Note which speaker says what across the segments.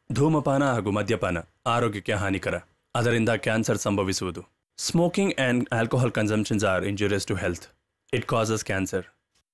Speaker 1: ಧೂಮಪಾನ ಹಾಗೂ ಮದ್ಯಪಾನ ಆರೋಗ್ಯಕ್ಕೆ ಹಾನಿಕರ ಅದರಿಂದ ಕ್ಯಾನ್ಸರ್ ಸಂಭವಿಸುವುದು smoking and alcohol consumptions are injurious to health it causes cancer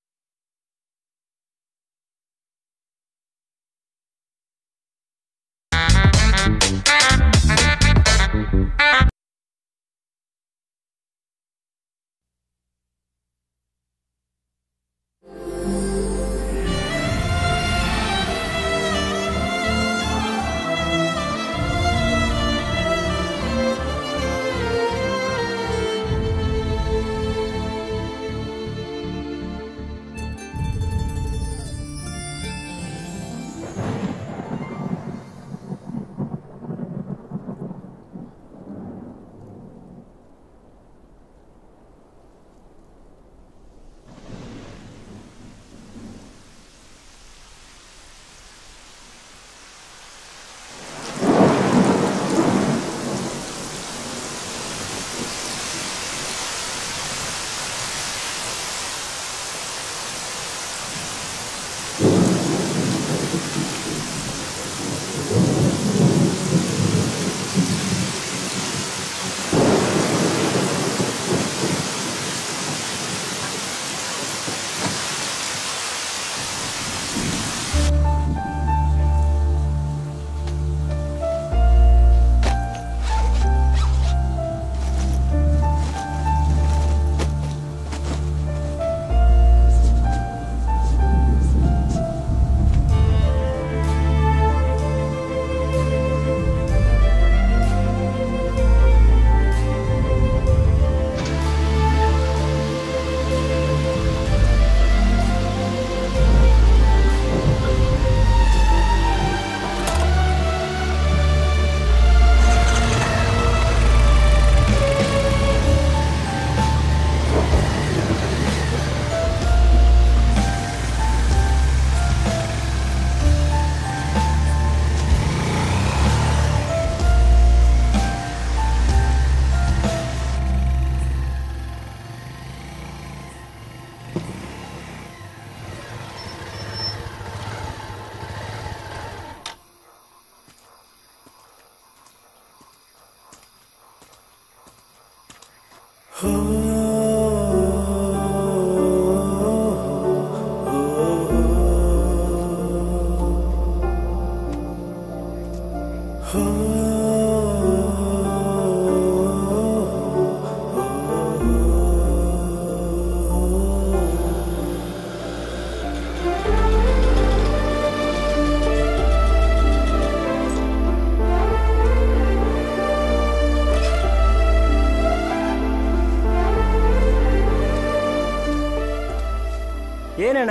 Speaker 2: ಏನಣ್ಣ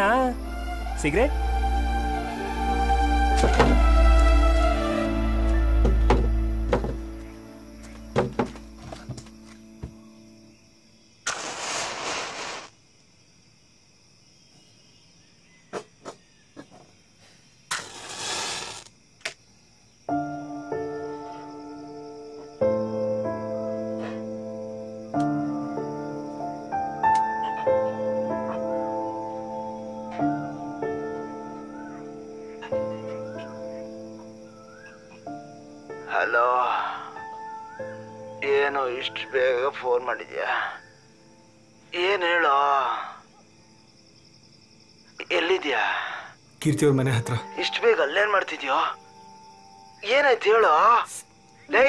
Speaker 2: ಸಿಗರೇಟ್
Speaker 3: ಹಲೋ ಏನು ಇಷ್ಟು ಬೇಗ ಫೋನ್ ಮಾಡಿದ್ಯಾ ಏನು ಹೇಳೋ ಎಲ್ಲಿದ್ಯಾ
Speaker 4: ಕೀರ್ತಿಯವ್ರ ಮನೆ ಹತ್ರ
Speaker 3: ಇಷ್ಟು ಬೇಗ ಅಲ್ಲೇನ್ ಮಾಡ್ತಿದ್ಯೋ ಏನಾಯ್ತು ಹೇಳೋ ಲೇ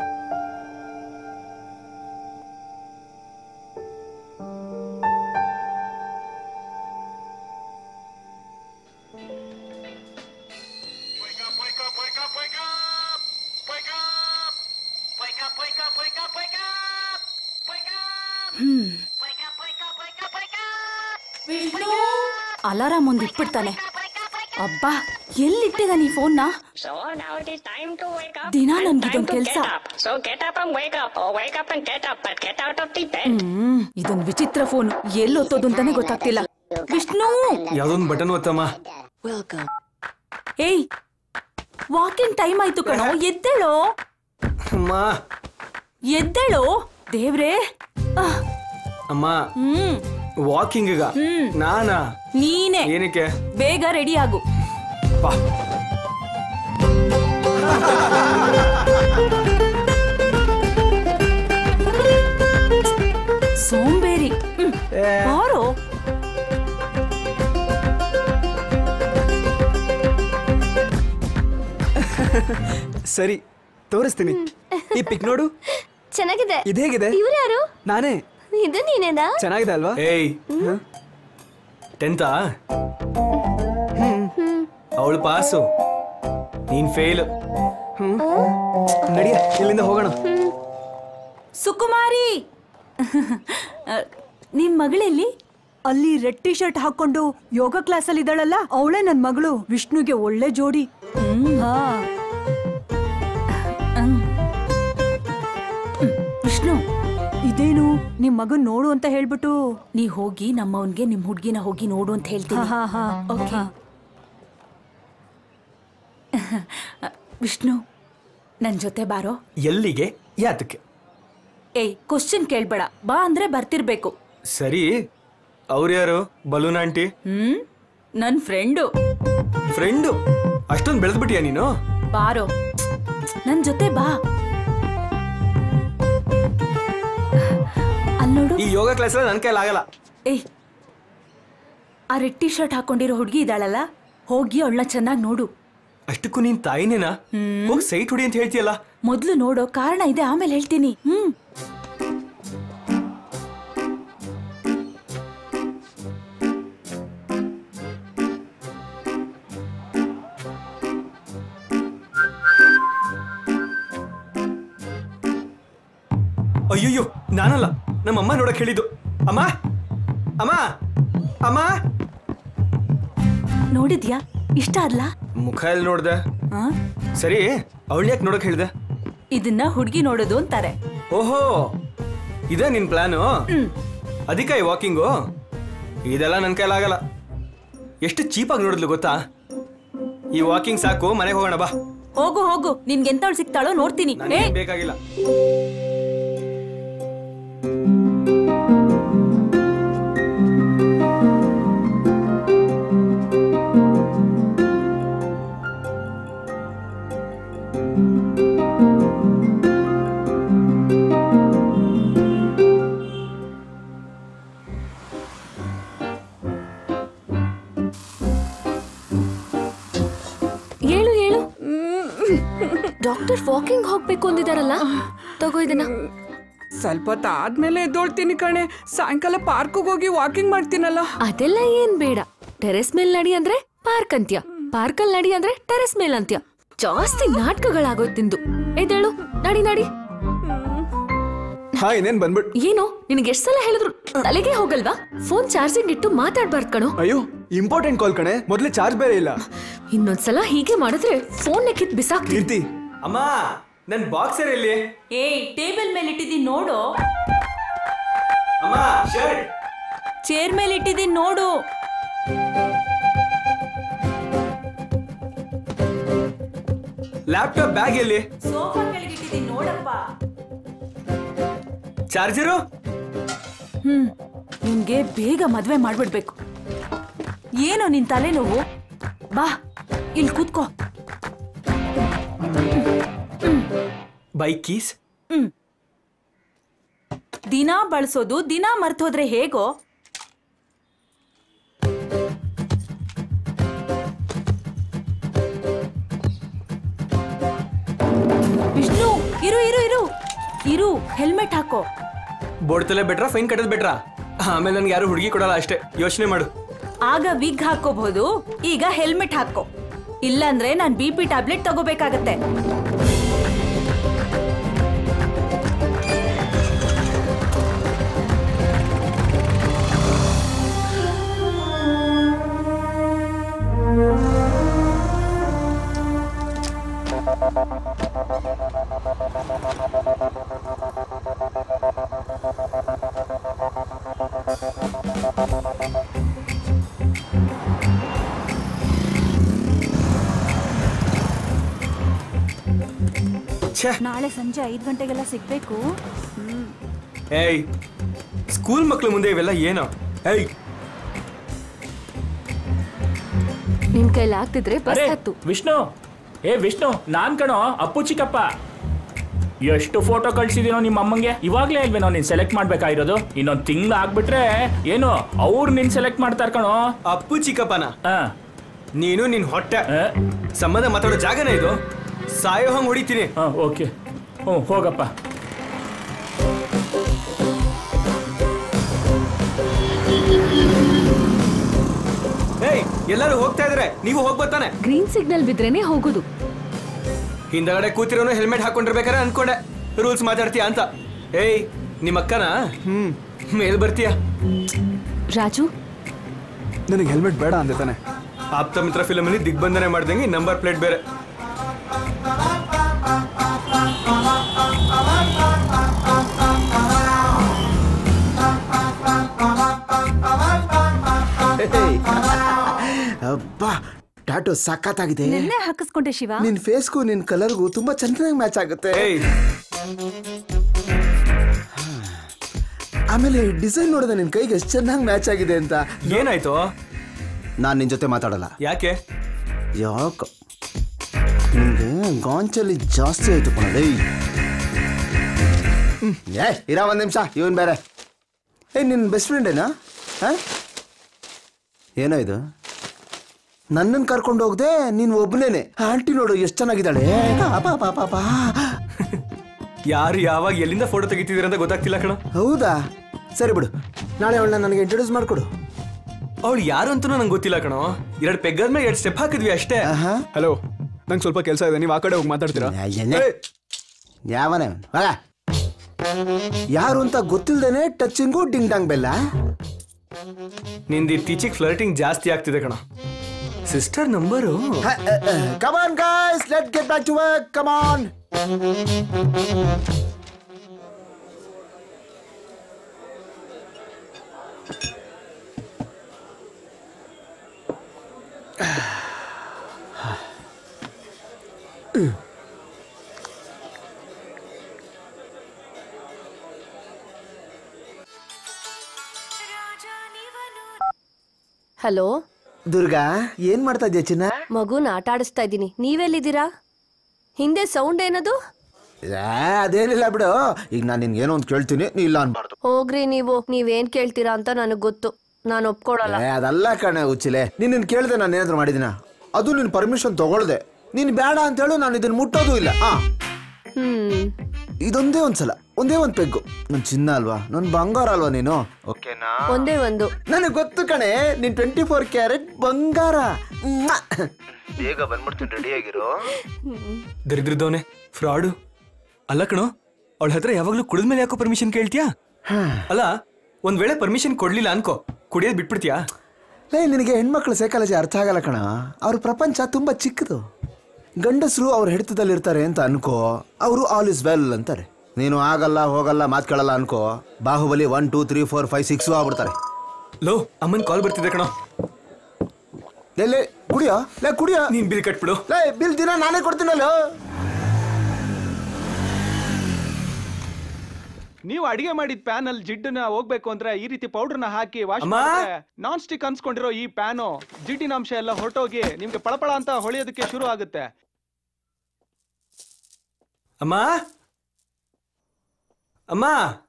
Speaker 5: ಅಲಾರಾಮ್ ಒಂದು ಇಟ್ಬಿಡ್ತಾನೆ ಅಬ್ಬಾ ಎಲ್ಲಿಟ್ಟಿದ್ದಾನೆ ಈ ಫೋನ್ನ
Speaker 6: So now it is time to wake up.
Speaker 5: ದಿನ
Speaker 6: and
Speaker 5: ನನ್ಗಿದೊಂದ್
Speaker 6: time to
Speaker 5: ಕೆಲ್ಸ.
Speaker 6: get up. So get up and wake up, or wake up and get up, but get out of the bed.
Speaker 5: ಹ್ಮ್ ಇದೊಂದು ವಿಚಿತ್ರ phone ಎಲ್ಲೊತ್ತೋದು ಅಂತಾನೆ ಗೊತ್ತಾಗ್ತಿಲ್ಲ Vishnu
Speaker 4: ಯಾವ್ದೊಂದು button ಒತ್ತಮ್ಮ
Speaker 5: ಏಯ್ walking time ಆಯ್ತು ಕಣೋ ಎದ್ದೇಳೋ
Speaker 4: ಅಮ್ಮ
Speaker 5: ಎದ್ದೇಳೋ ದೇವ್ರೇ ಆಹ್,
Speaker 4: ಅಮ್ಮ
Speaker 5: ಹ್ಮ್
Speaker 4: ವಾಕಿಂಗ್ ಈಗ ನಾನಾ
Speaker 5: ನೀನೆ
Speaker 4: ಏನಕ್ಕೆ
Speaker 5: ಬೇಗ ರೆಡಿ ಆಗು
Speaker 4: ಬಾ
Speaker 5: ಸೋಂಬೇರಿ ಹ್ಮ್. ಬಾರೋ
Speaker 4: ಸರಿ ತೋರಿಸ್ತೀನಿ ಈ ಪಿಕ್ ನೋಡು
Speaker 7: ಚೆನ್ನಾಗಿದೆ
Speaker 4: ಇದೇಗಿದೆ
Speaker 7: ಇವ್ರು ಯಾರು
Speaker 4: ನಾನೇ
Speaker 7: ಇದು ನೀನೇನಾ
Speaker 4: ಚೆನ್ನಾಗಿದೆ ಅಲ್ವಾ ಏಯ್ ಟೆಂತಾ ಅವಳು ಪಾಸು ನೀನ್ ಫೇಲ್ ನಡಿಯ ಇಲ್ಲಿಂದ ಹೋಗೋಣ
Speaker 5: ಸುಕುಮಾರಿ ನಿಮ್ ಮಗಳೆಲ್ಲಿ ಅಲ್ಲಿ ರೆಡ್ ಟಿ ಶರ್ಟ್ ಹಾಕೊಂಡು ಯೋಗ ಕ್ಲಾಸಲ್ಲಿ ಇದ್ದಾಳಲ್ಲ ಅವಳೇ ನನ್ ಮಗಳು ವಿಷ್ಣುಗೆ ಒಳ್ಳೆ ಜೋಡಿ ಹಾ. ಹ್ಮ್. ವಿಷ್ಣು ಇದೇನು ನಿಮ್ ಮಗನ್ ನೋಡು ಅಂತ ಹೇಳ್ಬಿಟ್ಟು
Speaker 8: ನೀ ಹೋಗಿ ನಮ್ಮವನ್ಗೆ ನಿಮ್ ಹುಡ್ಗಿನ ಹೋಗಿ ನೋಡು ಅಂತ ಹೇಳ್ತೀನಿ
Speaker 5: ಹಾ, ಹಾ,
Speaker 8: ಓಕೆ ವಿಷ್ಣು ನನ್ ಜೊತೆ ಬಾರೋ
Speaker 4: ಎಲ್ಲಿಗೆ ಯಾತಕ್ಕೆ
Speaker 8: ಏಯ್ ಕ್ವಶನ್ ಕೇಳ್ಬೇಡ ಬಾ ಅಂದ್ರೆ ಬರ್ತಿರ್ಬೇಕು
Speaker 4: ಸರಿ ಅವ್ರು ಯಾರು ಬಲೂನ್ ಆಂಟಿ
Speaker 8: ಹ್ಮ್ ನನ್ ಫ್ರೆಂಡು
Speaker 4: ಫ್ರೆಂಡು ಅಷ್ಟೊಂದು ಬೆಳೆದ್ಬಿಟ್ಟಿಯಾ ನೀನು
Speaker 8: ಬಾರೋ ನನ್ ಜೊತೆ ಬಾ ಅಲ್ ನೋಡು
Speaker 4: ಈ ಯೋಗ ಕ್ಲಾಸ್ ನನ್ನ ಕೈಲಾಗಲ್ಲ
Speaker 8: ಏಯ್ ಆ ರೆಡ್ ಟಿ ಶರ್ಟ್ ಹಾಕೊಂಡಿರೋ ಹುಡ್ಗಿ ಇದ್ದಾಳಲ್ಲ ಹೋಗಿ ಅವಳನ್ನ ಚೆನ್ನಾಗಿ ನೋಡು
Speaker 4: ಅಷ್ಟಕ್ಕೂ ನೀನ್ ತಾಯಿನೇನಾ ಹೋಗಿ ಸೈಟ್ ಹೊಡಿ ಅಂತ ಹೇಳ್ತೀಯಲ್ಲ
Speaker 8: ಮೊದ್ಲು ನೋಡೋ ಕಾರಣ ಇದೆ ಆಮೇಲೆ ಹೇಳ್ತೀನಿ ಹ್ಮ್
Speaker 4: ಅಯ್ಯಯ್ಯೋ ನಾನಲ್ಲ ನಮ್ಮ ಅಮ್ಮ ನೋಡಕ್ ಹೇಳಿದ್ದು ಅಮ್ಮ ಅಮ್ಮ ಅಮ್ಮ
Speaker 8: ನೋಡಿದ್ಯಾ ಇಷ್ಟ ಅಲ್ಲ
Speaker 4: ಮುಖ ಎಲ್ಲಿ ನೋಡ್ದೆ ಸರಿ ಅವಳು ಯಾಕೆ ನೋಡಕ್ ಹೇಳ್ದೆ
Speaker 8: ಇದನ್ನ ಹುಡ್ಗಿ ನೋಡೋದು ಅಂತಾರೆ
Speaker 4: ಓಹೋ ಇದೇ ನಿನ್ ಪ್ಲಾನು ಅದಕ್ಕೆ ಈ ವಾಕಿಂಗು ಇದೆಲ್ಲ ನನ್ನ ಕೈಲಾಗಲ್ಲ ಎಷ್ಟು ಚೀಪಾಗಿ ನೋಡಿದ್ಲು ಗೊತ್ತಾ ಈ ವಾಕಿಂಗ್ ಸಾಕು ಮನೆಗೆ ಹೋಗೋಣ ಬಾ
Speaker 8: ಹೋಗು ಹೋಗು ನಿನ್ಗೆ ಎಂತವಳು ಸಿಗ್ತಾಳೋ ನೋಡ್ತೀನಿ ಏ
Speaker 4: ನನಗೇನ್ ಬೇಕಾಗಿಲ್ಲ
Speaker 7: ಹೇಳು ಹೇಳು ಡಾಕ್ಟರ್ ವಾಕಿಂಗ್ ಹೋಗ್ಬೇಕು ಅಂದಿದಾರಲ್ಲ ತಗೋ ಇದನ್ನ
Speaker 9: ಸ್ವಲ್ಪ ಹೊತ್ತು ಆದ್ಮೇಲೆ ಎದ್ದೋಳ್ತೀನಿ ಕಣೆ ಸಾಯಂಕಾಲ ಪಾರ್ಕಿಗೆ ಹೋಗಿ ವಾಕಿಂಗ್ ಮಾಡ್ತೀನಲ್ಲ
Speaker 7: ಅದೆಲ್ಲ ಏನ್ ಬೇಡ ಟೆರೆಸ್ ಮೇಲ್ ನಡಿ ಅಂದ್ರೆ ಪಾರ್ಕ್ ಅಂತ್ಯ ಪಾರ್ಕಲ್ ನಡಿ ಅಂದ್ರೆ ಟೆರೆಸ್ ಮೇಲ್ ಅಂತ್ಯ ಜಾಸ್ತಿ ನಾಟಕಗಳಾಗೋಯ್ತು ತಿಂದು ಎದ್ದೇಳು ನಡಿ ನಡಿ
Speaker 4: ಹಾ ಇನ್ನೇನ್ ಬಂದ್ಬಿಟ್
Speaker 7: ಏನು ನಿನಗೆ ಎಷ್ಟ್ ಸಲ ಹೇಳಿದ್ರು ತಲೆಗೆ ಹೋಗಲ್ವಾ ಫೋನ್ ಚಾರ್ಜಿಂಗ್ ಇಟ್ಟು ಮಾತಾಡ್ಬಾರ್ದು ಕಣೋ
Speaker 4: ಅಯ್ಯೋ ಇಂಪಾರ್ಟೆಂಟ್ ಕಾಲ್ ಕಣೆ ಮೊದ್ಲೇ ಚಾರ್ಜ್ ಬೇರೆ ಇಲ್ಲ
Speaker 7: ಇನ್ನೊಂದ್ಸಲ ಹೀಗೆ ಮಾಡಿದ್ರೆ ಫೋನ್ ಕಿತ್ ಬಿಸಾಕ್ತೀನಿ
Speaker 4: ಕೀರ್ತಿ ಅಮ್ಮ ನನ್ ಬಾಕ್ಸರ್ ಎಲ್ಲಿ
Speaker 8: ಏಯ್ ಟೇಬಲ್ ಮೇಲೆ ಇಟ್ಟಿದ್ದೀನಿ ನೋಡು
Speaker 4: ಅಮ್ಮ ಶರ್ಟ್
Speaker 8: ಚೇರ್ ಮೇಲೆ ಇಟ್ಟಿದ್ದೀನಿ ನೋಡು
Speaker 4: ಲ್ಯಾಪ್ಟಾಪ್ ಬ್ಯಾಗ್ ಎಲ್ಲಿ
Speaker 8: ಸೋಫಾ ಕೆಳಗೆ ಇಟ್ಟಿದ್ದೀನಿ ನೋಡಪ್ಪ
Speaker 4: ಚಾರ್ಜರು
Speaker 8: ಹ್ಮ್ ನಿನ್ಗೆ ಬೇಗ ಮದ್ವೆ ಮಾಡ್ಬಿಡ್ಬೇಕು ಏನೋ ನಿನ್ ತಲೆನೋವು ಬಾ ಇಲ್ಲಿ ಕೂತ್ಕೋ
Speaker 4: ಬೈಕ್ ಕೀಸ್
Speaker 8: ಹ್ಮ್ ದಿನಾ ಬಳಸೋದು ದಿನಾ ಮರ್ತೋದ್ರೆ ಹೇಗೋ ವಿಷ್ಣು ಇರು ಇರು ಇರು ಇರು ಹೆಲ್ಮೆಟ್ ಹಾಕೋ
Speaker 4: ಬೋರ್ಡ್ ತಲೆ ಬೆಟ್ರಾ ಫೈನ್ ಕಟ್ಟೋದು ಬೆಟ್ರಾ ಆಮೇಲೆ ನನ್ಗೆ ಯಾರು ಹುಡುಗಿ ಕೊಡಲ್ಲ ಅಷ್ಟೇ ಯೋಚನೆ ಮಾಡು
Speaker 8: ಆಗ ವಿಗ್ ಹಾಕೋಬಹುದು ಈಗ ಹೆಲ್ಮೆಟ್ ಹಾಕೋ ಇಲ್ಲಾಂದ್ರೆ ನಾನ್ ಬಿ ಪಿ ಟ್ಯಾಬ್ಲೆಟ್ ತಗೋಬೇಕಾಗತ್ತೆ
Speaker 4: ಛೇ
Speaker 8: ನಾಳೆ ಸಂಜೆ ಐದ್ ಗಂಟೆಗೆಲ್ಲ ಸಿಗ್ಬೇಕು
Speaker 4: ಏಯ್ ಸ್ಕೂಲ್ ಮಕ್ಳು ಮುಂದೆ ಇವೆಲ್ಲ ಏನೋ ಏಯ್
Speaker 7: ನಿನ್ ಕೈಲಿ ಆಗ್ತಿದ್ರೆ ಬಸ್
Speaker 2: ಅರೆ
Speaker 7: ಹತ್ತು
Speaker 2: ವಿಷ್ಣು
Speaker 10: ಏ ವಿಷ್ಣು ನಾನ್ ಕಣೋ ಅಪ್ಪು ಚಿಕ್ಕಪ್ಪ ಎಷ್ಟು ಫೋಟೋ ಕಳ್ಸಿದೀನೋ ನಿಮ್ಮ ಅಮ್ಮಂಗೆ ಇವಾಗ್ಲೇ ಅಲ್ವೇನೋ ನೀನ್ ಸೆಲೆಕ್ಟ್ ಮಾಡ್ಬೇಕಾಗಿರೋದು ಇನ್ನೊಂದ್ ತಿಂಗ್ಳು ಆಗ್ಬಿಟ್ರೆ ಏನು ಅವ್ರು ನಿನ್ ಸೆಲೆಕ್ಟ್ ಮಾಡ್ತಾರ ಕಣೋ
Speaker 4: ಅಪ್ಪು ಚಿಕ್ಕಪ್ಪನ
Speaker 10: ಆ,
Speaker 4: ನೀನು ನಿನ್ ಹೊಟ್ಟೆ
Speaker 10: ಆ,
Speaker 4: ಸಂಬಂಧ ಮಾತಾಡೋ ಜಾಗನೇ ಇದು ಸಾಯೋ ಹಂಗ್ ಹೊಡಿತೀನಿ
Speaker 10: ಆ, ಓಕೆ ಹ್ಞೂ ಹೋಗಪ್ಪ
Speaker 4: ಏಯ್ ಎಲ್ಲರೂ ಹೋಗ್ತಾ ಇದ್ರೆ ನೀವು ಹೋಗ್ಬತ್ತಾನೆ
Speaker 7: ಗ್ರೀನ್ ಸಿಗ್ನಲ್ ಬಿದ್ರೇನೆ ಹೋಗೋದು
Speaker 4: ಹಿಂದಗಡೆ ಕೂತಿರೋನು ಹೆಲ್ಮೆಟ್ ಹಾಕೊಂಡಿರ್ಬೇಕಾರೆ ಅನ್ಕೊಂಡೆ ರೂಲ್ಸ್ ಮಾತಾಡ್ತೀಯ ಅಂತ ಏಯ್ ನಿಮ್ಮ ಅಕ್ಕನ ಹ್ಮ್ ಮೇಲ್ ಬರ್ತೀಯ
Speaker 7: ರಾಜು
Speaker 11: ನನಗೆ ಹೆಲ್ಮೆಟ್ ಬೇಡ ಅಂದೆ ತಾನೆ
Speaker 4: ಆಪ್ತ ಮಿತ್ರ ಫಿಲಮ್ ಅಲ್ಲಿ ದಿಗ್ಬಂಧನೆ ಮಾಡ್ದಂಗೆ ನಂಬರ್ ಪ್ಲೇಟ್ ಬೇರೆ
Speaker 3: ಅಬ್ಬಾ ಟಾಟೋ ಸಖತ್ತಾಗಿದೆ
Speaker 5: ನಿನ್ನೆ ಹಾಕಿಸ್ಕೊಂಡೆ ಶಿವ
Speaker 3: ನಿನ್ ಫೇಸ್ಗೂ ನಿನ್ ಕಲರ್ಗೂ ತುಂಬಾ ಚೆನ್ನಾಗಿ ಮ್ಯಾಚ್ ಆಗುತ್ತೆ
Speaker 4: ಏಯ್
Speaker 3: ಆಮೇಲೆ ಡಿಸೈನ್ ನೋಡಿದ ನಿನ್ ಕೈಗೆ ಎಷ್ಟು ಚೆನ್ನಾಗಿ ಮ್ಯಾಚ್ ಆಗಿದೆ ಅಂತ
Speaker 4: ಏನಾಯ್ತು
Speaker 3: ನಾನ್ ನಿನ್ ಜೊತೆ ಮಾತಾಡಲ್ಲ
Speaker 4: ಯಾಕೆ
Speaker 3: ಯಾಕ ನಿಂಗೆ ಗಾಂಚಲಿ ಜಾಸ್ತಿ ಆಯ್ತು ಕಣಲೇ ಏ ಇರ ಒಂದ್ ನಿಮಿಷ ಇವನ್ ಬೇರೆ ಏ ನಿನ್ ಬೆಸ್ಟ್ ಫ್ರೆಂಡ್ ಏನಾ ಹಾ ಏನೋ ಇದು ನನ್ನನ್ನು ಕರ್ಕೊಂಡು ಹೋಗ್ದೆ ನೀನು ಒಬ್ಬನೇನೆ ಆಂಟಿ ನೋಡು ಎಷ್ಟು ಚೆನ್ನಾಗಿದ್ದಾಳೆ ಪಾಪ ಪಾಪ ಪಾಪ
Speaker 4: ಯಾರು ಯಾವಾಗ ಎಲ್ಲಿಂದ ಫೋಟೋ ತೆಗಿತಿದ್ದೀರ ಅಂತ ಗೊತ್ತಾಗ್ತಿಲ್ಲ ಕಣ
Speaker 3: ಹೌದಾ ಸರಿ ಬಿಡು ನಾಳೆ ಅವಳನ್ನ ನನಗೆ ಇಂಟ್ರೊಡ್ಯೂಸ್ ಮಾಡ್ಕೊಡು
Speaker 4: ಅವಳು ಯಾರು ಅಂತೂ ನಂಗೆ ಗೊತ್ತಿಲ್ಲ ಕಣೋ ಎರಡು ಪೆಗ್ಗಾದ್ಮೇಲೆ ಎರಡು ಸ್ಟೆಪ್ ಹಾಕಿದ್ವಿ ಅಷ್ಟೇ
Speaker 3: ಆಹಾ
Speaker 11: ಹಲೋ ನಂಗೆ ಸ್ವಲ್ಪ ಕೆಲಸ ಇದೆ ನೀವು ಆ ಕಡೆ ಹೋಗಿ ಮಾತಾಡ್ತೀರಾ
Speaker 3: ಏ, ಯಾವನೇ ಅವ್ನು? ಹೋಗ. ಯಾರು ಅಂತ ಗೊತ್ತಿಲ್ದೇನೆ ಟಚಿಂಗು ಡಿಂಗ್ ಡಾಂಗ್ ಬೆಲ್ಲ
Speaker 4: ನಿಂದು ಇತ್ತೀಚೆಗೆ ಫ್ಲರ್ಟಿಂಗ್ ಜಾಸ್ತಿ ಆಗ್ತಿದೆ ಕಣ sister number
Speaker 3: come on guys let get back to work come on
Speaker 12: hello
Speaker 3: Durga ಏನ್ ಮಾಡ್ತಾ ಇದ್ಯಾ ಚಿನ್ನ
Speaker 12: ಮಗುನ ಆಟ ಆಡಿಸ್ತಾ ಇದ್ದೀನಿ ನೀವೆಲ್ಲಿದ್ದೀರಾ ಹಿಂದೆ ಸೌಂಡ್ ಏನದು
Speaker 3: ಏ, ಅದೇನಿಲ್ಲ ಬಿಡು ಈಗ ನಾನು ನಿನ್ಗೆ ಏನೋ ಒಂದು ಕೇಳ್ತೀನಿ ನೀ ಇಲ್ಲ ಅನ್ಬಾರ್ದು
Speaker 12: ಹೋಗ್ರಿ ನೀವು ನೀವೇನ್ ಕೇಳ್ತೀರಾ ಅಂತ ನನಗ್ ಗೊತ್ತು ನಾನು ಒಪ್ಕೊಳಲ್ಲ
Speaker 3: ಏ ಅದಲ್ಲ ಕಣೆ ಉಚ್ಚಿಲೆ ನೀನ್ ಕೇಳ್ದೆ ನಾನು ಏನಾದ್ರು ಮಾಡಿದಿನ ಅದು ನಿನ್ ಪರ್ಮಿಷನ್ ತಗೊಳ್ದೆ ನೀನ್ ಬೇಡ ಅಂತ ಹೇಳು ನಾನು ಇದನ್ನ ಮುಟ್ಟೋದು ಇಲ್ಲ ಹಾ
Speaker 12: ಹ್ಮ್
Speaker 3: ಇದೊಂದೇ ಒಂದ್ಸಲ ಒಂದೇ ಒಂದ್ ಪೆಗ್ಗು ನನ್ ಚಿನ್ನ ಅಲ್ವಾ ನನ್ ಬಂಗಾರ ಅಲ್ವಾ ನೀನು ಓಕೆನಾ
Speaker 12: ಒಂದೇ ಒಂದು
Speaker 3: ನನಗೆ ಗೊತ್ತು ಕಣೆ ನೀನ್ ಟ್ವೆಂಟಿ ಫೋರ್ ಕ್ಯಾರೆಟ್ ಬಂಗಾರ ಮ್ವಾ! ಬೇಗ ಬಂದ್ಬಿಡ್ತೀನಿ ರೆಡಿ ಆಗಿರೋ
Speaker 4: ದರಿದ್ರದವನೆ ಫ್ರಾಡು ಅಲ್ಲ ಕಣೋ ಅವಳ ಹತ್ರ ಯಾವಾಗ್ಲೂ ಕುಡಿದ್ಮೇಲೆ ಯಾಕೋ ಪರ್ಮಿಷನ್ ಕೇಳ್ತೀಯಾ ಅಲ್ಲ ಒಂದ್ ವೇಳೆ ಪರ್ಮಿಷನ್ ಕೊಡ್ಲಿಲ್ಲ ಅನ್ಕೋ ಕುಡಿಯೋದ್ ಬಿಟ್ಬಿಡ್ತೀಯಾ
Speaker 3: ಲೇ ನಿನಗೆ ಹೆಣ್ಮಕ್ಳ ಸೈಕಾಲಜಿ ಅರ್ಥ ಆಗಲ್ಲ ಕಣ ಅವ್ರ ಪ್ರಪಂಚ ತುಂಬಾ ಚಿಕ್ಕದು ಗಂಡಸರು ಅವ್ರ ಹಿಡಿತದಲ್ಲಿ ಇರ್ತಾರೆ ಅಂತ ಅನ್ಕೋ ಅವರು ಆಲ್ ಇಸ್ ವೆಲ್ ಅಂತಾರೆ ನೀನು ಆಗಲ್ಲ ಹೋಗಲ್ಲ ಮಾತ್ ಕೇಳಲ್ಲ ಅನ್ಕೋ Baahubali one two three four five six ಆಗ್ಬಿಡ್ತಾರೆ
Speaker 4: ಲೋ ಅಮ್ಮನ್ ಕಾಲ್ ಬರ್ತಿದೆ ಕಣೋ
Speaker 3: ಲೇ ಲೇ ಕುಡಿಯೋ ಲೇ ಕುಡಿಯೋ
Speaker 4: ನೀನ್ ಬಿಲ್ ಕಟ್ಬಿಡು
Speaker 3: ಲೇ ಬಿಲ್ ದಿನ ನಾನೇ ಕೊಡ್ತೀನಲ್ಲ
Speaker 13: ನೀವು ಅಡಿಗೆ ಮಾಡಿದ ಪ್ಯಾನ್ ಅಲ್ಲಿ ಜಿಡ್ಡನ್ನ ಹೋಗ್ಬೇಕು ಅಂದ್ರೆ ಈ ರೀತಿ ಪೌಡರ್ನ ಹಾಕಿ ವಾಶ್
Speaker 4: ಅಮ್ಮ?
Speaker 13: ಮಾಡಿದ್ರೆ ನಾನ್ ಸ್ಟಿಕ್ ಅನ್ಸ್ಕೊಂಡಿರೋ ಈ ಪ್ಯಾನು ಜಿಡ್ಡಿನ ಅಂಶ ಎಲ್ಲ ಹೊರಟೋಗಿ ನಿಮ್ಗೆ ಪಳಪಳ ಅಂತ ಹೊಳೆಯೋದಕ್ಕೆ ಶುರು ಆಗುತ್ತೆ
Speaker 4: ಅಮ್ಮ ಅಮ್ಮ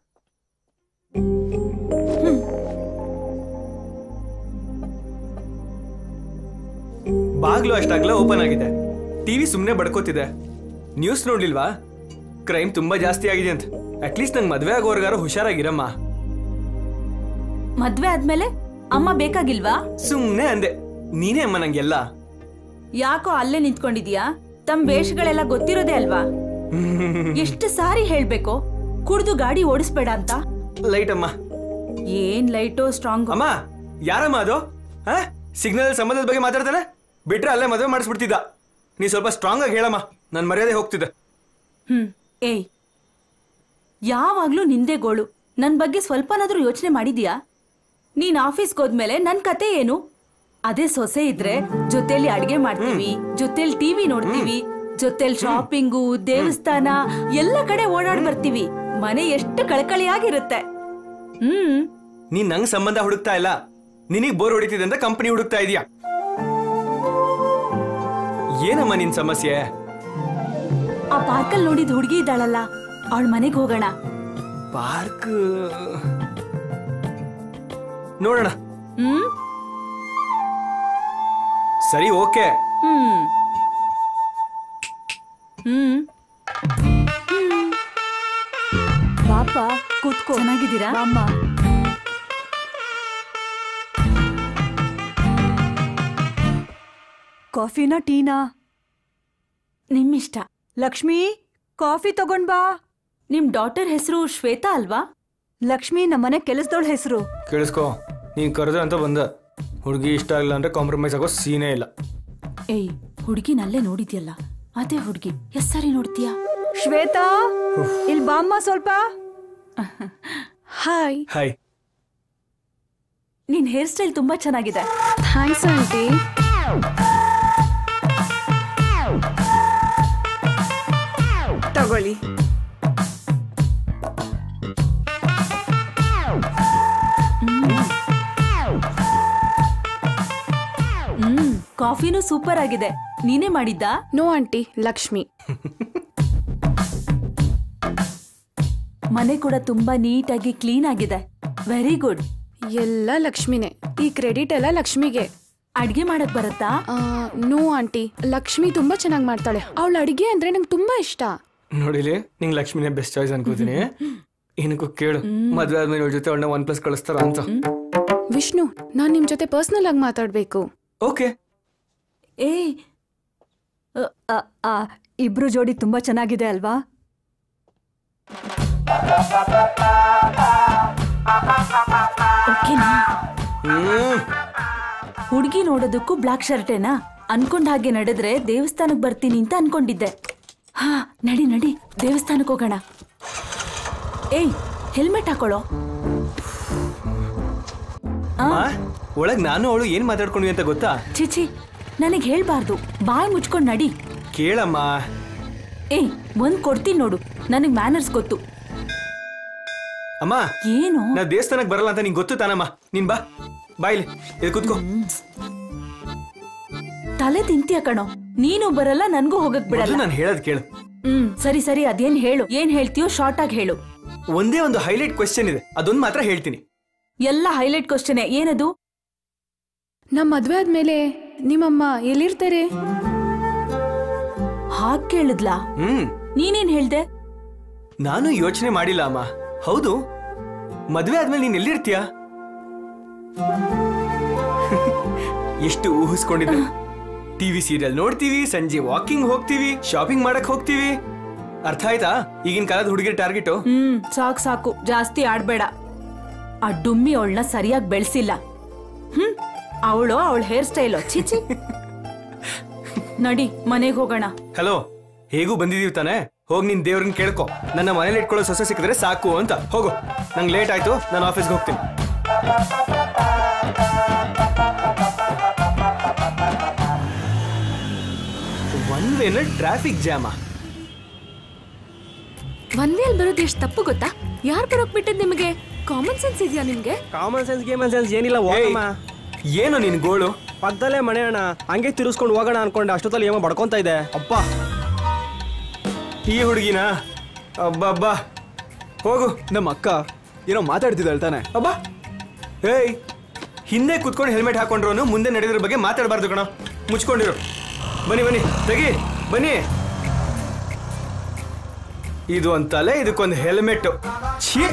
Speaker 4: ಬಾಗ್ಲು ಅಷ್ಟಾಗ್ಲ ಓಪನ್ ಆಗಿದೆ ಟಿವಿ ಸುಮ್ಮನೆ ಬಡ್ಕೋತಿದೆ ನ್ಯೂಸ್ ನೋಡ್ಲಿಲ್ವಾ ಕ್ರೈಮ್ ತುಂಬಾ ಜಾಸ್ತಿ ಆಗಿದೆ ಅಂತ ಅಟ್ಲೀಸ್ಟ್ ನಂಗೆ ಮದ್ವೆ ಆಗೋರ್ಗಾರು ಹುಷಾರಾಗಿರಮ್ಮ
Speaker 8: ಮದ್ವೆ ಆದ್ಮೇಲೆ ಅಮ್ಮ ಬೇಕಾಗಿಲ್ವಾ
Speaker 4: ಸುಮ್ನೆ ಅಂದೆ ನೀನೇ ಅಮ್ಮ ನಂಗೆಲ್ಲ
Speaker 8: ಯಾಕೋ ಅಲ್ಲೇ ನಿಂತ್ಕೊಂಡಿದ್ಯಾ ತಮ್ ವೇಷಗಳೆಲ್ಲ ಗೊತ್ತಿರೋದೇ ಅಲ್ವಾ ಎಷ್ಟು ಸಾರಿ ಹೇಳ್ಬೇಕು ಕುಡ್ದು ಗಾಡಿ ಓಡಿಸ್ಬೇಡ ಅಂತ
Speaker 4: ಲೈಟ್ ಅಮ್ಮ
Speaker 8: ಏನ್ ಲೈಟು ಸ್ಟ್ರಾಂಗ್
Speaker 4: ಅಮ್ಮ ಯಾರಮ್ಮ ಅದು ಹಾ ಸಿಗ್ನಲ್ ಸಂಬಂಧದ ಬಗ್ಗೆ ಮಾತಾಡ್ತಾನೆ ಬಿಟ್ರೆ ಅಲ್ಲೇ ಮದುವೆ ಮಾಡಿಸ್ಬಿಡ್ತಿದ್ದ ನೀ ಸ್ವಲ್ಪ ಸ್ಟ್ರಾಂಗ್ ಆಗಿ ಹೇಳಮ್ಮ ನನ್ನ ಮರ್ಯಾದೆ ಹೋಗ್ತಿದ್ದೆ
Speaker 8: ಹ್ಮ್ ಏಯ್ ಯಾವಾಗ್ಲೂ ನಿಂದೆ ಗೋಳು ನನ್ ಬಗ್ಗೆ ಸ್ವಲ್ಪನಾದ್ರೂ ಯೋಚನೆ ಮಾಡಿದ್ಯಾ ನೀನ್ ಆಫೀಸ್ಗೆ ಹೋದ್ಮೇಲೆ ನನ್ ಕತೆ ಏನು ಅದೇ ಸೊಸೆ ಇದ್ರೆ ಜೊತೆಲಿ ಅಡ್ಗೆ ಮಾಡ್ತೀವಿ ಜೊತೆಲಿ ಟಿವಿ ನೋಡ್ತೀವಿ ಜೊತೆಲಿ ಶಾಪಿಂಗು ದೇವಸ್ಥಾನ ಎಲ್ಲ ಕಡೆ ಓಡಾಡ್ ಬರ್ತೀವಿ ಮನೆ ಎಷ್ಟು ಕಳಕಳಿಯಾಗಿರುತ್ತೆ ಹ್ಮ್
Speaker 4: ನೀನ್ ನಂಗ್ ಸಂಬಂಧ ಹುಡುಕ್ತಾ ಇಲ್ಲ ನಿನಗ್ ಬೋರ್ ಹೊಡಿತಿದೆ ಅಂತ ಕಂಪನಿ ಹುಡುಕ್ತಾ ಇದೀಯಾ ಏನಮ್ಮ ನಿನ್ ಸಮಸ್ಯೆ
Speaker 8: ಆ ಪಾರ್ಕಲ್ಲಿ ನೋಡಿದ ಹುಡುಗಿ ಇದ್ದಾಳಲ್ಲ ಅವಳ ಮನೆಗೆ ಹೋಗೋಣ
Speaker 4: ಪಾರ್ಕ್ ನೋಡೋಣ
Speaker 8: ಹ್ಮ್
Speaker 4: ಸರಿ ಓಕೆ
Speaker 8: ಹ್ಮ್ ಹ್ಮ್
Speaker 5: ಪಾಪ ಕೂತ್ಕೋ
Speaker 8: ಚೆನ್ನಾಗಿದ್ದೀರಾ
Speaker 5: ಅಮ್ಮ ಕಾಫಿನಾ ಟೀನಾ
Speaker 8: ನಿಮ್ಮಿಷ್ಟ
Speaker 5: ಲಕ್ಷ್ಮಿ ಕಾಫಿ ತಗೊಂಡ್ ಬಾ
Speaker 8: ನಿಮ್ ಡಾಟರ್ ಹೆಸರು ಶ್ವೇತಾ ಅಲ್ವಾ
Speaker 5: ಲಕ್ಷ್ಮಿ ನಮ್ಮನೆ ಕೆಲಸದವಳ ಹೆಸರು
Speaker 4: ಕೇಳಿಸ್ಕೊ ನೀನ್ ಕರೆದ ಅಂತ ಬಂದ ಹುಡುಗಿ ಇಷ್ಟ ಆಗಿಲ್ಲ ಅಂದ್ರೆ ಕಾಂಪ್ರಮೈಸ್ ಆಗೋ ಸೀನೇ ಇಲ್ಲ
Speaker 8: ಏಯ್ ಹುಡುಗಿನಲ್ಲೇ ನೋಡಿದ್ಯಲ್ಲ ಅದೇ ಹುಡುಗಿ ಎಸ್ ಸರಿ ನೋಡ್ತೀಯಾ
Speaker 5: ಶ್ವೇತಾ ಇಲ್ಲಿ ಬಾಮ್ಮ ಸ್ವಲ್ಪ
Speaker 7: ಹಾಯ್
Speaker 4: ಹಾಯ್
Speaker 8: ನಿನ್ ಹೇರ್ ಸ್ಟೈಲ್ ತುಂಬಾ ಚೆನ್ನಾಗಿದೆ
Speaker 7: ಥ್ಯಾಂಕ್ಸ್ ಆಂಟಿ
Speaker 9: ತಗೊಳ್ಳಿ
Speaker 8: ಹ್ಮ್ ಕಾಫಿನೂ ಸೂಪರ್ ಆಗಿದೆ ನೀನೇ ಮಾಡಿದ್ದಾ
Speaker 7: ನೋ ಆಂಟಿ ಲಕ್ಷ್ಮಿ
Speaker 8: ಮನೆ ಕೂಡ ತುಂಬಾ ನೀಟಾಗಿ ಕ್ಲೀನ್ ಆಗಿದೆ ವೆರಿ ಗುಡ್
Speaker 7: ಎಲ್ಲ ಲಕ್ಷ್ಮಿನೇ ಈ ಕ್ರೆಡಿಟ್ ಎಲ್ಲ ಲಕ್ಷ್ಮಿಗೆ
Speaker 8: ಅಡ್ಗೆ ಮಾಡಕ್ ಬರುತ್ತಾ
Speaker 7: ನೋ ಆಂಟಿ ಲಕ್ಷ್ಮಿ ತುಂಬಾ ಚೆನ್ನಾಗಿ ಮಾಡ್ತಾಳೆ ಅವಳ ಅಡಿಗೆ ಅಂದ್ರೆ ನಂಗೆ ತುಂಬಾ ಇಷ್ಟ
Speaker 4: ನೋಡಿಲಿ ನಿಂಗೆ ಲಕ್ಷ್ಮಿನೇ ಬೆಸ್ಟ್ ಚಾಯ್ಸ್ ಅನ್ಕೋತೀನಿ ಏನಕ್ಕೂ ಕೇಳು ಮದ್ವೆ ಆದ್ಮೇಲೆ ಇವಳ ಜೊತೆ ಅವಳನ್ನ ಒನ್ ಪ್ಲಸ್ ಕಳಿಸ್ತಾರ ಅಂತ
Speaker 7: ವಿಷ್ಣು ನಾನ್ ನಿಮ್ ಜೊತೆ ಪರ್ಸನಲ್ ಆಗಿ ಮಾತಾಡ್ಬೇಕು
Speaker 4: ಓಕೆ
Speaker 8: ಏ
Speaker 5: ಆ, ಆ, ಇಬ್ರು ಜೋಡಿ ತುಂಬಾ ಚೆನ್ನಾಗಿದೆ ಅಲ್ವಾ
Speaker 8: ಓಕೆನಾ
Speaker 4: ಹ್ಮ್
Speaker 8: ಹುಡುಗಿ ನೋಡೋದಕ್ಕೂ ಬ್ಲಾಕ್ ಶರ್ಟೇನಾ ಅನ್ಕೊಂಡ್ ಹಾಗೆ ನಡೆದ್ರೆ ದೇವಸ್ಥಾನಕ್ ಬರ್ತೀನಿ ಅಂತ ಅನ್ಕೊಂಡಿದ್ದೆ ಹಾ ನಡಿ ನಡಿ ದೇವಸ್ಥಾನಕ್ ಹೋಗೋಣ ಏಯ್ ಹೆಲ್ಮೆಟ್ ಹಾಕೊಳ್ಳೋ
Speaker 4: ಅಮ್ಮ, ಒಳಗ್ ನಾನು ಅವಳು ಏನ್ ಮಾತಾಡ್ಕೊಂಡ್ವಿ ಅಂತ ಗೊತ್ತಾ
Speaker 8: ಚಿಚಿ ನನಗ್ ಹೇಳ್ಬಾರ್ದು ಬಾಯ್ ಮುಚ್ಕೊಂಡ್ ನಡಿ
Speaker 4: ಕೇಳಮ್ಮ
Speaker 8: ಏಯ್ ಒಂದ್ ಕೊಡ್ತೀನಿ ನೋಡು ನನಗ್ ಮ್ಯಾನರ್ಸ್ ಗೊತ್ತು
Speaker 4: ಅಮ್ಮ
Speaker 8: ಏನು
Speaker 4: ನಾ ದೇವಸ್ಥಾನಕ್ಕೆ ಬರಲ್ಲ ಅಂತ ನಿಂಗೆ ಗೊತ್ತು ತಾನಮ್ಮ ನೀನ್ ಬಾ ಬಾಯ್ಲಿ ಇದು ಕೂತ್ಕೋ
Speaker 8: ತಲೆ ತಿಂತೀಯ ಕಣೋ ನೀನು ಬರಲ್ಲ ನನ್ಗೂ ಹೋಗಕ್ ಬಿಡಲ್ಲ
Speaker 4: ನಾನು ಹೇಳೋದ್ ಕೇಳು
Speaker 8: ಹ್ಮ್ ಸರಿ ಸರಿ ಅದೇನ್ ಹೇಳು ಏನ್ ಹೇಳ್ತೀಯೋ ಶಾರ್ಟ್ ಆಗಿ ಹೇಳು
Speaker 4: ಒಂದೇ ಒಂದು ಹೈಲೈಟ್ ಕ್ವೆಶ್ಚನ್ ಇದೆ ಅದೊಂದು ಮಾತ್ರ ಹೇಳ್ತೀನಿ
Speaker 8: ಎಲ್ಲ ಹೈಲೈಟ್ ಕ್ವಶನ್ ಏನದು
Speaker 7: ನಮ್ ಮದ್ವೆ ಆದ್ಮೇಲೆ ನಿಮ್ಮಮ್ಮ ಎಲ್ಲಿರ್ತಾರೆ
Speaker 8: ಹಾಗ್ ಕೇಳಿದ್ಲಾ
Speaker 4: ಹ್ಮ್
Speaker 8: ನೀನೇನ್ ಹೇಳ್ದೆ
Speaker 4: ನಾನು ಯೋಚನೆ ಮಾಡಿಲ್ಲ ಅಮ್ಮ ಹೌದು ಮದ್ವೆ ಆದ್ಮೇಲೆ ನೀನ್ ಎಲ್ಲಿರ್ತೀಯ ಎಷ್ಟು ಊಹಿಸ್ಕೊಂಡಿದ್ದೆ ಟಿವಿ ಸೀರಿಯಲ್ ನೋಡ್ತೀವಿ ಸಂಜೆ ವಾಕಿಂಗ್ ಹೋಗ್ತೀವಿ ಶಾಪಿಂಗ್ ಮಾಡಕ್ ಹೋಗ್ತೀವಿ ಅರ್ಥ ಆಯ್ತಾ ಈಗಿನ ಕಾಲದ ಹುಡುಗಿರ ಟಾರ್ಗೆಟ್
Speaker 8: ಹ್ಮ್ ಸಾಕು ಸಾಕು ಜಾಸ್ತಿ ಆಡ್ಬೇಡ ಆ ಡುಮ್ಮಿ ಅವಳನ್ನ ಸರಿಯಾಗಿ ಬೆಳೆಸಿಲ್ಲ ಹ್ಮ್ ಅವಳು ಅವಳ ಹೇರ್ ಸ್ಟೈಲು ಚಿಚಿ ನಡಿ ಮನೆಗೆ ಹೋಗೋಣ
Speaker 4: ಹಲೋ ಹೇಗೂ ಬಂದಿದೀವಿ ತಾನೆ ಹೋಗಿ ನಿನ್ ದೇವ್ರನ್ನ ಕೇಳ್ಕೊ ನನ್ನ ಮನೇಲಿ ಇಟ್ಕೊಳ್ಳೋ ಸೊಸೆ ಸಿಕ್ಕಿದ್ರೆ ಸಾಕು ಅಂತ ಹೋಗು ನಂಗೆ ಲೇಟ್ ಆಯ್ತು ನಾನು ಆಫೀಸ್ಗೆ ಹೋಗ್ತೀನಿ ಒನ್ ವೇನಲ್ಲಿ ಟ್ರಾಫಿಕ್ ಜಾಮ
Speaker 7: ಒನ್ ವೇಲ್ ಬರೋದು ಎಷ್ಟು ತಪ್ಪು ಗೊತ್ತಾ ಯಾರು ಬರೋಕ್ ಬಿಟ್ಟದ್ ನಿಮಗೆ ಕಾಮನ್ ಸೆನ್ಸ್ ಇದೆಯಾ ನಿಮ್ಗೆ
Speaker 2: ಕಾಮನ್ ಸೆನ್ಸ್ ಗೇಮನ್ ಸೆನ್ಸ್ ಏನಿಲ್ಲ ಹೋಗಮ್ಮ
Speaker 4: ಏನು ನಿನ್ ಗೋಳು
Speaker 2: ಪಕ್ಕದಲ್ಲೇ ಮನೆ ಅಣ್ಣ ಹಂಗೆ ತಿರ್ಸ್ಕೊಂಡು ಹೋಗೋಣ ಅನ್ಕೊಂಡೆ ಅಷ್ಟೊತ್ತಲ್ಲಿ ಏನೋ ಬಡ್ಕೊಂತ ಇದೆ ಅಪ್ಪ
Speaker 4: ಈ ಹುಡುಗಿನ ಅಬ್ಬಬ್ಬಾ ಹೋಗು
Speaker 11: ನಮ್ಮ ಅಕ್ಕ ಏನೋ ಮಾತಾಡ್ತಿದ್ದಾಳೆ ತಾನೆ
Speaker 4: ಅಬ್ಬಾ ಏಯ್ ಹಿಂದೆ ಕುತ್ಕೊಂಡು ಹೆಲ್ಮೆಟ್ ಹಾಕೊಂಡ್ರು ಮುಂದೆ ನಡೆದ್ರ ಬಗ್ಗೆ ಮಾತಾಡಬಾರ್ದು ಕಣ ಮುಚ್ಕೊಂಡಿರು ಬನ್ನಿ ಬನ್ನಿ ತೆಗಿ ಬನ್ನಿ ಇದು ಒಂದ್ ತಲೆ ಇದಕ್ಕೊಂದು ಹೆಲ್ಮೆಟ್ ಛೀ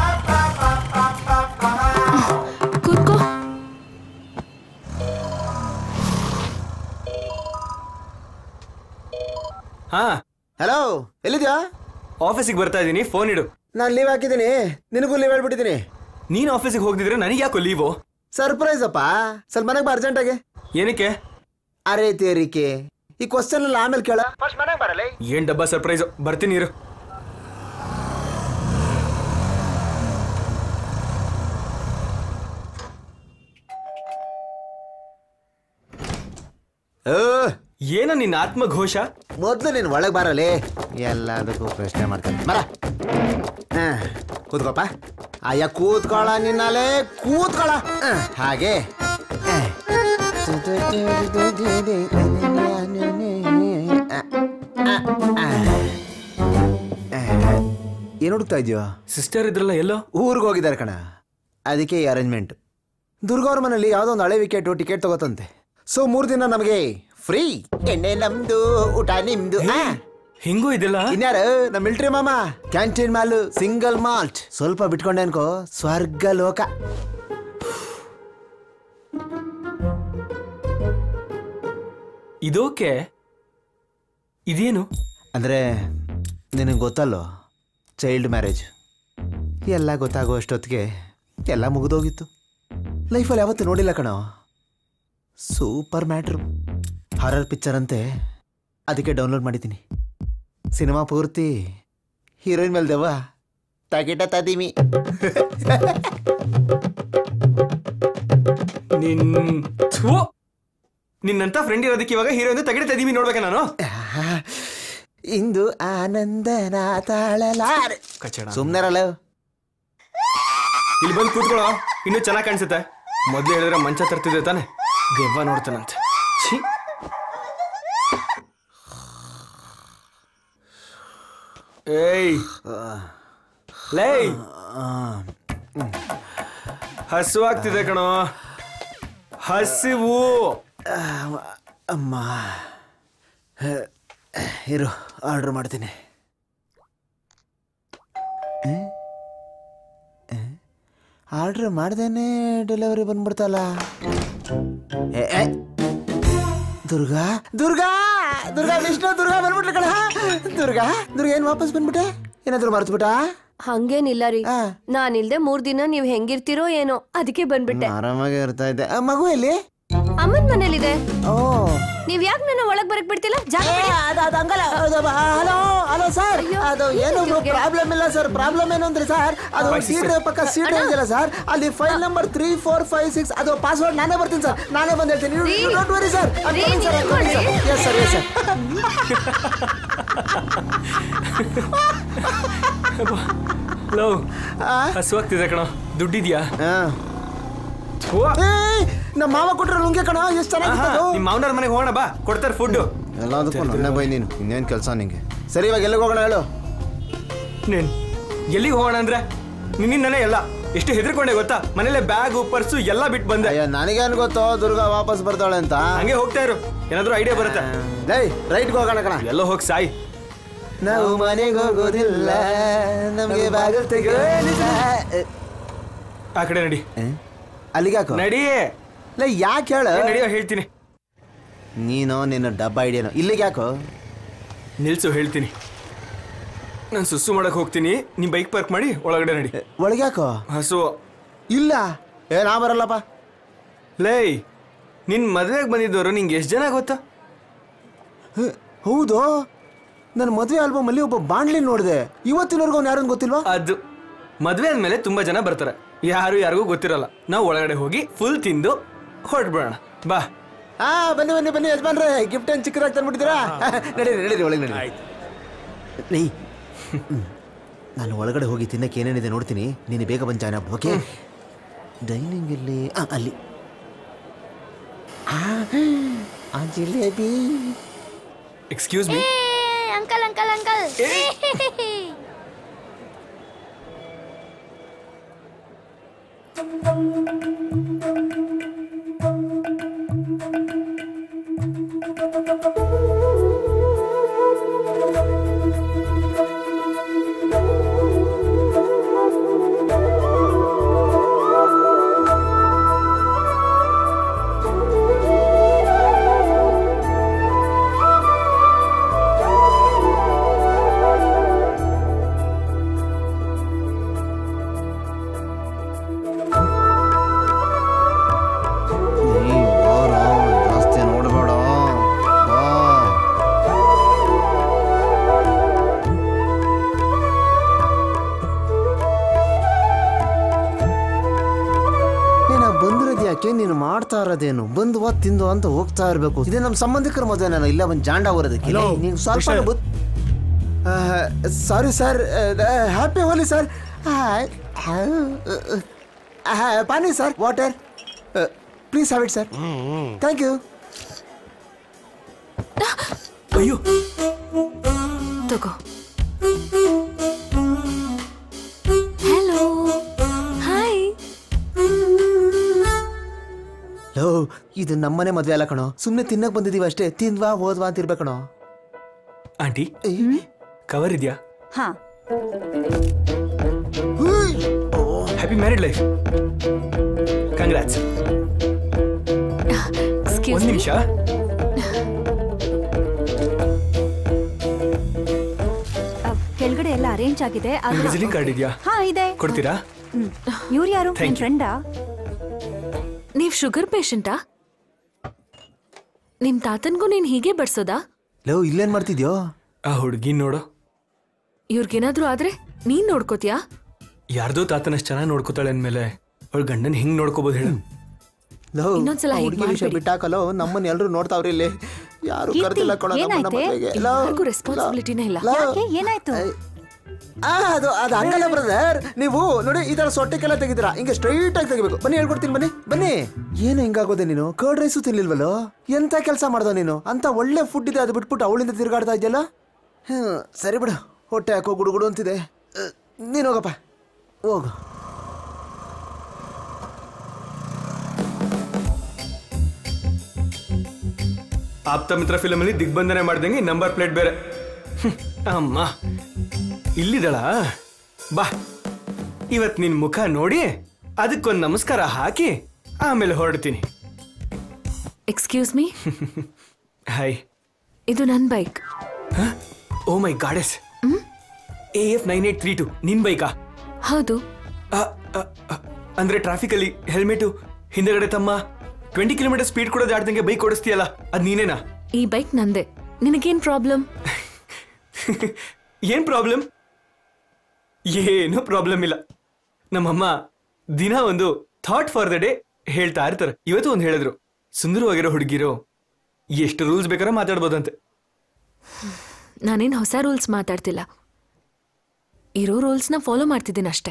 Speaker 7: ಕೂತ್ಕೋ
Speaker 4: ಹಾ
Speaker 3: ಹಲೋ ಎಲ್ಲಿದ್ಯಾ
Speaker 4: ಆಫೀಸಿಗೆ ಬರ್ತಾ ಇದ್ದೀನಿ ಫೋನ್ ಇಡು
Speaker 3: ನಾನು ಲೀವ್ ಹಾಕಿದ್ದೀನಿ ನಿನಗೂ ಲೀವ್ ಹೇಳ್ಬಿಟ್ಟಿದ್ದೀನಿ
Speaker 4: ನೀನ್ ಆಫೀಸಿಗೆ ಹೋಗ್ದಿದ್ರೆ ನನಗೆ ಯಾಕೋ ಲೀವು
Speaker 3: ಸರ್ಪ್ರೈಸ್ ಅಪ್ಪ ಸ್ವಲ್ಪ ಮನೆಗೆ ಬಾ ಅರ್ಜೆಂಟಾಗಿ
Speaker 4: ಏನಕ್ಕೆ
Speaker 3: ಅರೆ ತೇರಿಕೆ ಈ ಕ್ವಶನ್ ಎಲ್ಲ ಆಮೇಲೆ ಕೇಳ ಫಸ್ಟ್ ಮನೆಗೆ ಬರಲಿ
Speaker 4: ಏನ್ ಡಬ್ಬ ಸರ್ಪ್ರೈಸ್ ಬರ್ತೀನಿ ಇರು ಏನ ನಿನ್ನ ಆತ್ಮಘೋಷ
Speaker 3: ಮೊದ್ಲು ನೀನ್ ಒಳಗೆ ಬರಲಿ ಎಲ್ಲದಕ್ಕೂ ಪ್ರಶ್ನೆ ಮಾಡ್ತಾನೆ ಬರ ಹಾ, ಕೂತ್ಕೋಪ ಅಯ್ಯ ಕೂತ್ಕೊಳ ನಿನ್ನಲೆ ಕೂತ್ಕೊಳ ಹಾ, ಹಾಗೆ ಹಾ. ಏನು ಹುಡುಕ್ತಾ ಇದೆಯೋ
Speaker 4: ಸಿಸ್ಟರ್ ಇದ್ರಲ್ಲ ಎಲ್ಲೋ
Speaker 3: ಊರಿಗೆ ಹೋಗಿದ್ದಾರೆ ಕಣ ಅದಕ್ಕೆ ಈ ಅರೇಂಜ್ಮೆಂಟ್ ದುರ್ಗವ್ರ ಮನೇಲಿ ಯಾವುದೋ ಒಂದು ಹಳೆ ವಿಕೆಟ್ ಟಿಕೆಟ್ ತಗೋತಂತೆ ಸೊ ಮೂರು ದಿನ ನಮಗೆ ಫ್ರೀ ಎಣ್ಣೆ ನಮ್ದು ಊಟ ನಿಮ್ದು
Speaker 4: ಹಿಂಗೂ ಇದೆಲ್ಲ
Speaker 3: ಇನ್ಯಾರು ನಮ್ಮ ಮಿಲ್ಟ್ರಿ ಮಾಮ ಕ್ಯಾಂಟೀನ್ ಮಾಲು ಸಿಂಗಲ್ ಮಾಲ್ಟ್ ಸ್ವಲ್ಪ ಬಿಟ್ಕೊಂಡೆ ಅನ್ಕೋ ಸ್ವರ್ಗ ಲೋಕ
Speaker 4: ಇದೋಕೆ ಇದೇನು
Speaker 3: ಅಂದ್ರೆ ನಿನಗೆ ಗೊತ್ತಲ್ಲೋ ಚೈಲ್ಡ್ ಮ್ಯಾರೇಜ್ ಎಲ್ಲ ಗೊತ್ತಾಗೋ ಅಷ್ಟೊತ್ತಿಗೆ ಎಲ್ಲ ಮುಗಿದೋಗಿತ್ತು ಲೈಫಲ್ಲಿ ಯಾವತ್ತೂ ನೋಡಿಲ್ಲ ಕಣೋ ಸೂಪರ್ ಮ್ಯಾಟ್ರು ಹಾರರ್ ಪಿಕ್ಚರ್ ಅಂತೆ ಅದಕ್ಕೆ ಡೌನ್ಲೋಡ್ ಮಾಡಿದ್ದೀನಿ ಸಿನಿಮಾ ಪೂರ್ತಿ ಹೀರೋಯಿನ್ ಮೇಲೆ ದೇವ ತಗಿಟ ತದೀಮಿ
Speaker 4: ನಿನ್ ಥು! ನಿನ್ನಂತ ಫ್ರೆಂಡ್ ಇರೋದಕ್ಕೆ ಇವಾಗ ಹೀರೋಯಿಂದ ತೆಗೆಡ್ತಾ ಇದೀವಿ ನೋಡ್ಬೇಕಾ ನಾನು
Speaker 3: ಇಂದು ಆನಂದನ ತಾಳಲಾರೆ
Speaker 4: ಕಚ್ಚಡ
Speaker 3: ಸುಮ್ಮನೆರಲ್ಲ
Speaker 4: ಇಲ್ಲಿ ಬಂದು ಕೂತ್ಕೊಳ್ಳೋ ಇನ್ನೂ ಚೆನ್ನಾಗಿ ಕಾಣಿಸುತ್ತೆ ಮೊದ್ಲು ಹೇಳಿದ್ರೆ ಮಂಚ ತರ್ತಿದ್ದೆ ತಾನೆ ದೆವ್ವ ನೋಡ್ತಾನಂತೆ ಛೀ ಏಯ್ ಲೇ ಹಸುವಾಗ್ತಿದೆ ಕಣೋ ಹಸಿವು
Speaker 3: ಅಮ್ಮ ಇರು ಆರ್ಡರ್ ಮಾಡ್ತೀನಿ ಆರ್ಡ್ರ್ ಮಾಡ್ದೇನೆ ಡೆಲಿವರಿ ಬಂದ್ಬಿಡ್ತಲ್ಲ ಏ, ಏ. ದುರ್ಗಾ ದುರ್ಗಾ ದುರ್ಗಾ ವಿಷ್ಣು ದುರ್ಗಾ ಬಂದ್ಬಿಟ್ಲ ಕಣ ದುರ್ಗಾ ದುರ್ಗಾ ಏನ್ ವಾಪಸ್ ಬಂದ್ಬಿಟ್ಟೆ ಏನಾದ್ರು ಮರ್ತ್ಬಿಟ್ಟ
Speaker 12: ಹಂಗೇನಿಲ್ಲ ರೀ ನಾನಿಲ್ದೆ ಮೂರ್ ದಿನ ನೀವ್ ಹೆಂಗಿರ್ತಿರೋ ಏನೋ ಅದಕ್ಕೆ ಬಂದ್ಬಿಟ್ಟೆ
Speaker 3: ಆರಾಮಾಗಿ ಇರ್ತಾ ಇದ್ದೆ ಆ, ಮಗು ಎಲ್ಲಿ
Speaker 12: ಅಮ್ಮನ್ ಮನೇಲಿದೆ
Speaker 3: ಓ
Speaker 12: ನೀವ್ ಯಾಕೆ ನನ್ನ ಒಳಗ್ ಬರಕ್ ಬಿಡ್ತಿಲ್ಲ ಜಾಗ
Speaker 3: ಏ, ಅದು ಅದು ಹಂಗಲ್ಲ ಅದು ಬ- ಹಲೋ ಹಲೋ ಸರ್ ಅದು ಏನು ಪ್ರಾಬ್ಲಮ್ ಇಲ್ಲ ಸರ್ ಪ್ರಾಬ್ಲಮ್ ಏನು ಅಂದ್ರೆ ಸರ್ ಅದು
Speaker 4: Five, six,
Speaker 3: ಸೀಟ್
Speaker 4: sir.
Speaker 3: ಪಕ್ಕ ಸೀಟ್ ಇದೆಯಲ್ಲ ಸರ್ ಅಲ್ಲಿ file number three four five six ಅದು ಪಾಸ್ವರ್ಡ್ ನಾನೇ ಬರ್ತೀನಿ ಸರ್ ನಾನೇ ಬಂದು ಹೇಳ್ತೀನಿ don't worry sir yes sir yes sir
Speaker 4: ಲೋ ಹಸುವಾಗ್ತಿದೆ ಕಣೋ ದುಡ್ಡಿದ್ಯಾ
Speaker 3: ನಮ್ಮ ಮಾವ ಕೊಟ್ರೆ ಲುಂಗೆ ಕಣ ಎಷ್ಟು ಚೆನ್ನಾಗಿತ್ತು
Speaker 4: ನಿಮ್ಮ ಮಾವನವ್ರ ಮನೆಗೆ ಹೋಗೋಣ ಬಾ ಕೊಡ್ತಾರೆ ಫುಡ್
Speaker 3: ಎಲ್ಲದಕ್ಕೂ ನನ್ನೇ ಬೈ ನೀನು ಇನ್ನೇನು ಕೆಲಸ ನಿಂಗೆ ಸರಿ ಇವಾಗ ಎಲ್ಲಿಗೆ ಹೋಗೋಣ ಹೇಳು
Speaker 4: ನೀನ್ ಎಲ್ಲಿಗೆ ಹೋಗೋಣ ಅಂದ್ರೆ ನಿನ್ನಿಂದನೇ ಎಲ್ಲ ಎಷ್ಟು ಹೆದರ್ಕೊಂಡೆ ಗೊತ್ತಾ ಮನೇಲೆ ಬ್ಯಾಗು ಪರ್ಸು ಎಲ್ಲ ಬಿಟ್ಟು ಬಂದೆ
Speaker 3: ಅಯ್ಯ ನನಗೇನು ಗೊತ್ತೋ ದುರ್ಗಾ ವಾಪಸ್ ಬರ್ತಾಳೆ ಅಂತ
Speaker 4: ಹಂಗೆ ಹೋಗ್ತಾ ಇರು ಏನಾದ್ರೂ ಐಡಿಯಾ ಬರುತ್ತೆ
Speaker 3: ಲೈ ರೈಟ್ಗೆ ಹೋಗೋಣ ಕಣ
Speaker 4: ಎಲ್ಲೋ ಹೋಗಿ ಸಾಯಿ
Speaker 3: ನಾವು ಮನೆಗೆ ಹೋಗೋದಿಲ್ಲ ನಮಗೆ ಬಾಗಿಲು ತೆಗೆ
Speaker 4: ಆ ಕಡೆ ನಡಿ
Speaker 3: ಅಲ್ಲಿಗೆ ಯಾಕೋ
Speaker 4: ನಡಿ
Speaker 3: ಲೈ ಯಾಕೆ ಹೇಳ
Speaker 4: ಏ, ನಡಿಯೋ ಹೇಳ್ತೀನಿ
Speaker 3: ನೀನು ನಿನ್ನ ಡಬ್ಬ ಐಡಿಯಾನು ಇಲ್ಲಿಗೆ ಯಾಕೋ
Speaker 4: ನಿಲ್ಸು ಹೇಳ್ತೀನಿ ನಾನು ಸುಸ್ಸು ಮಾಡಕ್ ಹೋಗ್ತೀನಿ ನೀ ಬೈಕ್ ಪಾರ್ಕ್ ಮಾಡಿ ಒಳಗಡೆ ನಡಿ
Speaker 3: ಒಳಗೆ ಯಾಕೋ
Speaker 4: ಹಸು
Speaker 3: ಇಲ್ಲ ಏ ನಾ ಬರಲ್ಲಪ್ಪ
Speaker 4: ಲೇ ನಿನ್ ಮದ್ವೆಗೆ ಬಂದಿದ್ದವರು ನಿಂಗೆ ಎಷ್ಟು ಜನ ಗೊತ್ತಾ
Speaker 3: ಹೇ, ಹೌದು ನನ್ನ ಮದುವೆ ಆಲ್ಬಮ್ ಅಲ್ಲಿ ಒಬ್ಬ ಬಾಂಡ್ಲಿ ನೋಡಿದೆ ಇವತ್ತಿನವರೆಗೂ ಅವ್ನು ಯಾರನ್ನು ಗೊತ್ತಿಲ್ವಾ
Speaker 4: ಅದು ಮದ್ವೆ ಆದ್ಮೇಲೆ ತುಂಬಾ ಜನ ಬರ್ತಾರೆ ಯಾರು ಯಾರಿಗೂ ಗೊತ್ತಿರಲ್ಲ ನಾವು ಒಳಗಡೆ ಹೋಗಿ ಫುಲ್ ತಿಂದು ಹೊರಟ್ಬಿಡೋಣ ಬಾ
Speaker 3: ಹಾ ಬನ್ನಿ ಬನ್ನಿ ಬನ್ನಿ ಯಜಮಾನ್ರೆ ಗಿಫ್ಟ್ ಏನು ಚಿಕ್ಕದಾಗಿ ತಂದ್ಬಿಟ್ಟಿದ್ದೀರಾ ನಡೀರಿ ನಡೀರಿ ಒಳಗೆ ನಡೀರಿ ನೀ ನಾನು ಒಳಗಡೆ ಹೋಗಿ ತಿನ್ನಕ್ಕೆ ಏನೇನಿದೆ ನೋಡ್ತೀನಿ ನೀನು ಬೇಗ ಬಂದು ಜಾಯ್ನ್ ಆಗ್ಬೋದು ಓಕೆ ಡೈನಿಂಗ್ ಇಲ್ಲಿ ಆ, ಅಲ್ಲಿ ಆ, ಆ jalebi
Speaker 4: excuse me
Speaker 12: uncle uncle uncle
Speaker 3: ನೀ ಬಾರೋ, ಜಾಸ್ತಿ ನೋಡಬೇಡ ಬಾ ಏನ ಬಂದಿರೋದು ಯಾಕೆ ನೀನು ಮಾಡ್ತಾ ಇರೋದೇನು ಬಂದು ವಾ ತಿಂದು ಅಂತ ಹೋಗ್ತಾ ಇರಬೇಕು ಇದೇ ನಮ್ಮ ಸಂಬಂಧಿಕರ ಮದುವೆ ನಾನು ಇಲ್ಲ ಬಂದು ಜಾಂಡ ಬರೋದಕ್ಕೆ
Speaker 2: Hello,
Speaker 3: ನೀನು ಸ್ವಲ್ಪ
Speaker 2: Mister.
Speaker 3: Sorry sir happy Holi sir ಪಾನಿ sir water please have it sir thank you
Speaker 4: ಅಯ್ಯೋ
Speaker 7: ತಗೋ ಹಲೋ ಹಾಯ್
Speaker 3: ಲೋ ಇದು ನಮ್ಮನೆ ಮದ್ವೆ ಅಲ್ಲ ಕಣೋ ಸುಮ್ನೆ ತಿನ್ನಕ್ ಬಂದಿದೀವಿ ಅಷ್ಟೇ ತಿಂದ್ವಾ ಹೋದ್ವಾ ಅಂತ ಇರ್ಬೇಕಣೋ
Speaker 4: ಆಂಟಿ ಕವರ್ ಇದೆಯಾ
Speaker 5: ಹಾ
Speaker 4: ಹ್ಯಾಪಿ ಮ್ಯಾರಿಡ್ ಲೈಫ್ ಕಂಗ್ರಾಟ್ಸ್ ಒಂದ್ ನಿಮಿಷ
Speaker 5: ಕೆಳಗಡೆ ಎಲ್ಲ ಅರೇಂಜ್ ಆಗಿದೆ ಆದ್ರೆ-
Speaker 4: ವಿಸಿಟಿಂಗ್ ಕಾರ್ಡ್ ಇದೆಯಾ
Speaker 5: ಹಾ ಇದೆ
Speaker 4: ಕೊಡ್ತೀರಾ
Speaker 5: ಇವ್ರು ಯಾರು
Speaker 4: Thank
Speaker 5: ನಿನ್
Speaker 4: you.
Speaker 5: ಫ್ರೆಂಡಾ
Speaker 7: ನೀವ್ ಶುಗರ್ ಪೇಷಂಟಾ ನಿಮ್ ತಾತನ್ಗೂ ನೀನ್ ಹೀಗೆ ಬಡ್ಸೋದಾ
Speaker 3: ಲೋ ಇಲ್ಲೇನ್ ಮಾಡ್ತಿದ್ಯೋ
Speaker 4: ಆ ಹುಡುಗಿ ನೋಡು
Speaker 7: ಇವ್ರಿಗೇನಾದ್ರೂ ಆದ್ರೆ ನೀನ್ ನೋಡ್ಕೋತಿಯಾ
Speaker 4: ಯಾರ್ದೋ ತಾತನಷ್ಟು ಚೆನ್ನಾಗಿ ನೋಡ್ಕೋತಾಳೆ ಅಂದ್ಮೇಲೆ ಅವಳು ಗಂಡನ್ ಹಿಂಗ್ ನೋಡ್ಕೋಬಹುದು ಹೇಳು
Speaker 3: ಲೋ
Speaker 7: ಇನ್ನೊಂದ್ಸಲ
Speaker 3: ಆ
Speaker 7: ಹೀಗ್
Speaker 3: ಹುಡ್ಗಿ ವಿಷಯ
Speaker 7: ಮಾಡ್ಬೇಡಿ.
Speaker 3: ಬಿಟ್ಟಾಕಲೋ ನಮ್ಮನ್ನ ಎಲ್ರು ನೋಡ್ತಾವ್ರಿ ಇಲ್ಲಿ ಯಾರು
Speaker 5: ಕೀರ್ತಿ,
Speaker 3: ಕರ್ದಿಲ್ಲ ಕಣೋ ನಮ್ಮನ್ನ
Speaker 5: ಏನಾಯ್ತೆ?
Speaker 3: ಮದ್ವೆಗೆ. ಲೋ,
Speaker 7: ಯಾರಿಗೂ ರೆಸ್ಪಾನ್ಸಿಬಿಲಿಟಿನೇ ಇಲ್ಲ
Speaker 3: ಲೋ.
Speaker 5: ಯಾಕೆ ಏನಾಯ್ತು
Speaker 3: ಆ, ಅದು ಅದು ಹಂಗಲ್ಲ ಬ್ರದರ್ ನೀವು ನೋಡಿ ಈ ತರ ಸೊಟ್ಟೆಗೆಲ್ಲ ತೆಗಿತೀರಾ ಹಿಂಗೆ ಸ್ಟ್ರೈಟ್ ಆಗಿ ತೆಗಿಬೇಕು ಬನ್ನಿ ಹೇಳ್ಕೊಡ್ತೀನಿ ಬನ್ನಿ ಬನ್ನಿ ಏನು ಹಿಂಗಾಗೋದೆ ನೀನು ಕರ್ಡ್ ರೈಸು ತಿನ್ಲಿಲ್ವಲ್ಲೋ ಎಂತ ಕೆಲಸ ಮಾಡ್ದ ನೀನು ಅಂತ ಒಳ್ಳೆ ಫುಡ್ ಇದೆ ಅದು ಬಿಟ್ಬಿಟ್ಟು ಅವಳಿಂದ ತಿರ್ಗಾಡ್ತಾ ಇದೆಯಲ್ಲ ಹ್ಮ್ ಸರಿ ಬಿಡು ಹೊಟ್ಟೆ ಹಾಕೋ ಗುಡುಗುಡು ಅಂತಿದೆ ಅಹ್, ನೀನ್ ಹೋಗಪ್ಪ ಹೋಗು
Speaker 4: ಆಪ್ತ ಮಿತ್ರ ಫಿಲಮ್ ಅಲ್ಲಿ ದಿಗ್ಬಂಧನೆ ಮಾಡ್ದಂಗೆ ನಂಬರ್ ಪ್ಲೇಟ್ ಬೇರೆ ಹ್ಮ್, ಅಮ್ಮ ಇಲ್ಲಿದಳ ಬಾ ಇವತ್ ನಿನ್ ಮುಖ ನೋಡಿ ಅದಕ್ಕೊಂದ್ ನಮಸ್ಕಾರ ಹಾಕಿ ಆಮೇಲೆ ಹೊರಡ್ತೀನಿ
Speaker 7: ಎಕ್ಸ್ಕ್ಯೂಸ್ ಮೀ
Speaker 4: ಹಾಯ್
Speaker 7: ಇದು ನನ್ bike
Speaker 4: oh my goddess A F nine eight three two ನಿನ್ ಬೈಕಾ
Speaker 7: ಹೌದು
Speaker 4: ಅಂದ್ರೆ ಟ್ರಾಫಿಕ್ ಅಲ್ಲಿ ಹೆಲ್ಮೆಟು ಹಿಂದೆಗಡೆ ತಮ್ಮ ಟ್ವೆಂಟಿ ಕಿಲೋಮೀಟರ್ ಸ್ಪೀಡ್ ಕೂಡ ದಾಟ್ದಂಗೆ ಬೈಕ್ ಓಡಿಸ್ತೀಯಲ್ಲ ಅದ್ ನೀನೇನಾ
Speaker 7: ಈ ಬೈಕ್ ನಂದೆ ನಿನಗೇನ್ ಪ್ರಾಬ್ಲಮ್
Speaker 4: ಏನ್ ಪ್ರಾಬ್ಲಮ್ ಏನು ಪ್ರಾಬ್ಲಮ್ ಇಲ್ಲ ನಮ್ಮಮ್ಮ ದಿನ ಒಂದು ಥಾಟ್ ಫಾರ್ ದ ಡೇ ಹೇಳ್ತಾ ಇರ್ತಾರೆ ಇವತ್ತು ಒಂದು ಹೇಳಿದ್ರು ಸುಂದರವಾಗಿರೋ ಹುಡುಗಿರು ಎಷ್ಟು ರೂಲ್ಸ್ ಬೇಕಾದ್ರೆ ಮಾತಾಡ್ಬೋದಂತೆ
Speaker 7: ನಾನೇನ್ ಹೊಸ ರೂಲ್ಸ್ ಮಾತಾಡ್ತಿಲ್ಲ ಇರೋ ರೂಲ್ಸ್ನ ಫಾಲೋ ಮಾಡ್ತಿದ್ದೀನಿ ಅಷ್ಟೇ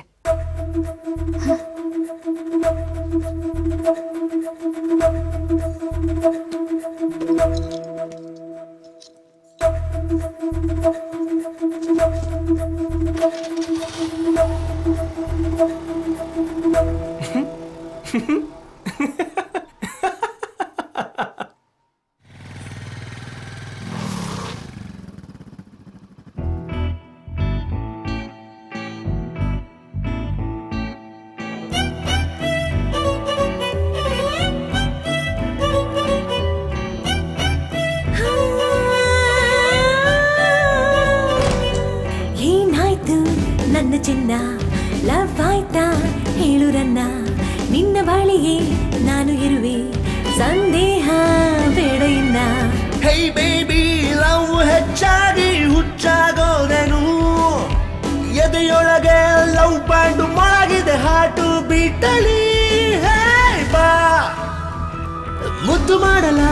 Speaker 14: ಏನಾಯ್ತು ನನ್ನ ಚಿನ್ನ ಲವ್ ಆಯ್ತಾ ಹೇಳು ರನ್ನ ನಿನ್ನ ಬಾಳಿಗೆ ನಾನು ಇರುವೆ ಸಂದೇಹ ಬೇಡ ಇನ್ನ
Speaker 15: ಹೇ ಬೇಬಿ ಲವ್ ಹೆಚ್ಚಾಗಿ ಹುಚ್ಚಾಗೋದೆನು ಎದೆಯೊಳಗೆ ಲವ್ ಬ್ಯಾಂಡ್ ಮೊಳಗಿದೆ ಹಾಟು ಬಿಟ್ಟಲಿ ಹೇ ಬಾ ಮುದ್ದು ಮಾಡಲ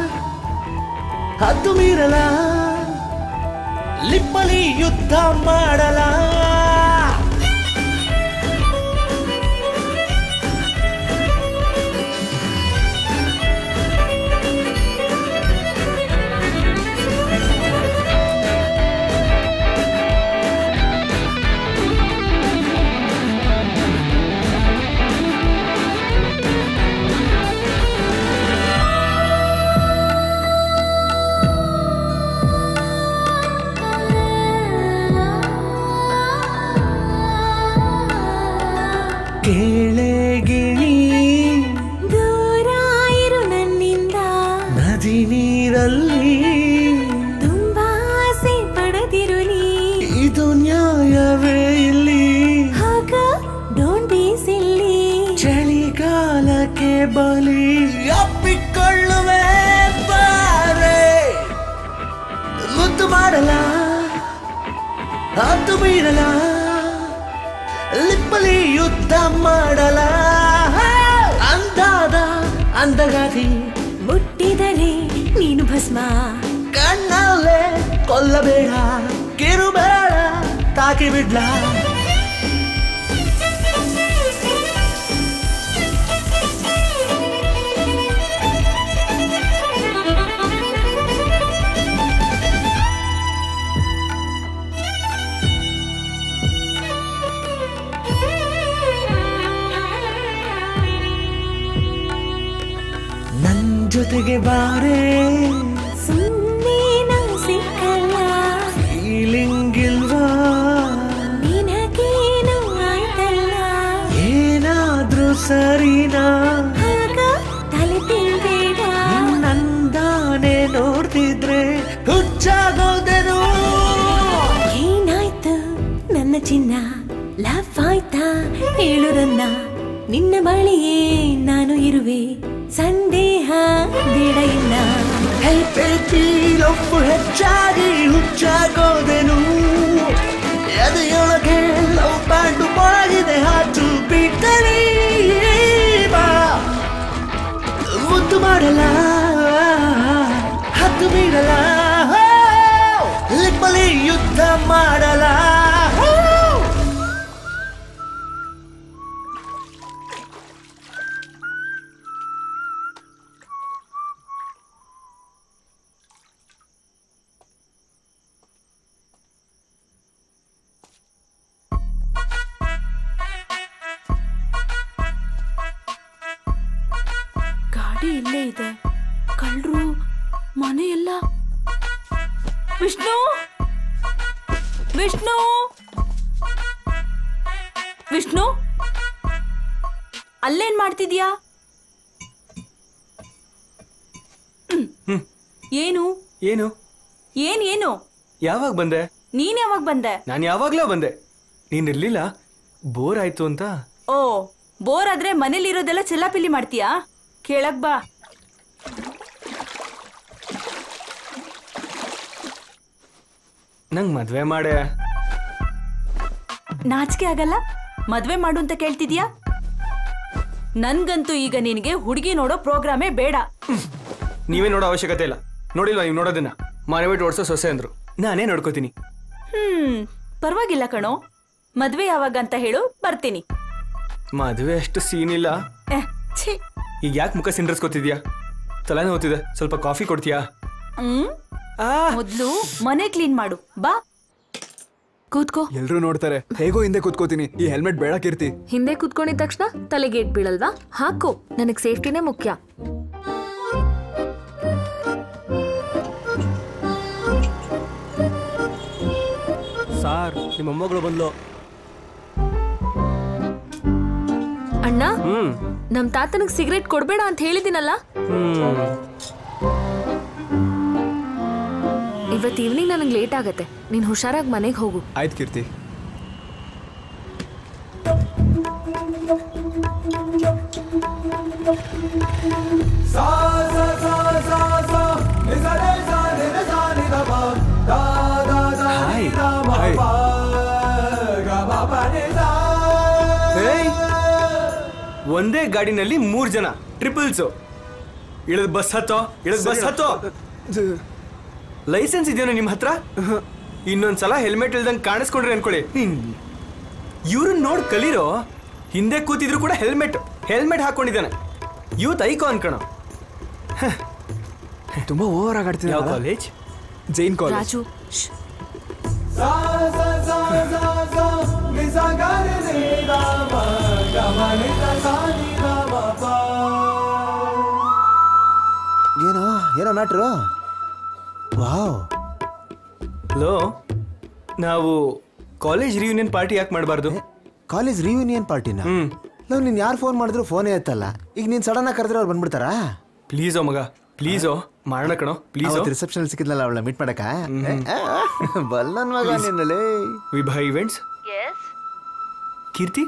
Speaker 15: ಹದ್ದು ಮೀರಲ ಲಿಪ್ಪಲಿ ಯುದ್ಧ ಮಾಡಲ ಕೇಳೆ ಗಿಳಿ
Speaker 14: ದೂರ ಇರು ನನ್ನಿಂದ
Speaker 15: ನದಿ ನೀರಲ್ಲಿ
Speaker 14: ತುಂಬಾ ಆಸೆ ಪಡೆದಿರುಲಿ
Speaker 15: ಇದು ನ್ಯಾಯವೇ ಇಲ್ಲಿ
Speaker 14: ಹಾಗ ಡೋಂಟ್ ಬಿ ಸಿಲ್ಲಿ
Speaker 15: ಚಳಿಗಾಲಕ್ಕೆ ಬಲಿ ಅಪ್ಪಿಕೊಳ್ಳುವೆ ಬಾರೆ ಮುದ್ದು ಮಾಡಲ ಹದ್ದು ಮೀರಲ ಲಿಪ್ಪಲಿ ಯುದ್ಧ ಮಾಡಲ ಅಂದಾದ ಅಂದಗಾತಿ
Speaker 14: ಮುಟ್ಟಿದರೆ ನೀನು ಭಸ್ಮ
Speaker 15: ಕಣ್ಣಲ್ಲೇ ಕೊಲ್ಲಬೇಡ ಕಿರುಬೇಡ ತಾಕಿ ಬಿಡ್ಲಾ ಜೊತೆಗೆ ಬಾರೆ
Speaker 14: ಸುಮ್ಮನೆ ನಾವು ಸಿಕ್ಕಲ್ಲ
Speaker 15: ಫೀಲಿಂಗ್ ಇಲ್ವಾ
Speaker 14: ನಿನಗೇನು ಆಯ್ತಲ್ಲ
Speaker 15: ಏನಾದ್ರೂ ಸರಿನಾ
Speaker 14: ಆಗ ತಲೆ ತಿಳ್ಬೇಡ
Speaker 15: ನಂದಾನೆ ನೋಡ್ತಿದ್ರೆ ಹುಚ್ಚಾಗೋದೆನು
Speaker 14: ಏನಾಯ್ತು ನನ್ನ ಚಿನ್ನ ಲವ್ ಆಯ್ತಾ ಹೇಳು ನನ್ನ ನಿನ್ನ ಬಳಿಯೇ ನಾನು ಇರುವೆ ಸಂದೇಹ ಬೇಡ ಇಲ್ಲ
Speaker 15: ಲೊಪ್ಪು ಹೆಚ್ಚಾಗಿ ಹುಚ್ಚಾಗೋದೆನು ಎದೆಯೊಳಗೆ ಲವ್ ಬ್ಯಾಂಡು ಮೊಳಗಿದೆ ಹಾಚು ಬಿಟ್ಟರೆ ಬಾ ಮುದ್ದು ಮಾಡಲ್ಲ ಹತ್ತು ಬಿಡಲ್ಲ ಲಿಪ್ಪಲಿ ಯುದ್ಧ ಮಾಡಲ್ಲ
Speaker 8: ಗಾಡಿ ಇಲ್ಲೇ ಇದೆ ಕಳ್ರು ಮನೆ ಎಲ್ಲ ವಿಷ್ಣು ವಿಷ್ಣು ವಿಷ್ಣು ಅಲ್ಲೇನ್ ಮಾಡ್ತಿದ್ಯಾ ಹ್ಮ್. ಏನು
Speaker 4: ಏನು
Speaker 8: ಏನ್ ಏನು
Speaker 4: ಯಾವಾಗ ಬಂದೆ
Speaker 8: ನೀನ್ ಯಾವಾಗ ಬಂದೆ
Speaker 4: ನಾನು ಯಾವಾಗ್ಲೋ ಬಂದೆ ನೀನ್ ಇರ್ಲಿಲ್ಲ ಬೋರ್ ಆಯ್ತು ಅಂತ
Speaker 8: ಓ ಬೋರ್ ಆದ್ರೆ ಮನೇಲಿರೋದೆಲ್ಲ ಚೆಲ್ಲಾಪಿಲ್ಲಿ ಮಾಡ್ತೀಯಾ ಕೇಳಕ್ ಬಾ
Speaker 4: ನಂಗ್ ಮದ್ವೆ ಮಾಡೆ
Speaker 8: ನಾಚಿಕೆ ಆಗಲ್ಲ ಮದ್ವೆ ಮಾಡು ಅಂತ ಕೇಳ್ತಿದ್ಯಾ ನನ್ಗಂತೂ ಈಗ ನಿನಗೆ ಹುಡುಗಿ ನೋಡೋ ಪ್ರೋಗ್ರಾಮೇ ಬೇಡ
Speaker 4: ನೀವೇ ನೋಡೋ ಅವಶ್ಯಕತೆ ಇಲ್ಲ ನೋಡಿಲ್ವಾ ನೀವು ನೋಡೋದನ್ನ ಮನೆ ಬಿಟ್ಟು ಓಡಿಸೋ ಸೊಸೆ ಅಂದ್ರು ನಾನೇ ನೋಡ್ಕೋತೀನಿ
Speaker 8: ಹ್ಮ್ ಪರವಾಗಿಲ್ಲ ಕಣೋ ಮದ್ವೆ ಯಾವಾಗ ಅಂತ ಹೇಳು ಬರ್ತೀನಿ
Speaker 4: ಮದುವೆ ಅಷ್ಟು ಸೀನ್ ಇಲ್ಲ
Speaker 8: ಎಹ್, ಛೀ
Speaker 4: ಈಗ ಯಾಕೆ ಮುಖ ಸಿಂಡ್ರಸ್ಕೋತಿದ್ಯಾ ತಲೆ ನೋವ್ತಿದೆ ಸ್ವಲ್ಪ ಕಾಫಿ ಕೊಡ್ತೀಯಾ
Speaker 8: ಹ್ಮ್ ಮೊದ್ಲು ಮನೆ ಕ್ಲೀನ್ ಮಾಡು ಬಾ
Speaker 7: ಕೂತ್ಕೋ
Speaker 11: ಎಲ್ರು ನೋಡ್ತಾರೆ ಹೇಗೋ ಹಿಂದೆ ಕೂತ್ಕೋತೀನಿ ಈ ಹೆಲ್ಮೆಟ್ ಬೇಡ ಕೀರ್ತಿ
Speaker 7: ಹಿಂದೆ ಕೂತ್ಕೊಂಡಿದ ತಕ್ಷಣ ತಲೆಗೆ ಏಟ್ ಬೀಳಲ್ವಾ ಹಾಕೋ ನನಗ್ ಸೇಫ್ಟಿನೇ ಮುಖ್ಯ
Speaker 2: ಸಾರ್ ನಿಮ್ಮ ಮೊಮ್ಮಗಳು ಬಂದ್ಲು
Speaker 7: ಅಣ್ಣ
Speaker 4: ಹ್ಮ್
Speaker 7: ನಮ್ ತಾತನಿಗೆ ಸಿಗರೇಟ್ ಕೊಡ್ಬೇಡ ಅಂತ ಹೇಳಿದಿನಲ್ಲ
Speaker 4: ಹ್ಮ್
Speaker 7: ಇವತ್ ಈವ್ನಿಂಗ್ ನನಗೆ ಲೇಟ್ ಆಗತ್ತೆ ನೀನ್ ಹುಷಾರಾಗಿ ಮನೆಗೆ ಹೋಗು
Speaker 11: ಆಯ್ತು ಕೀರ್ತಿ
Speaker 4: ಹಾಯ್ ಹಾಯ್ ಹೇಯ್. ಒಂದೇ ಗಾಡಿನಲ್ಲಿ ಮೂರ್ ಜನ ಟ್ರಿಪಲ್ಸ್ ಇಳದ್ ಬಸ್ ಹತ್ತೋ ಇಳದ್ ಬಸ್ ಹತ್ತೋ ಲೈಸೆನ್ಸ್ ಇದೆಯೋ ನಿಮ್ ಹತ್ರ ಇನ್ನೊಂದ್ಸಲ ಹೆಲ್ಮೆಟ್ ಇಲ್ದಂಗ್ ಕಾಣಿಸ್ಕೊಂಡ್ರಿ ಅನ್ಕೊಳ್ಳಿ ಇವ್ರನ್ನ ನೋಡ್ ಕಲೀರೋ ಹಿಂದೆ ಕೂತಿದ್ರು ಕೂಡ ಹೆಲ್ಮೆಟ್ ಹೆಲ್ಮೆಟ್ ಹಾಕೊಂಡಿದ್ದಾನೆ ಯೂತ್ ಐಕೋ ಅನ್ಕಣೋ
Speaker 11: ತುಂಬಾ ಓವರ್ ಆಗಿ ಆಡ್ತೀನಿ
Speaker 4: ಯಾವ ಕಾಲೇಜ್
Speaker 11: ಜೈನ್ ಕಾಲೇಜ್
Speaker 7: ರಾಜು
Speaker 3: ಏನೋ ಏನೋ ಮ್ಯಾಟ್ರು ವಾವ್
Speaker 4: ಹಲೋ ನಾವು ಕಾಲೇಜ್ ರಿಯೂನಿಯನ್ ಪಾರ್ಟಿ ಯಾಕೆ ಮಾಡಬಾರ್ದು
Speaker 3: ಕಾಲೇಜ್ ರಿಯೂನಿಯನ್ ಪಾರ್ಟಿನ
Speaker 4: ಹ್ಮ್
Speaker 3: ನಾವು ನೀನು ಯಾರು ಫೋನ್ ಮಾಡಿದ್ರು ಫೋನೇ ಎತ್ತಲ್ಲ ಈಗ ನೀನು ಸಡನ್ ಆಗಿ ಕರೆದ್ರೆ ಅವ್ರು ಬಂದ್ಬಿಡ್ತಾರಾ
Speaker 4: ಪ್ಲೀಸೋ ಮಗ ಪ್ಲೀಸೋ ಮಾಡೋಣ ಕಣೋ ಪ್ಲೀಸೋ
Speaker 3: ಅವತ್ತು ರಿಸೆಪ್ಷನ್ ಸಿಕ್ಕಿದ್ನಲ್ಲ ಅವಳ ಮೀಟ್ ಮಾಡಕ ಬಲ್ ನನ್ ಮಗ ನಿನ್ನಲೇ
Speaker 4: Vibha events Keerthi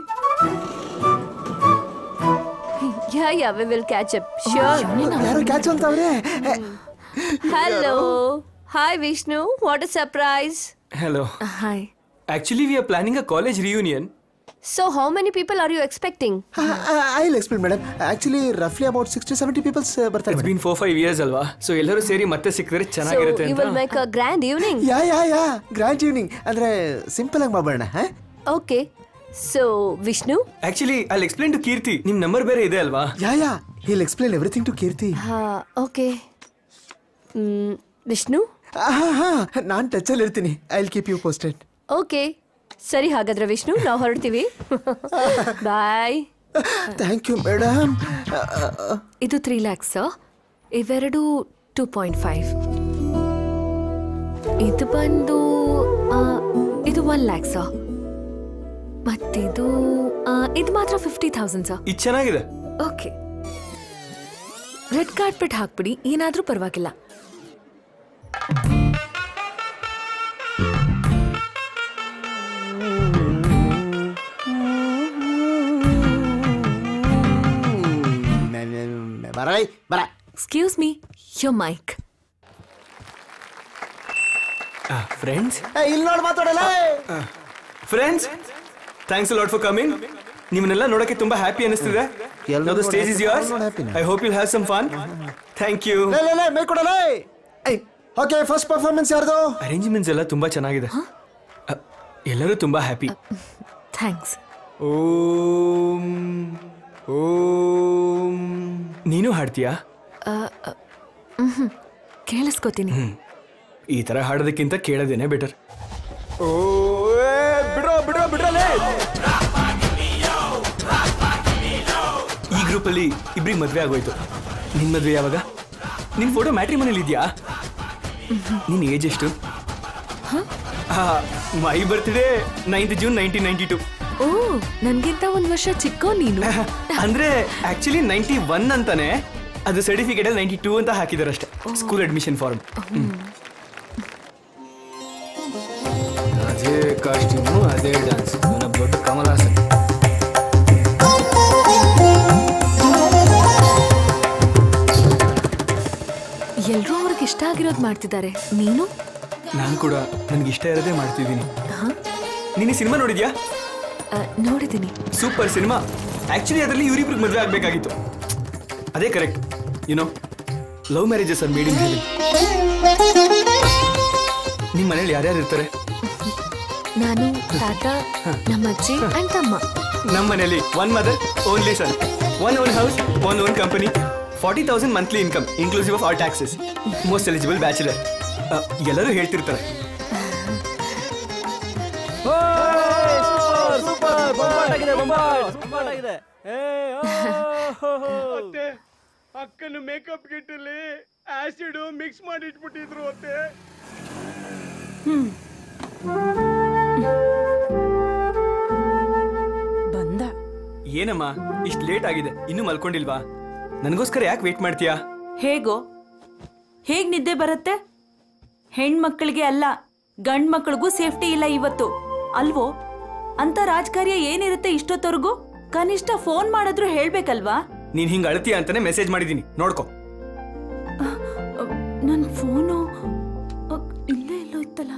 Speaker 12: Yeah, yeah, we will catch up. Sure.
Speaker 3: ಯಾರು ಕ್ಯಾಚ್ ಅಂತವ್ರೆ
Speaker 12: Hello. Hi, Vishnu. What a surprise.
Speaker 4: Hello
Speaker 7: hi
Speaker 4: actually we are planning a college reunion
Speaker 12: So, how many people are you expecting?
Speaker 3: I will explain madam actually ರಫ್ಲಿ about sixty seventy peoples ಬರ್ತಾರೆ
Speaker 4: it's been four five years ಅಲ್ವಾ so ಎಲ್ಲರೂ ಸೇರಿ ಮತ್ತೆ ಸಿಕ್ಕಿದ್ರೆ
Speaker 12: So,
Speaker 4: ಚೆನ್ನಾಗಿರುತ್ತೆ
Speaker 12: you will
Speaker 4: ಅಂತ
Speaker 12: make a grand evening.
Speaker 3: Yeah yeah yeah grand evening ಅಂದ್ರೆ ಸಿಂಪಲ್ ಆಗಿ ಮಾಡೋಣ
Speaker 12: Okay. So, Vishnu?
Speaker 4: ಆಕ್ಚುಲಿ ಅಲ್ಲಿ ಎಕ್ಸ್ಪ್ಲೇನ್ ಟು ಕೀರ್ತಿ ನಿಮ್ ನಂಬರ್ ಬೇರೆ ಇದೆ ಅಲ್ವಾ
Speaker 3: yeah yeah he'll explain everything to Keerthi
Speaker 12: Uh, okay. Mm, Vishnu?
Speaker 3: ನಾನು ಟಚಲ್ಲಿ ಇರ್ತೀನಿ I will keep you posted
Speaker 12: okay ಸರಿ ಹಾಗಾದ್ರೆ ವಿಷ್ಣು ನಾವು ಹೊರಡ್ತೀವಿ ಬಾಯ್
Speaker 3: ಥ್ಯಾಂಕ್ ಯು ಮೇಡಮ್
Speaker 7: ಇದು ತ್ರೀ ಲ್ಯಾಕ್ಸ್ ಇವೆರಡು ಟೂ ಪಾಯಿಂಟ್ ಫೈವ್ ಇದು ಬಂದು ಆ, ಇದು ಒನ್ ಲ್ಯಾಕ್ ಸರ್ ಮತ್ತಿದು ಆ, ಇದು ಮಾತ್ರ ಫಿಫ್ಟಿ ಥೌಸಂಡ್ ಸರ್
Speaker 4: ಇದು ಚೆನ್ನಾಗಿದೆ
Speaker 7: ಓಕೆ ರೆಡ್ ಕಾರ್ಪೆಟ್ ಹಾಕ್ಬಿಡಿ ಏನಾದರೂ ಪರವಾಗಿಲ್ಲ
Speaker 3: ಬರ ಬರ
Speaker 7: excuse me your mic
Speaker 4: friends
Speaker 3: ಇಲ್ಲಿ ನೋಡಿ ಮಾತಾಡಲ್ಲ
Speaker 4: friends thanks lot for coming ನಿಮ್ಮನ್ನೆಲ್ಲ ನೋಡಕ್ಕೆ ತುಂಬಾ ಹ್ಯಾಪಿ ಅನಿಸ್ತಿದೆ
Speaker 3: ಎಲ್ರೂ
Speaker 4: ಸ್ಟೇಜ್ ಇಸ್ ಯೋರ್ಸ್
Speaker 3: ನೋಡ್ happy ನೇ.
Speaker 4: I hope you have some fun thank you
Speaker 3: ಲೇ ಲೇ ಲೇ ಮೇ ಕೊಡಲ್ಲ ಓಕೆ ಫಸ್ಟ್ ಪರ್ಫಾರ್ಮೆನ್ಸ್ ಯಾರ್ದು
Speaker 4: ಅರೇಂಜ್ಮೆಂಟ್ಸ್ ಎಲ್ಲ ತುಂಬಾ ಚೆನ್ನಾಗಿದೆ ಅ, ಎಲ್ಲರೂ ತುಂಬಾ ಹ್ಯಾಪಿ
Speaker 7: ಥ್ಯಾಂಕ್ಸ್
Speaker 4: ಓಂ ಓಂ ನೀನು ಹಾಡ್ತೀಯಾ
Speaker 7: ಕೇಳಿಸ್ಕೊತೀನಿ
Speaker 4: ಈ ತರ ಹಾಡೋದಕ್ಕಿಂತ ಕೇಳೋದೇನೆ ಬೆಟರ್ ಓ ಬಿಡ್ರೋ ಬಿಡ್ರೋ ಬಿಡ್ರಲೇ ಈ ಗ್ರೂಪಲ್ಲಿ ಇಬ್ರಿಗೆ ಮದ್ವೆ ಆಗೋಯ್ತು ನಿನ್ ಮದ್ವೆ ಯಾವಾಗ ನಿನ್ ಫೋಟೋ ಮ್ಯಾಟ್ರಿ ಮನೇಲಿ ಇದೆಯಾ ನಿನ್ ಏಜ್ ಎಷ್ಟು my birthday ninth June nineteen ninety two
Speaker 7: ಓ ನನ್ಗಿಂತ ಒಂದ್ ವರ್ಷ ಚಿಕ್ಕೋ ನೀನು
Speaker 4: ಅಂದ್ರೆ ಆಕ್ಚುಲಿ ನೈನ್ಟಿ ಒನ್ ಅಂತಾನೆ ಅದು ಸರ್ಟಿಫಿಕೇಟ್ ಅಲ್ಲಿ ನೈನ್ಟಿ ಟೂ ಅಂತ ಹಾಕಿದಾರೆ ಅಷ್ಟೇ ಸ್ಕೂಲ್ ಅಡ್ಮಿಷನ್ ಫಾರ್ಮ್ ಅದೇ ಕಾಸ್ಟ್ಯೂಮು ಅದೇ ಡ್ಯಾನ್ಸ್ ದೊಡ್ಡ ಕಮಲ್ ಹಾಸನ್
Speaker 7: ಎಲ್ರೂ ಅವ್ರಿಗೆ ಇಷ್ಟ ಆಗಿರೋದು ಮಾಡ್ತಿದ್ದಾರೆ ನೀನು
Speaker 4: ನಾನು ಕೂಡ ನನ್ಗೆ ಇಷ್ಟ ಇರೋದೇ ಮಾಡ್ತಿದ್ದೀನಿ
Speaker 7: ಹಾ?
Speaker 4: ನೀನು ಸಿನಿಮಾ ನೋಡಿದ್ಯಾ
Speaker 7: ಆ, ನೋಡಿದ್ದೀನಿ
Speaker 4: ಸೂಪರ್ ಸಿನಿಮಾ ಆಕ್ಚುಲಿ ಅದರಲ್ಲಿ ಇವರಿಬ್ರಿಗೆ ಮದುವೆ ಆಗಬೇಕಾಗಿತ್ತು ಅದೇ correct you know love marriages are made in heaven ನಿಮ್ಮ ಮನೇಲಿ ಯಾರ್ಯಾರು ಇರ್ತಾರೆ
Speaker 7: ನಾನು ತಾತ ನಮ್ಮ ಅಜ್ಜಿ ಅಂಡ್ ತಮ್ಮ
Speaker 4: ನಮ್ಮ ಮನೇಲಿ one mother only son one own house one own company forty thousand monthly income inclusive of all taxes most eligible bachelor ಎಲ್ಲರೂ ಹೇಳ್ತಿರ್ತಾರೆ
Speaker 13: ಅತ್ತೆ ಅಕ್ಕನ ಮೇಕಪ್ ಕಿಟ್ ಅಲ್ಲಿ ಆಸಿಡ್ ಮಿಕ್ಸ್ ಮಾಡಿ ಇಟ್ಬಿಟ್ಟಿದ್ರು ಅತ್ತೆ
Speaker 8: ಬಂದ
Speaker 4: ಏನಮ್ಮ ಇಷ್ಟು ಲೇಟ್ ಆಗಿದೆ ಇನ್ನೂ ಮಲ್ಕೊಂಡಿಲ್ವಾ ನನಗೋಸ್ಕರ ಯಾಕೆ ವೇಟ್ ಮಾಡ್ತೀಯಾ
Speaker 8: ಹೇಗೋ ಹೇಗ್ ನಿದ್ದೆ ಬರುತ್ತೆ ಹೆಣ್ಮಕ್ಳಿಗೆ ಅಲ್ಲ ಗಂಡ್ ಮಕ್ಳಿಗೂ ಸೇಫ್ಟಿ ಇಲ್ಲ ಇವತ್ತು ಅಲ್ವೋ ಅಂತ ರಾಜಕಾರ್ಯ ಏನಿರುತ್ತೆ ಇಷ್ಟೊತ್ತವರೆಗೂ ಕನಿಷ್ಠ ಫೋನ್ ಮಾಡಿದ್ರು ಹೇಳ್ಬೇಕಲ್ವಾ
Speaker 4: ನೀನ್ ಹಿಂಗ್ ಅಳ್ತೀಯ ಅಂತಾನೆ ಮೆಸೇಜ್ ಮಾಡಿದೀನಿ ನೋಡ್ಕೊ
Speaker 8: ನನ್ ಫೋನು ಅ, ಇಲ್ಲೇ ಎಲ್ಲೋ ಇತ್ತಲ್ಲ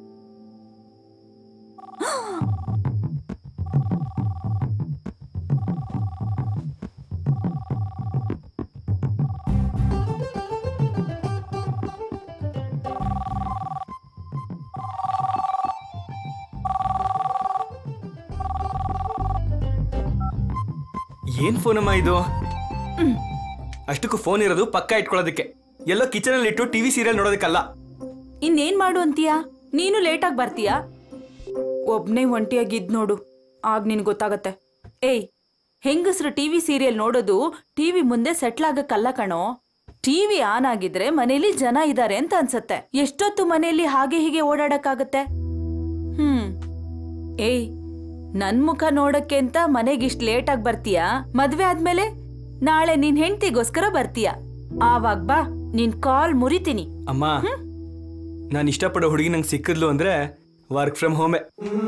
Speaker 4: ಏನ್ ಫೋನ್ ಅಮ್ಮ ಇದು ಅಷ್ಟಕ್ಕೂ ಫೋನ್ ಇರೋದು ಪಕ್ಕ ಇಟ್ಕೊಳ್ಳೋದಕ್ಕೆ ಎಲ್ಲೋ ಕಿಚನ್ ಅಲ್ಲಿ ಇಟ್ಟು ಟಿವಿ ಸೀರಿಯಲ್ ನೋಡೋದಕ್ಕಲ್ಲ
Speaker 8: ಇನ್ನೇನ್ ಮಾಡು ಅಂತೀಯಾ ನೀನು ಲೇಟಾಗಿ ಬರ್ತೀಯಾ ಒಬ್ನೇ ಒಂಟಿಯಾಗಿದ್ ನೋಡು ಆಗ ನಿನ್ ಗೊತ್ತಾಗತ್ತೆ ಏಯ್ ಹೆಂಗಸ್ರು ಟಿವಿ ಸೀರಿಯಲ್ ನೋಡೋದು ಟಿವಿ ಮುಂದೆ ಸೆಟ್ಲ್ ಆಗಕ್ಕಲ್ಲ ಕಣೋ ಟಿವಿ ಆನ್ ಆಗಿದ್ರೆ ಮನೇಲಿ ಜನ ಇದಾರೆ ಅಂತ ಅನ್ಸತ್ತೆ ಎಷ್ಟೊತ್ತು ಮನೆಯಲ್ಲಿ ಹಾಗೆ ಹೀಗೆ ಓಡಾಡಕ್ಕಾಗತ್ತೆ ಹ್ಮ್ ಏಯ್ ನನ್ ಮುಖ ನೋಡಕ್ಕೆ ಅಂತ ಮನೆಗಿಷ್ಟ್ ಲೇಟಾಗಿ ಬರ್ತೀಯಾ ಮದ್ವೆ ಆದ್ಮೇಲೆ ನಾಳೆ ನಿನ್ ಹೆಂಡ್ತಿಗೋಸ್ಕರ ಬರ್ತೀಯ ಆವಾಗ ಬಾ ನಿನ್ ಕಾಲ್ ಮುರಿತೀನಿ
Speaker 4: ಅಮ್ಮ ನಾನು ಇಷ್ಟಪಡೋ ಹುಡುಗಿ ನಂಗೆ ಸಿಕ್ಕಿದ್ಲು ಅಂದ್ರೆ ವರ್ಕ್ ಫ್ರಮ್ ಹೋಮೆ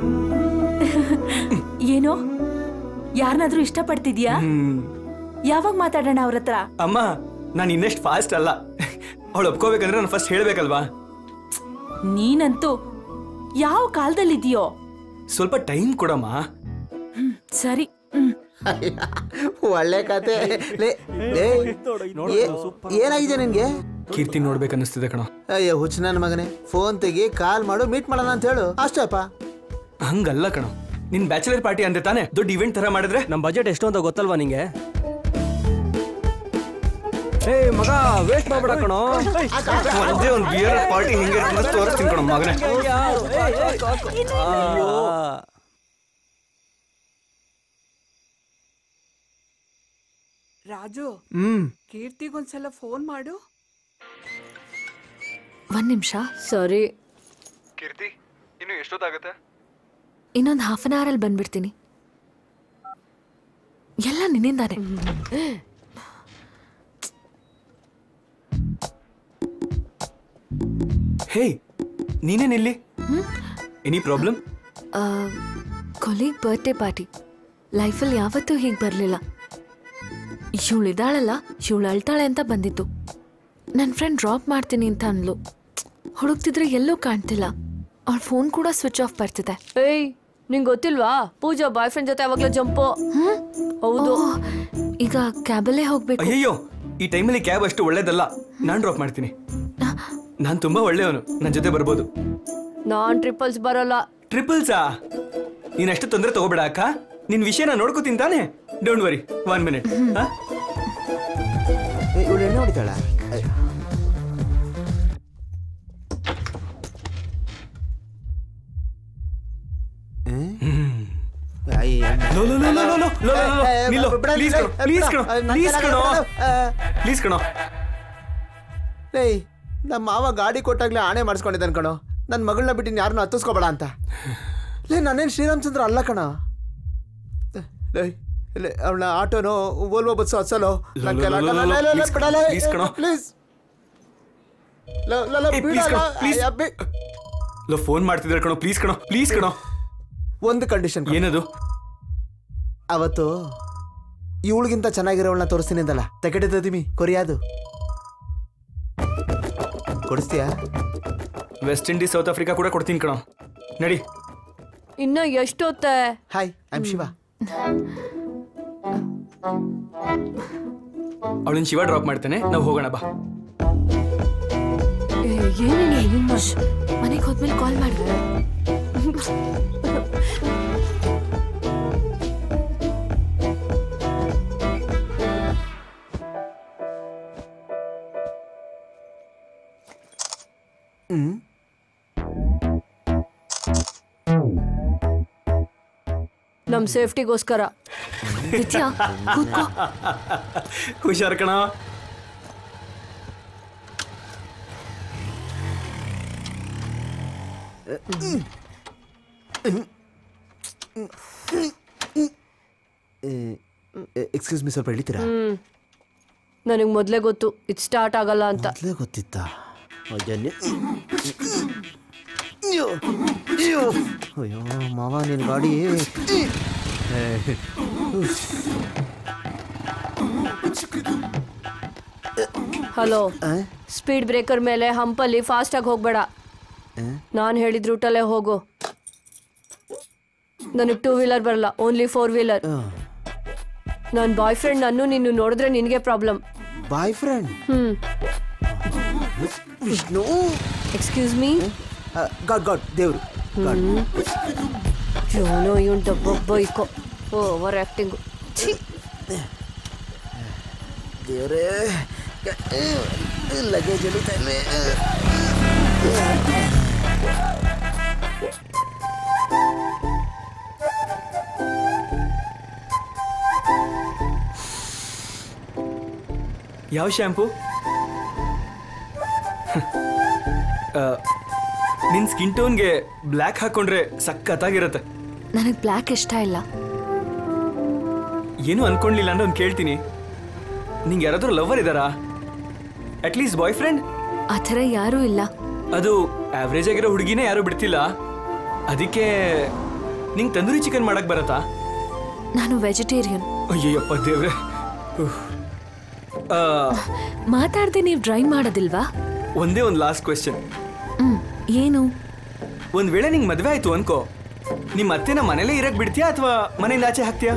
Speaker 8: ಏನೋ ಯಾರನ್ನಾದ್ರೂ ಇಷ್ಟಪಡ್ತಿದ್ಯಾ ಯಾವಾಗ ಮಾತಾಡೋಣ ಅವ್ರ ಹತ್ರ
Speaker 4: ಅಮ್ಮ ನಾನು ಇನ್ನಷ್ಟು ಫಾಸ್ಟ್ ಅಲ್ಲ ಅವಳು ಒಪ್ಕೋಬೇಕಂದ್ರೆ ನಾನು ಫಸ್ಟ್ ಹೇಳ್ಬೇಕಲ್ವಾ
Speaker 8: ನೀನಂತೂ ಯಾವ ಕಾಲದಲ್ಲಿದ್ಯೋ
Speaker 4: ಸ್ವಲ್ಪ ಟೈಮ್ ಕೊಡಮ್ಮ
Speaker 8: ಸರಿ ಹ್ಮ್.
Speaker 3: ಒಳ್ಳೆ ಕತೆ ಲೇ ಲೇ ಏ- ಏನಾಗಿದೆ ನಿನ್ಗೆ
Speaker 4: ಕೀರ್ತಿ ನೋಡ್ಬೇಕನ್ನಿಸ್ತಿದೆ ಕಣ
Speaker 3: ಅಯ್ಯೋ ಹುಚ್ಚ ನನ್ನ ಮಗನೇ ಫೋನ್ ತೆಗಿ ಕಾಲ್ ಮಾಡು ಮೀಟ್ ಮಾಡೋಣ ಅಂತ ಹೇಳು ಅಷ್ಟಪ್ಪ
Speaker 4: ಹಂಗಲ್ಲ ಕಣ ನಿನ್ ಬ್ಯಾಚುಲರ್ ಪಾರ್ಟಿ ಅಂದೆ ತಾನೆ ದೊಡ್ಡ ಇವೆಂಟ್ ತರ ಮಾಡಿದ್ರೆ
Speaker 2: ನಮ್ ಬಜೆಟ್ ಎಷ್ಟು ಅಂತ ಗೊತ್ತಲ್ವಾ ನಿಂಗೆ ಏ ಮಗ ವೇಸ್ಟ್ ಮಾಡ್ಬೇಡ ಕಣೋ
Speaker 4: ಒಂದೇ ಒಂದು ಬಿಯರ್ ಪಾರ್ಟಿ ಹೆಂಗೆ ತೋರಿಸ್ತೀನಿ ಕಣ ಮಗನೇ
Speaker 2: ಅಯ್ಯೋ
Speaker 9: ರಾಜು
Speaker 11: ಹ್ಮ್
Speaker 9: ಕೀರ್ತಿಗೊಂದ್ಸಲ ಫೋನ್ ಮಾಡು
Speaker 7: ಒಂದ್ ನಿಮಿಷ
Speaker 12: ಸರಿ
Speaker 11: ಕೀರ್ತಿ ಇನ್ನು ಎಷ್ಟೊತ್ತಾಗತ್ತೆ
Speaker 7: ಇನ್ನೊಂದು ಹಾಫ್ ಅನ್ ಅವರಲ್ಲಿ ಬಂದ್ಬಿಡ್ತೀನಿ ಎಲ್ಲ ನಿನ್ನಿಂದಾನೆ
Speaker 4: ಹೇ ನೀನೇನಿಲ್ಲಿ any problem
Speaker 7: colleague birthday party ಲೈಫಲ್ಲಿ ಯಾವತ್ತೂ ಹೀಗೆ ಬರಲಿಲ್ಲ ಇವಳಿದಾಳಲ್ಲ ಇವಳು ಅಳ್ತಾಳೆ ಅಂತ ಬಂದಿತ್ತು ನನ್ನ ಫ್ರೆಂಡ್ ಡ್ರಾಪ್ ಮಾಡ್ತೀನಿ ಅಂತ ಅಂದ್ಲು ಹುಡುಕ್ತಿದ್ರೆ ಎಲ್ಲೂ ಕಾಣ್ತಿಲ್ಲ ಅವಳ ಫೋನ್ ಕೂಡ ಸ್ವಿಚ್ ಆಫ್ ಬರ್ತಿದೆ
Speaker 12: ಏಯ್ ನಿಂಗ್ ಗೊತ್ತಿಲ್ವಾ ಪೂಜಾ ಬಾಯ್ ಫ್ರೆಂಡ್ ಜೊತೆ ಯಾವಾಗ್ಲೂ ಜಂಪು ಹೌದು
Speaker 7: ಓ, ಈಗ ಕ್ಯಾಬಲ್ಲೇ ಹೋಗ್ಬೇಕು
Speaker 4: ಅಯ್ಯಯ್ಯೋ ಈ ಟೈಮಲ್ಲಿ ಕ್ಯಾಬ್ ಅಷ್ಟು ಒಳ್ಳೇದಲ್ಲ ನಾನು ಡ್ರಾಪ್ ಮಾಡ್ತೀನಿ ನಾನು ತುಂಬಾ ಒಳ್ಳೆಯವನು ನನ್ನ ಜೊತೆ ಬರ್ಬೋದು
Speaker 12: ನಾನ್ ಟ್ರಿಪಲ್ಸ್ ಬರಲ್ಲ
Speaker 4: ಟ್ರಿಪಲ್ಸಾ ನೀನ್ ಅಷ್ಟು ತೊಂದರೆ ತಗೋಬೇಡ ಅಕ್ಕ ನಿನ್ ವಿಷಯನ ನೋಡ್ಕೋತೀನಿ ತಾನೆ ಡೋಂಟ್ ವರಿ ಒನ್ ಮಿನಿಟ್
Speaker 3: ಇವಳು ಎಣ್ಣೆ ಹೊಡಿತಾಳ
Speaker 4: ಲೋ, ಲೋ, ಲೋ, ಲೋ, ಲೋ, ಲೋ, ಲೋ, ಲೋ, ಲೋ, ನಿಲ್ಲು. Please ಕಣೋ, please ಕಣೋ, please ಕಣೋ. ಪ್ಲೀಸ್ ಕಣೋ
Speaker 3: ಏಯ್ ನಮ್ಮ ಮಾವ ಗಾಡಿ ಕೊಟ್ಟಾಗ್ಲೇ ಆಣೆ ಮಾಡಿಸ್ಕೊಂಡಿದ್ದಾನೆ ಕಣೋ ನನ್ನ ಮಗಳನ್ನ ಬಿಟ್ಟು ಯಾರನ್ನೂ ಹತ್ತಿಸ್ಕೋಬೇಡ ಅಂತ ಲೇ ನಾನೇನು ಶ್ರೀರಾಮಚಂದ್ರ ಅಲ್ಲ ಕಣ ಅವಳ ಆಟೋನೋ ಓಲ್ವೋ ಬಸ್ಸು ಹತ್ಸಲೋ
Speaker 4: ಲೋ, ಲೋ, ಲೋ, ಲೋ, ಲೋ, please ಕಣೋ, please ಕಣೋ.
Speaker 3: ಪ್ಲೀಸ್
Speaker 4: ಏ, please ಕಣೋ, please. ಲೋ ಫೋನ್ ಮಾಡ್ತಿದ್ರೆ ಕಣೋ ಪ್ಲೀಸ್ ಕಣೋ ಪ್ಲೀಸ್ ಕಣೋ
Speaker 3: ಒಂದು ಕಂಡೀಷನ್
Speaker 4: ಏನದು
Speaker 3: ಅವತ್ತು ಇವಳಿಗಿಂತ ಚೆನ್ನಾಗಿರೋವಳನ್ನ ತೋರಿಸ್ತೀನಿ ಅಂದಲ್ಲ ತೆಗೆಡಿದ್ದೀವಿ ಕೊರಿಯಾದು ಕೊಡಿಸ್ತೀಯಾ
Speaker 4: ವೆಸ್ಟ್ ಇಂಡೀಸ್ ಸೌತ್ ಆಫ್ರಿಕಾ ಕೂಡ ಕೊಡ್ತೀನಿ ಕಣೋ ನಡಿ
Speaker 12: ಇನ್ನ ಎಷ್ಟೊತ್ತೆ
Speaker 3: ಹಾಯ್ ಐಮ್ ಶಿವ
Speaker 4: ಅವಳನ್ನ ಶಿವ ಡ್ರಾಪ್ ಮಾಡ್ತಾನೆ ನಾವು ಹೋಗೋಣ ಬಾ
Speaker 7: ಮನೆಗೆ ಹೋದ್ಮೇಲೆ ಕಾಲ್ ಮಾಡಿದ್ರೆ
Speaker 3: ಹ್ಮ್
Speaker 12: ನಮ್ ಸೇಫ್ಟಿಗೋಸ್ಕರ
Speaker 7: ವಿದ್ಯಾ ಕೂತ್ಕೋ
Speaker 4: ಹುಷಾರ್ ಕಣ
Speaker 3: ಎಕ್ಸ್ಕ್ಯೂಸ್ ಮಿ ಸ್ವಲ್ಪ ಹೇಳ್ತೀರಾ
Speaker 12: ಹ್ಮ್ ನನಗ್ ಮೊದ್ಲೇ ಗೊತ್ತು ಇದು ಸ್ಟಾರ್ಟ್ ಆಗಲ್ಲ ಅಂತ
Speaker 3: ಮೊದಲೇ ಗೊತ್ತಿತ್ತಾ ಅಯ್ಯನ್ನೇ ಅಯ್ಯೋ ಅಯ್ಯೋ ಅಯ್ಯೋ ಮಾವ ನಿನ್ನ ಗಾಡಿ
Speaker 12: ಹಲೋ ಸ್ಪೀಡ್ ಬ್ರೇಕರ್ ಮೇಲೆ ಹಂಪಲ್ಲಿ ಫಾಸ್ಟ್ ಆಗಿ ಹೋಗ್ಬೇಡ ನಾನು ಹೇಳಿದ ರೂಟಲ್ಲೇ ಹೋಗು ನನಗೆ ಟೂ ವೀಲರ್ ಬರಲ್ಲ ಓನ್ಲಿ ಫೋರ್ ವೀಲರ್ ನನ್ನ ಬಾಯ್ ಫ್ರೆಂಡ್ ನಾನು ನಿನ್ನ ನೋಡಿದ್ರೆ ನಿನಗೆ ಪ್ರಾಬ್ಲಮ್
Speaker 3: ಬಾಯ್ ಫ್ರೆಂಡ್
Speaker 12: ಹ್ಮ್
Speaker 3: Vishnu
Speaker 12: excuse me
Speaker 3: god god ದೇವ್ರು ಗಾಡ್
Speaker 12: ಇವನು ಇವನ್ ಡಬ್ಬೊಬ್ಬ ಇಕೋ ಓವರ್ ಆ್ಯಕ್ಟಿಂಗು ಛೀ
Speaker 3: ದೇವ್ರೇ ಲಗೇಜ್ ಎಳಿತಾ ಇಲ್ವೇ
Speaker 4: ಯಾವ ಶ್ಯಾಂಪು ನಿನ್ ಸ್ಕಿನ್ ಟೋನ್ಗೆ ಬ್ಲ್ಯಾಕ್ ಹಾಕೊಂಡ್ರೆ ಸಖತ್ತಾಗಿರತ್ತೆ
Speaker 7: ನನಗೆ ಬ್ಲ್ಯಾಕ್ ಇಷ್ಟ ಇಲ್ಲ
Speaker 4: ಏನು ಅನ್ಕೊಂಡ್ಲಿಲ್ಲ ಅಂದ್ರೆ ಒಂದು ಕೇಳ್ತೀನಿ ನಿಂಗೆ ಯಾರಾದ್ರೂ ಲವರ್ ಇದ್ದಾರಾ ಅಟ್ಲೀಸ್ಟ್ ಬಾಯ್ ಫ್ರೆಂಡ್
Speaker 7: ಆ ಥರ ಯಾರೂ ಇಲ್ಲ
Speaker 4: ಅದು ಆವ್ರೇಜ್ ಆಗಿರೋ ಹುಡುಗಿನೇ ಯಾರು ಬಿಡ್ತಿಲ್ಲ ಅದಕ್ಕೆ ನಿಂಗೆ ತಂದೂರಿ ಚಿಕನ್ ಮಾಡಕ್ ಬರತ್ತಾ
Speaker 7: ನಾನು ವೆಜಿಟೇರಿಯನ್
Speaker 4: ಅಯ್ಯಯ್ಯಪ್ಪ ದೇವ್ರೆ ಉಫ್. ಆ,
Speaker 7: ಮಾತಾಡ್ದೆ ನೀವು ಡ್ರೈ ಮಾಡೋದಿಲ್ವಾ
Speaker 4: ಒಂದೇ ಒಂದು ಲಾಸ್ಟ್ ಕ್ವೆಶ್ಚನ್
Speaker 7: ಹ್ಮ್ ಏನು
Speaker 4: ಒಂದ್ ವೇಳೆ ನಿಂಗೆ ಮದ್ವೆ ಆಯ್ತು ಅನ್ಕೋ ನಿಮ್ಮ ಅತ್ತೆನ ಮನೇಲೇ ಇರಕ್ ಬಿಡ್ತೀಯಾ ಅಥವಾ ಮನೆಯಿಂದ ಆಚೆ ಹಾಕ್ತೀಯಾ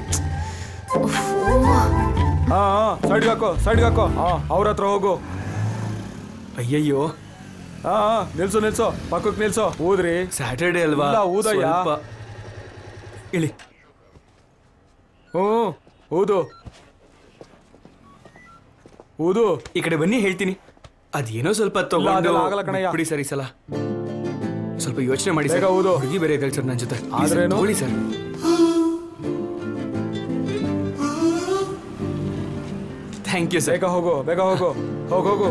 Speaker 11: ಹಾ ಸೈಡ್ಗೆ ಹಾಕೋ ಸೈಡ್ಗೆ ಹಾಕೋ ಹಾ ಅವ್ರ ಹತ್ರ ಹೋಗು
Speaker 4: ಅಯ್ಯಯ್ಯೋ
Speaker 11: ಹಾ ಹಾ, ನಿಲ್ಸು ನಿಲ್ಸು ಪಕ್ಕಕ್ಕೆ ನಿಲ್ಸು ಊದ್ರಿ
Speaker 4: ಸ್ಯಾಟರ್ಡೆ ಅಲ್ವಾ
Speaker 11: ಇಲ್ಲ, ಊದಯ್ಯ.
Speaker 4: ಸ್ವಲ್ಪ ಇಳಿ
Speaker 11: ಹ್ಞೂ ಊದು ಊದು
Speaker 4: ಈ ಕಡೆ ಬನ್ನಿ ಹೇಳ್ತೀನಿ ಅದೇನೋ ಸ್ವಲ್ಪ
Speaker 11: ಇಲ್ಲ,
Speaker 4: ತಗೊಂಡು
Speaker 11: ಅದೆಲ್ಲ ಆಗಲ್ಲ ಕಣಯ್ಯ.
Speaker 4: ಬಿಡಿ ಸರ್ ಈ ಸಲ ಸ್ವಲ್ಪ ಯೋಚನೆ ಮಾಡಿ
Speaker 11: ಬೇಗ
Speaker 4: ಸರ್
Speaker 11: ಊದು.
Speaker 4: ಹುಡುಗಿ ಬೇರೆ ಇದ್ದಾಳೆ ಸರ್ ನನ್ನ ಜೊತೆ Please,
Speaker 11: ಆದ್ರೇನು?
Speaker 4: ತಗೊಳ್ಳಿ ಸರ್ ಥ್ಯಾಂಕ್ ಯು ಸರ್
Speaker 11: ಬೇಗ ಹೋಗು ಬೇಗ ಹೋಗು ಹೋಗು ಹೋಗು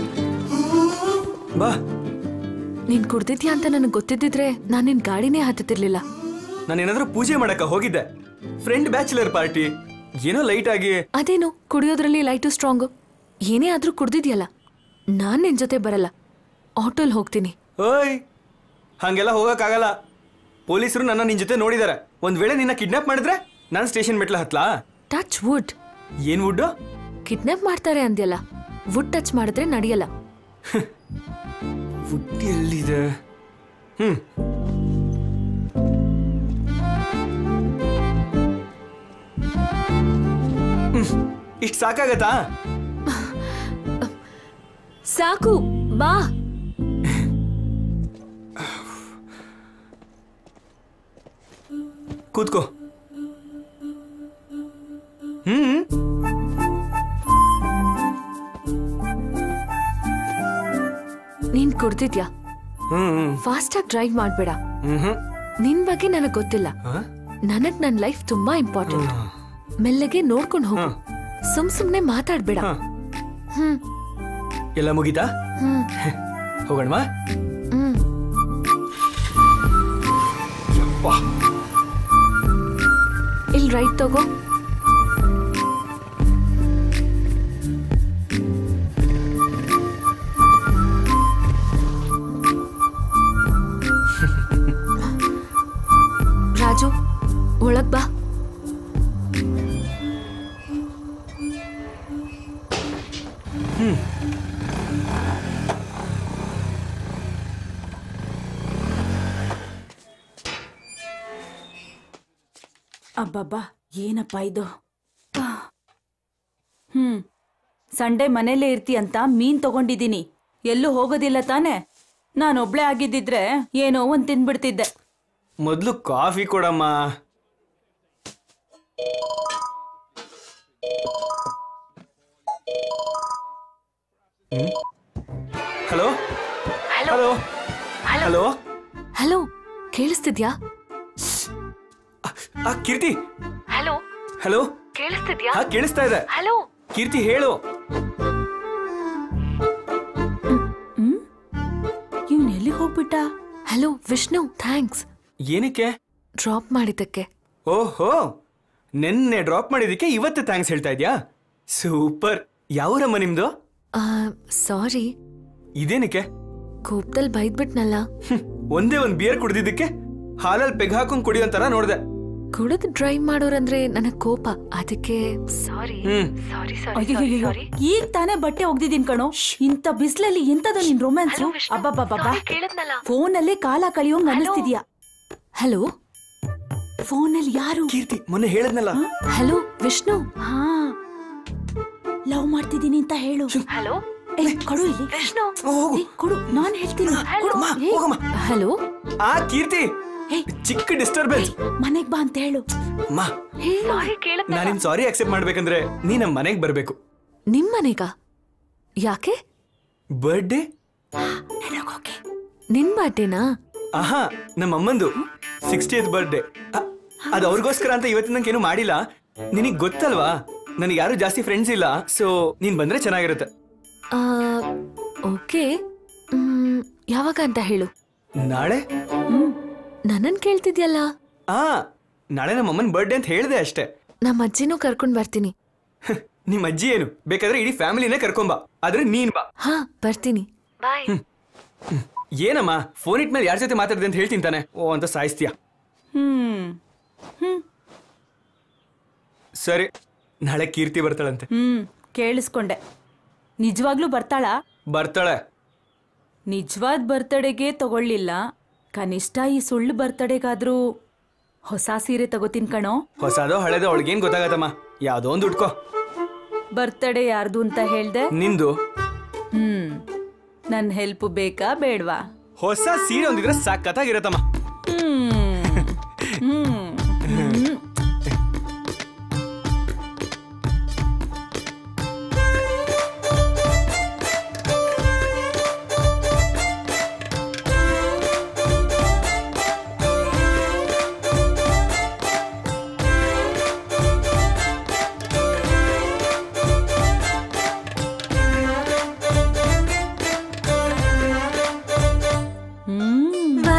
Speaker 4: ಬಾ
Speaker 7: ನೀನ್ ಕುಡ್ದಿದ್ಯಾ ಅಂತ ನನಗೆ ಗೊತ್ತಿದ್ದಿದ್ರೆ ನಾನ್ ನಿನ್ ಗಾಡಿನೇ ಹತ್ತುತ್ತಿರ್ಲಿಲ್ಲ
Speaker 4: ನಾನು ಏನಾದ್ರೂ ಪೂಜೆ ಮಾಡಕ್ಕ ಹೋಗಿದ್ದೆ ಫ್ರೆಂಡ್ ಬ್ಯಾಚುಲರ್ ಪಾರ್ಟಿ ಏನೋ ಲೈಟ್ ಆಗಿ
Speaker 7: ಅದೇನು ಕುಡಿಯೋದ್ರಲ್ಲಿ ಲೈಟು ಸ್ಟ್ರಾಂಗು ಏನೇ ಆದ್ರೂ ಕುಡ್ದಿದ್ಯಲ್ಲ ನಾನ್ ನಿನ್ ಜೊತೆ ಬರಲ್ಲ ಆಟೋಲ್ ಹೋಗ್ತೀನಿ
Speaker 4: ಓಯ್ ಹಂಗೆಲ್ಲ ಹೋಗಕ್ಕಾಗಲ್ಲ ಪೊಲೀಸರು ನನ್ನ ನಿನ್ ಜೊತೆ ನೋಡಿದಾರೆ ಒಂದ್ ವೇಳೆ ನಿನ್ನ ಕಿಡ್ನಾಪ್ ಮಾಡಿದ್ರೆ ನಾನು ಸ್ಟೇಷನ್ ಮೆಟ್ಲ ಹತ್ಲಾ
Speaker 7: ಟಚ್ ವುಡ್
Speaker 4: ಏನ್ ವುಡ್ಡು
Speaker 7: ಕಿಡ್ನಾಪ್ ಮಾಡ್ತಾರೆ ಅಂದ್ಯಲ್ಲ ವುಡ್ ಟಚ್ ಮಾಡಿದ್ರೆ ನಡೆಯಲ್ಲ
Speaker 4: ವುಡ್ ಎಲ್ಲಿದೆ ಹ್ಮ್ ಇಷ್ಟು ಸಾಕಾಗತ್ತಾ
Speaker 7: ಸಾಕು ಬಾ
Speaker 4: ಕೂತ್ಕೋ ಹ್ಮ್
Speaker 7: ನೀನ್ ಕುಡ್ದಿದ್ಯಾ
Speaker 4: ಹ್ಮ್
Speaker 7: ಫಾಸ್ಟ್ ಆಗಿ ಡ್ರೈವ್ ಮಾಡ್ಬೇಡ
Speaker 4: ಹ್ಮ್ ಹ್ಮ್
Speaker 7: ನಿನ್ ಬಗ್ಗೆ ನನಗ್ ಗೊತ್ತಿಲ್ಲ ನನಗ್ ನನ್ ಲೈಫ್ ತುಂಬಾ ಇಂಪಾರ್ಟೆಂಟ್ ಮೆಲ್ಲಗೆ ನೋಡ್ಕೊಂಡು ಹೋಗು ಸುಮ್ ಸುಮ್ನೆ ಮಾತಾಡ್ಬೇಡ ಹ್ಮ್
Speaker 4: ಎಲ್ಲ ಮುಗೀತಾ
Speaker 7: ಹ್ಮ್
Speaker 4: ಹೋಗೋಣವಾ
Speaker 7: ಹ್ಮ್ ಇಲ್ ರೈಟ್ ತಗೋ ರಾಜು ಒಳಗ್ ಬಾ
Speaker 4: ಹ್ಮ್
Speaker 8: ಅಬ್ಬಬ್ಬಾ ಏನಪ್ಪ ಇದು ಆ. ಹ್ಮ್ ಸಂಡೇ ಮನೇಲೇ ಇರ್ತಿ ಅಂತ ಮೀನ್ ತಗೊಂಡಿದ್ದೀನಿ ಎಲ್ಲೂ ಹೋಗೋದಿಲ್ಲ ತಾನೆ ನಾನೊಬ್ಳೆ ಆಗಿದ್ದಿದ್ರೆ ಏನೋ ಒಂದ್ ತಿನ್ಬಿಡ್ತಿದ್ದೆ
Speaker 4: ಮೊದಲು ಕಾಫಿ ಕೊಡಮ್ಮ ಹಲೋ ಹಲೋ ಹಲೋ
Speaker 7: ಹಲೋ ಕೇಳಿಸ್ತಿದ್ಯಾ
Speaker 4: ಆ ಕೀರ್ತಿ
Speaker 7: ಹಲೋ
Speaker 4: ಹಲೋ
Speaker 7: ಕೇಳಿಸ್ತಿದ್ಯಾ
Speaker 4: ಹಾ ಕೇಳಿಸ್ತಾ ಇದೆ
Speaker 7: ಹಲೋ
Speaker 4: ಕೀರ್ತಿ ಹೇಳು
Speaker 8: ಇವ್ನ್ ಎಲ್ಲಿಗೆ ಹೋಗ್ಬಿಟ್ಟ
Speaker 7: ಹಲೋ ವಿಷ್ಣು ಥ್ಯಾಂಕ್ಸ್
Speaker 4: ಏನಕ್ಕೆ
Speaker 7: ಡ್ರಾಪ್ ಮಾಡಿದ್ದಕ್ಕೆ
Speaker 4: ಓಹೋ ನೆನ್ನೆ ಡ್ರಾಪ್ ಮಾಡಿದಕ್ಕೆ ಇವತ್ತು ಥ್ಯಾಂಕ್ಸ್ ಹೇಳ್ತಾ ಇದ್ಯಾ ಸೂಪರ್ ಯಾವೂರಮ್ಮ ನಿಮ್ದು
Speaker 7: ಸಾರಿ
Speaker 4: ಇದೇನಕ್ಕೆ
Speaker 7: ಕೋಪದಲ್ಲಿ ಬೈದ್ಬಿಟ್ನಲ್ಲ
Speaker 4: ಹ್ಮ್, ಒಂದೇ ಒಂದ್ ಬಿಯರ್ ಕುಡ್ದಿದ್ದಕ್ಕೆ ಹಾಲಲ್ಲಿ ಪೆಗ್ ಹಾಕೊಂಡ್ ಕುಡಿಯೋಂತರ ನೋಡ್ದೆ
Speaker 7: ಕುಡಿದು ಡ್ರೈವ್ ಮಾಡೋರಂದ್ರೆ ನನಗ್ ಕೋಪ ಅದಕ್ಕೆ ಸಾರಿ
Speaker 4: ಹ್ಮ್.
Speaker 7: ಸಾರಿ
Speaker 8: ಅಯ್ಯಯ್ಯಯ್ಯೋ, ಈಗ ತಾನೇ ಬಟ್ಟೆ ಒಗ್ದಿದೀನ್ ಕಣೋ ಇಂಥ ಬಿಸ್ಲಲ್ಲಿ ಎಂತದ ನಿನ್ ರೊಮ್ಯಾನ್ಸ್ ಅಬ್ಬಬ್ಬಬ್ಬಾ ಫೋನಲ್ಲಿ ಕಾಲ ಕಳಿಯೋಂಗ್ ಅನ್ನಿಸ್ತಿದ್ಯಾ
Speaker 7: ಹಲೋ
Speaker 8: ಫೋನಲ್ಲಿ ಯಾರು
Speaker 4: ಕೀರ್ತಿ ಮೊನ್ನೆ ಹೇಳದ್ನಲ್ಲ
Speaker 7: ಹಲೋ ವಿಷ್ಣು
Speaker 8: ಹಾ ಲವ್ ಮಾಡ್ತಿದ್ದೀನಿ ಅಂತ ಹೇಳು
Speaker 7: ಹಲೋ
Speaker 8: ಏ ಕೊಡು ಇಲ್ಲಿ
Speaker 7: ವಿಷ್ಣು
Speaker 8: ಏ, ಕೊಡು ನಾನ್ ಹೇಳ್ತೀನಿ ಕೊಡು. ಏ,
Speaker 7: ಹಲೋ
Speaker 4: ಆ ಕೀರ್ತಿ ಚಿಕ್ಕ ಡಿಸ್ಟರ್ಬೆನ್ಸ್
Speaker 8: ಮನೆಗ್ ಬಾ ಅಂತ ಹೇಳು
Speaker 4: ಮಾ ನಾನಿನ್ ಸಾರಿ ಅಕ್ಸೆಪ್ಟ್ ಮಾಡ್ಬೇಕಂದ್ರೆ ನೀ ನಮ್ ಮನೆಗ್ ಬರ್ಬೇಕು
Speaker 7: ನಿಮ್ ಮನೆಗ ಯಾಕೆ
Speaker 4: ಬರ್ಡೇ
Speaker 7: ನಿನ್ ಬರ್ಡೇನಾ
Speaker 4: ಆಹಾ ನಮ್ಮ ಅಮ್ಮಂದು ಸಿಕ್ಸ್ಟಿಯತ್ ಬರ್ಡೇ ಅದು ಅವ್ರಿಗೋಸ್ಕರ ಅಂತ ಇವತ್ತಿನ ನಂಗೆ ಏನು ಮಾಡಿಲ್ಲ ನಿನಗ್ ಗೊತ್ತಲ್ವಾ ನನಗೆ ಯಾರು ಜಾಸ್ತಿ ಫ್ರೆಂಡ್ಸ್ ಇಲ್ಲ ಸೊ ನೀನ್ ಬಂದ್ರೆ ಚೆನ್ನಾಗಿರುತ್ತೆ
Speaker 7: ಓಕೆ ಮ್, ಯಾವಾಗ ಅಂತ ಹೇಳು
Speaker 4: ನಾಳೆ
Speaker 7: ನನ್ನನ್ ಕೇಳ್ತಿದ್ಯಲ್ಲ
Speaker 4: ಆ ನಾಳೆ ನಮ್ಮ ಅಮ್ಮನ ಬರ್ಡೇ ಅಂತ ಹೇಳ್ದೆ ಅಷ್ಟೇ
Speaker 7: ನಮ್ಮ ಅಜ್ಜಿನೂ ಕರ್ಕೊಂಡ್ ಬರ್ತೀನಿ
Speaker 4: ನಿಮ್ ಅಜ್ಜಿ ಏನು ಬೇಕಾದ್ರೆ ಇಡೀ ಫ್ಯಾಮಿಲಿನೇ ಕರ್ಕೊಂಬಾ ಆದ್ರೆ ನೀನ್ ಬಾ
Speaker 7: ಹಾ ಬರ್ತೀನಿ ಬಾಯ್
Speaker 4: ಏನಮ್ಮ ಫೋನ್ ಇಟ್ಮೇಲೆ ಯಾರ ಜೊತೆ ಮಾತಾಡಿದೆ ಅಂತ ಹೇಳ್ತೀನಿ ತಾನೆ ಓ ಅಂತ ಸಾಯಿಸ್ತೀಯ
Speaker 8: ಹ್ಮ್ ಹ್ಮ್
Speaker 4: ಸರಿ ನಾಳೆ ಕೀರ್ತಿ ಬರ್ತಾಳಂತೆ
Speaker 8: ಹ್ಮ್ ಕೇಳಿಸ್ಕೊಂಡೆ ನಿಜವಾಗ್ಲೂ ಬರ್ತಾಳಾ
Speaker 4: ಬರ್ತಾಳೆ
Speaker 8: ನಿಜವಾದ ಬರ್ತಡೆಗೆ ತಗೊಳ್ಳಿಲ್ಲ ಕನಿಷ್ಠ ಈ ಸುಳ್ಳು ಬರ್ತಡೆಗಾದ್ರೂ ಹೊಸ ಸೀರೆ ತಗೋತೀನಿ ಕಣೋ
Speaker 4: ಹೊಸದೋ ಹಳೆದೋ ಅವಳಿಗೇನ್ ಗೊತ್ತಾಗತ್ತಮ್ಮ ಯಾವ್ದೋ ಒಂದು ಉಟ್ಕೋ
Speaker 8: ಬರ್ತಡೆ ಯಾರ್ದು ಅಂತ ಹೇಳ್ದೆ
Speaker 4: ನಿಂದು
Speaker 8: ಹ್ಮ್ ನನ್ ಹೆಲ್ಪ್ ಬೇಕಾ ಬೇಡ್ವಾ
Speaker 4: ಹೊಸ ಸೀರೆ ಒಂದಿದ್ರೆ ಸಖತ್ತಾಗಿರತ್ತಮ್ಮ
Speaker 8: ಹ್ಮ್ ಹ್ಮ್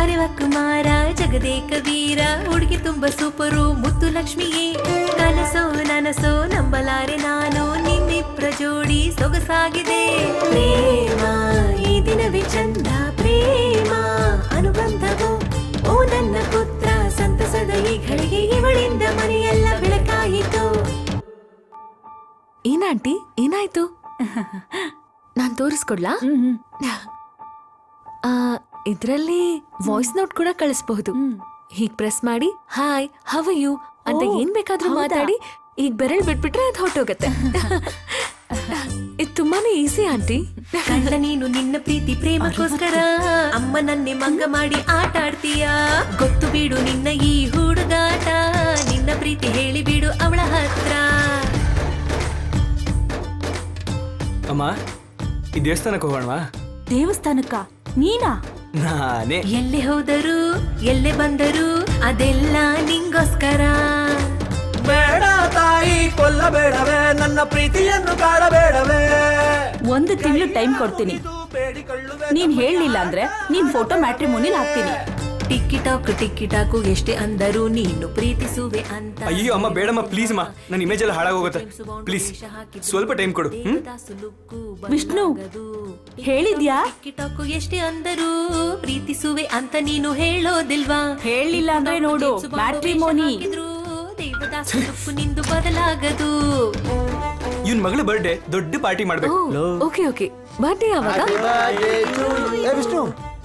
Speaker 14: ಮರೆವ ಕುಮಾರ ಜಗದೇಕ ವೀರ ಹುಡುಗಿ ತುಂಬ ಸೂಪರು ಮುತ್ತು ಲಕ್ಷ್ಮಿಯೇ ಕನಸೋ ನನಸೋ ನಂಬಲಾರೆ ನಾನು ನಿನ್ನಿಬ್ರ ಜೋಡಿ ಸೊಗಸಾಗಿದೆ ಪ್ರೇಮ ಈ ದಿನವೇ ಚಂದ ಪ್ರೇಮ ಅನುಬಂಧವು ಓ ನನ್ನ ಪುತ್ರ ಸಂತಸದ ಈ ಘಳಿಗೆ ಇವಳಿಂದ ಮನೆಯೆಲ್ಲ ಬೆಳಕಾಯಿತು
Speaker 7: ಏನಾಂಟಿ ಏನಾಯ್ತು ನಾನ್ ತೋರಿಸ್ಕೊಡ್ಲಾ ಆ, ಇದ್ರಲ್ಲಿ ವಾಯ್ಸ್ ನೋಟ್ ಕೂಡ ಕಳಿಸ್ಬಹುದು ಹೀಗ್ ಪ್ರೆಸ್ ಮಾಡಿ ಹಾಯ್ ಹವ ಯು ಅಂತ
Speaker 8: ಓ,
Speaker 7: ಏನ್ ಬೇಕಾದ್ರೂ
Speaker 8: ಹೌದಾ?
Speaker 7: ಮಾತಾಡಿ ಈಗ ಬೆರಳು ಬಿಟ್ಬಿಟ್ರೆ ಅದು ಹೊಟ್ಟೋಗತ್ತೆ ಇದು ತುಂಬಾನೇ ಈಸಿ ಆಂಟಿ
Speaker 14: ಕಂಡ ನೀನು ನಿನ್ನ ಪ್ರೀತಿ ಪ್ರೇಮಕ್ಕೋಸ್ಕರ ಅಮ್ಮ ನನ್ನೆ ಮಂಗ ಮಾಡಿ ಆಟ ಆಡ್ತೀಯ ಗೊತ್ತು ಬಿಡು ನಿನ್ನ ಈ ಹುಡುಗಾಟ ನಿನ್ನ ಪ್ರೀತಿ ಹೇಳಿ ಬಿಡು ಅವಳ ಹತ್ರ
Speaker 4: ಅಮ್ಮ ಈ ದೇವಸ್ಥಾನಕ್ಕೆ ಹೋಗೋಣವಾ
Speaker 8: ದೇವಸ್ಥಾನಕ್ಕ ನೀನಾ
Speaker 4: ನಾನೇ
Speaker 14: ಎಲ್ಲೆ ಹೋದರು ಎಲ್ಲೆ ಬಂದರು ಅದೆಲ್ಲ ನಿಂಗೋಸ್ಕರ
Speaker 15: ಬೇಡ ತಾಯಿ ಕೊಲ್ಲಬೇಡವೇ ನನ್ನ ಪ್ರೀತಿಯನ್ನು ಕಾಡಬೇಡವೇ
Speaker 8: ಒಂದು ತಿಂಗಳು ಟೈಮ್ ಕೊಡ್ತೀನಿ ನೀನ್ ಹೇಳಲಿಲ್ಲ ಅಂದ್ರೆ ನೀನ್ ಫೋಟೋ ಮ್ಯಾಟ್ರಿಮೋನಿಲ್ ಹಾಕ್ತೀನಿ
Speaker 14: ಟಿಕ್ಕಿ ಟಾಕು ಟಿಕ್ಕಿ ಟಾಕು ಎಷ್ಟೇ ಅಂದರು ನೀನು ಪ್ರೀತಿಸುವೆ ಅಂತ
Speaker 4: ಅಯ್ಯೋ ಅಮ್ಮ ಬೇಡಮ್ಮ ಪ್ಲೀಸ್ ಅಮ್ಮ ನನ್ನ ಇಮೇಜ್ ಎಲ್ಲ ಹಾಳಾಗೋಗುತ್ತೆ ಪ್ಲೀಸ್ ಸ್ವಲ್ಪ ಟೈಮ್ ಕೊಡು ಹ್ಮ್
Speaker 8: ವಿಷ್ಣು ಹೇಳಿದ್ಯಾ
Speaker 14: ಟಿಕ್ಕಿ ಟಾಕು ಎಷ್ಟೇ ಅಂದರು ಪ್ರೀತಿಸುವೆ ಅಂತ ನೀನು ಹೇಳೋದಿಲ್ವಾ
Speaker 8: ಹೇಳಿಲ್ಲ ಅಂದ್ರೆ ನೋಡು ಮ್ಯಾಟ್ರಿಮೋನಿ
Speaker 14: ದೇವದಾಸ ಲುಕ್ಕು ನಿಂದು ಬದಲಾಗದು
Speaker 4: ಇವನ್ ಮಗಳ ಬರ್ಡೇ ದೊಡ್ಡ ಪಾರ್ಟಿ ಮಾಡ್ಬೇಕು
Speaker 7: ಓಕೆ ಓಕೆ ಬರ್ಡೇ ಯಾವಾಗ
Speaker 3: ಏ ವಿಷ್ಣು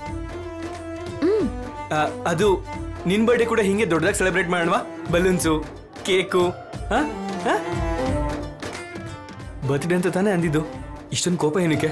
Speaker 4: ಆ, ಅದು ನಿನ್ ಬರ್ಡೇ ಕೂಡ ಹಿಂಗೆ ದೊಡ್ಡದಾಗಿ ಸೆಲೆಬ್ರೇಟ್ ಮಾಡೋಣವಾ ಬಲೂನ್ಸು ಕೇಕು ಬರ್ತ್ಡೇ ಅಂತ ತಾನೇ ಅಂದಿದ್ದು ಇಷ್ಟೊಂದು ಕೋಪ ಏನಕ್ಕೆ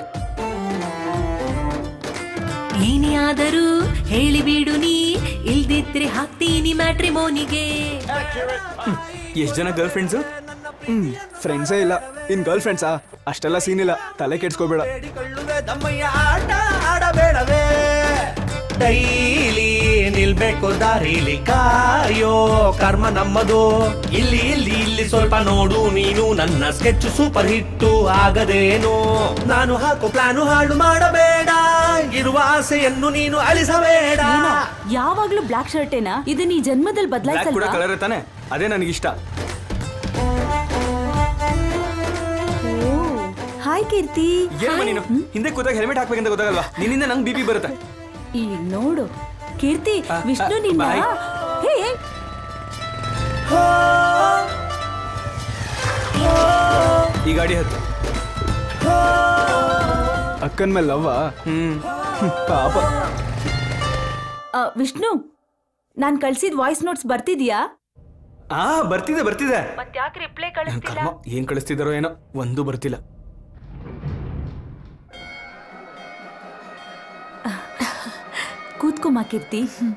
Speaker 14: ಏನೇ ಆದರೂ ಹೇಳಿಬಿಡು ನೀ ಇಲ್ದಿದ್ರೆ ಹಾಕ್ತೀನಿ ಮ್ಯಾಟ್ರಿಮೋನಿಗೆ
Speaker 4: ಎಷ್ಟ್ ಜನ ಗರ್ಲ್ ಫ್ರೆಂಡ್ಸು
Speaker 13: ಹ್ಮ್ ಫ್ರೆಂಡ್ಸೇ ಇಲ್ಲ ಇನ್ ಗರ್ಲ್ ಫ್ರೆಂಡ್ಸಾ ಅಷ್ಟೆಲ್ಲ ಸೀನ್ ಇಲ್ಲ ತಲೆ ಕೆಡ್ಸ್ಕೋಬೇಡ
Speaker 15: ದಮ್ಮಯ್ಯ ಆಟ ಆಡಬೇಡವೇ ಡೈಲಿ ನಿಲ್ಬೇಕು ದಾರಿಲಿ ಕಾಯೋ ಕರ್ಮ ನಮ್ಮದು ಇಲ್ಲಿ ಇಲ್ಲಿ ಇಲ್ಲಿ ಸ್ವಲ್ಪ ನೋಡು ನೀನು ನನ್ನ ಸ್ಕೆಚ್ ಸೂಪರ್ ಹಿಟ್ಟು ಆಗದೇನು ನಾನು ಹಾಕೋ ಪ್ಲಾನು ಹಾಳು ಮಾಡಬೇಡ ಇರುವ ಆಸೆಯನ್ನು ನೀನು ಅಳಿಸಬೇಡ
Speaker 8: ಏನೋ, ಯಾವಾಗ್ಲೂ ಬ್ಲಾಕ್ ಶರ್ಟೇನಾ ಇದು ನೀ ಜನ್ಮದಲ್ಲಿ
Speaker 4: ಬ್ಲ್ಯಾಕ್ ಕೂಡ
Speaker 8: ಬದಲಾಯಿಸಲ್ವಾ
Speaker 4: ಕಲರ್ ತಾನೆ ಅದೇ ನನಗಿಷ್ಟ
Speaker 8: ಹಾಯ್ ಕೀರ್ತಿ
Speaker 4: ಏನಮ್ಮ ನೀನು ಹಿಂದೆ ಕೂತಾಗ ಹೆಲ್ಮೆಟ್ ಹಾಕ್ಬೇಕಂತ ಗೊತ್ತಾಗಲ್ವಾ ನಿನ್ನಿಂದ ನಂಗೆ ಬಿ ಪಿ ಬರುತ್ತೆ
Speaker 8: ಈಗ ನೋಡು ಕೀರ್ತಿ
Speaker 4: ಆ,
Speaker 8: ವಿಷ್ಣು
Speaker 4: ಆ,
Speaker 8: ನಿನ್ನ
Speaker 4: ಬಾಯ್.
Speaker 8: ಹೇ
Speaker 4: ಈ ಗಾಡಿ ಹತ್ತು
Speaker 13: ಅಕ್ಕನ್ ಮೇಲೆ ಲವ್ವ
Speaker 4: ಹ್ಮ್
Speaker 13: ಪಾಪ
Speaker 8: ಆ, ವಿಷ್ಣು ನಾನ್ ಕಳ್ಸಿದ್ ವಾಯ್ಸ್ ನೋಟ್ಸ್ ಬರ್ತಿದ್ಯಾ
Speaker 4: ಆ ಬರ್ತಿದೆ ಬರ್ತಿದೆ
Speaker 8: ಮತ್ತ್ಯಾಕೆ ರಿಪ್ಲೈ
Speaker 4: ನನ್ ಕರ್ಮ ಏನ್ ಕಳಿಸ್ತಿದಾರೋ ಏನೋ ಒಂದು ಬರ್ತಿಲ್ಲ
Speaker 8: ಕೂತ್ಕೊಮ್ಮ ಕೀರ್ತಿ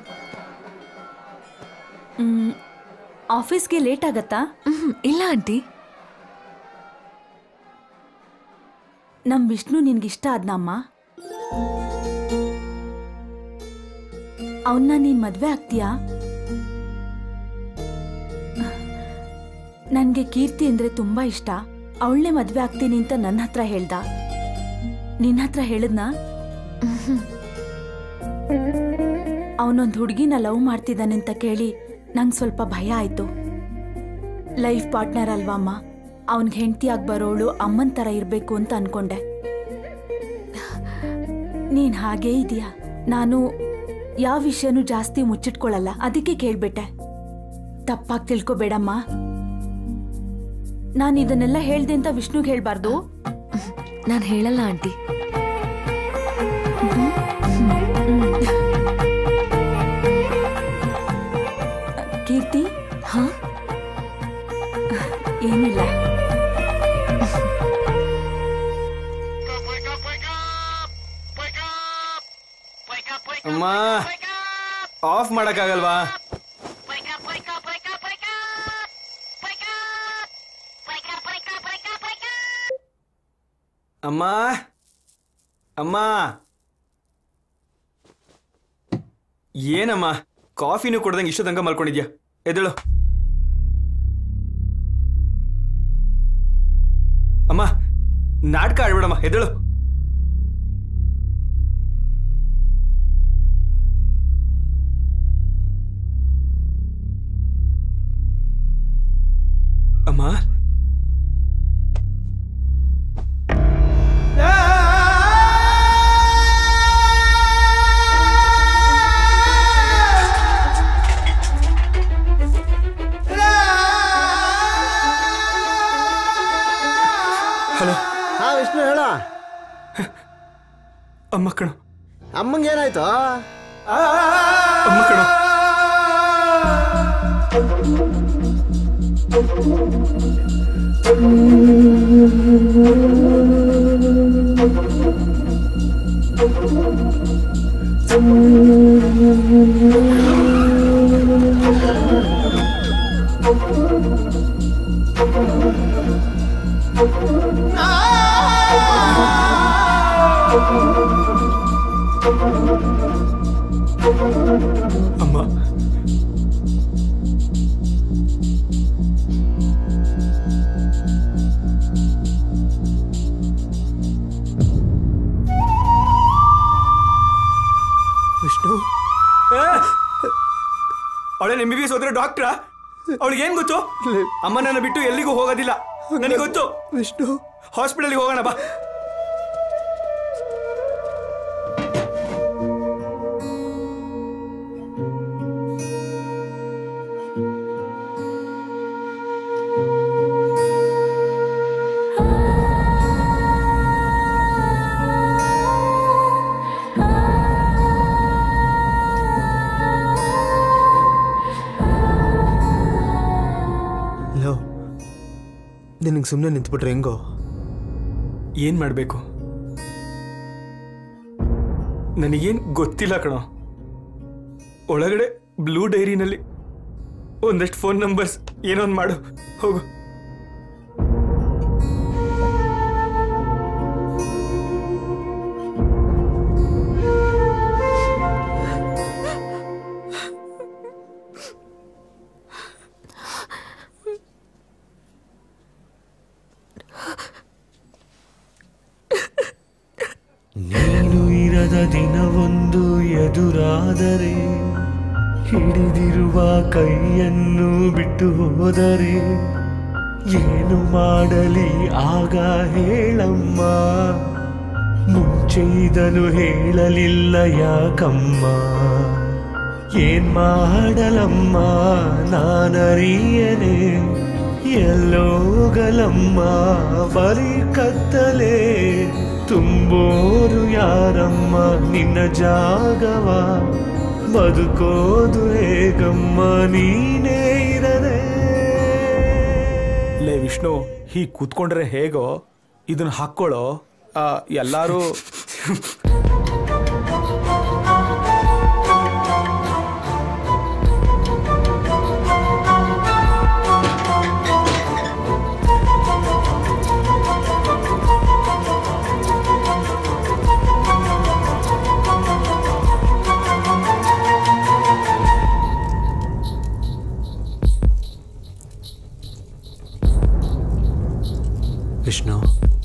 Speaker 8: ಹ್ಮ್ ಆಫೀಸ್ಗೆ ಲೇಟ್ ಆಗತ್ತಾ
Speaker 7: ಇಲ್ಲ ಆಂಟಿ
Speaker 8: ನಮ್ ವಿಷ್ಣು ನಿನ್ಗಿಷ್ಟ ಆದ್ನಮ್ಮ ಅವನ್ನ ನೀನ್ ಮದ್ವೆ ಆಗ್ತೀಯಾ ನನ್ಗೆ ಕೀರ್ತಿ ಅಂದ್ರೆ ತುಂಬಾ ಇಷ್ಟ ಅವಳನ್ನೇ ಮದ್ವೆ ಆಗ್ತೀನಿ ಅಂತ ನನ್ನ ಹತ್ರ ಹೇಳ್ದ ನಿನ್ನ ಹತ್ರ ಹೇಳಿದ್ನಾ ಅವನೊಂದು ಹುಡುಗಿನ ಲವ್ ಮಾಡ್ತಿದ್ದಾನೆ ಅಂತ ಕೇಳಿ ನಂಗೆ ಸ್ವಲ್ಪ ಭಯ ಆಯ್ತು ಲೈಫ್ ಪಾರ್ಟ್ನರ್ ಅಲ್ವಾ ಅಮ್ಮ ಅವನ್ಗೆ ಹೆಂಡತಿಯಾಗಿ ಬರೋಳು ಅಮ್ಮನ್ ಥರ ಇರಬೇಕು ಅಂತ ಅನ್ಕೊಂಡೆ ನೀನ್ ಹಾಗೇ ಇದೀಯಾ ನಾನು ಯಾವ ವಿಷಯನೂ ಜಾಸ್ತಿ ಮುಚ್ಚಿಟ್ಕೊಳ್ಳಲ್ಲ ಅದಕ್ಕೆ ಕೇಳ್ಬಿಟ್ಟೆ ತಪ್ಪಾಗಿ ತಿಳ್ಕೊಬೇಡಮ್ಮ ನಾನು ಇದನ್ನೆಲ್ಲ ಹೇಳ್ದೆ ಅಂತ ವಿಷ್ಣುಗೆ ಹೇಳ್ಬಾರ್ದು
Speaker 7: ನಾನು ಹೇಳಲ್ಲ ಆಂಟಿ
Speaker 8: ಕೀರ್ತಿ
Speaker 7: ಹಾ
Speaker 8: ಏನಿಲ್ಲ
Speaker 4: ಅಮ್ಮ ಆಫ್ ಮಾಡಕ್ಕಾಗಲ್ವಾ ಅಮ್ಮ ಅಮ್ಮ ಏನಮ್ಮ ಕಾಫಿನೂ ಕೊಡ್ದಂಗೆ ಇಷ್ಟು ತನಕ ಮಲ್ಕೊಂಡಿದ್ಯಾ ಎದ್ದೇಳು ಅಮ್ಮ ನಾಟಕ ಆಡ್ಬೇಡಮ್ಮ ಎದ್ದೇಳು ಅಮ್ಮ ಹಲೋ
Speaker 3: ಹಾ ವಿಷ್ಣು ಹೇಳ
Speaker 4: ಅಮ್ಮ ಕಣ
Speaker 3: ಅಮ್ಮಂಗೆ ಏನಾಯ್ತು
Speaker 4: ಅಮ್ಮ ಕಣ ಅಮ್ಮ ವಿಷ್ಣು ಅವಳೇನು ಎಂ ಬಿ ಬಿ ಎಸ್ ಹೋದ್ರೆ ಡಾಕ್ಟ್ರಾ ಅವಳಿಗೆ ಏನ್ ಗೊತ್ತು ಅಮ್ಮನನ್ನ ಬಿಟ್ಟು ಎಲ್ಲಿಗೂ ಹೋಗೋದಿಲ್ಲ ನನಗೆ ಗೊತ್ತು
Speaker 3: ವಿಷ್ಣು
Speaker 4: ಹಾಸ್ಪಿಟಲ್ಗೆ ಹೋಗೋಣ ಬಾ
Speaker 3: ಲೋ ನಿನಗೆ ಸುಮ್ಮನೆ ನಿಂತ್ಬಿಟ್ರೆ ಹೆಂಗೋ
Speaker 4: ಏನ್ ಮಾಡಬೇಕು ನನಗೇನ್ ಗೊತ್ತಿಲ್ಲ ಕಣೋ ಒಳಗಡೆ ಬ್ಲೂ ಡೈರಿನಲ್ಲಿ ಒಂದಷ್ಟು ಫೋನ್ ನಂಬರ್ಸ್ ಏನೊಂದು ಮಾಡು ಹೋಗು
Speaker 15: ನೀನು ಇರದ ದಿನವೊಂದು ಎದುರಾದರೆ ಹಿಡಿದಿರುವ ಕೈಯನ್ನು ಬಿಟ್ಟು ಹೋದರೆ ಏನು ಮಾಡಲಿ ಆಗ ಹೇಳಮ್ಮ ಮುಂಚೆ ಇದನ್ನು ಹೇಳಲಿಲ್ಲ ಯಾಕಮ್ಮ ಏನ್ ಮಾಡಲಮ್ಮ ನಾನರಿಯನೆ ಎಲ್ಲೋಗಲಮ್ಮ ಬರೀ ಕತ್ತಲೆ ತುಂಬೋರು ಯಾರಮ್ಮ ನಿನ್ನ ಜಾಗವ ಬದುಕೋದು ಹೇಗಮ್ಮ ನೀನೇ ಇರದೆ
Speaker 11: ಲೇ ವಿಷ್ಣು ಹೀಗೆ ಕೂತ್ಕೊಂಡ್ರೆ ಹೇಗೋ ಇದನ್ನ ಹಾಕ್ಕೊಳ್ಳೋ ಆ, ಎಲ್ಲಾರು
Speaker 3: ವಿಷ್ಣು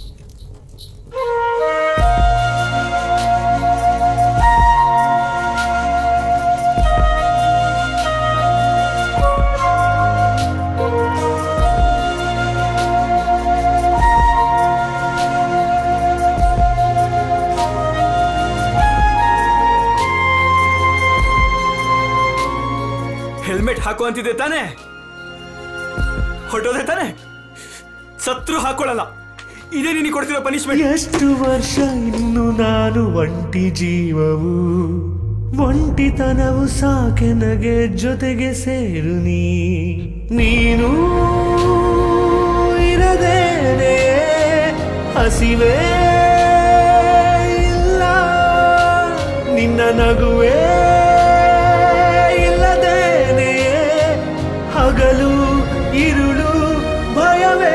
Speaker 4: ಹೆಲ್ಮೆಟ್ ಹಾಕು ಅಂತಿದೆ ತಾನೇ ಹೊಟ್ಟೋದೆ ತಾನೇ ಸತ್ರು ಹಾಕೊಳ್ಳಲ್ಲ ಇದೇ ನಿನಗೆ ಕೊಡ್ತಿರೋ ಪನಿಷ್ಮೆಂಟ್
Speaker 15: ಎಷ್ಟು ವರ್ಷ ಇನ್ನು ನಾನು ಒಂಟಿ ಜೀವವು ಒಂಟಿತನವು ಸಾಕೆನಗೆ ಜೊತೆಗೆ ಸೇರು ನೀ ನೀನು ಇರದೇನೆ ಹಸಿವೇ ಇಲ್ಲ ನಿನ್ನ ನಗುವೇ ಇಲ್ಲದೇನೆ ಹಗಲು ಇರುಳು ಭಯವೇ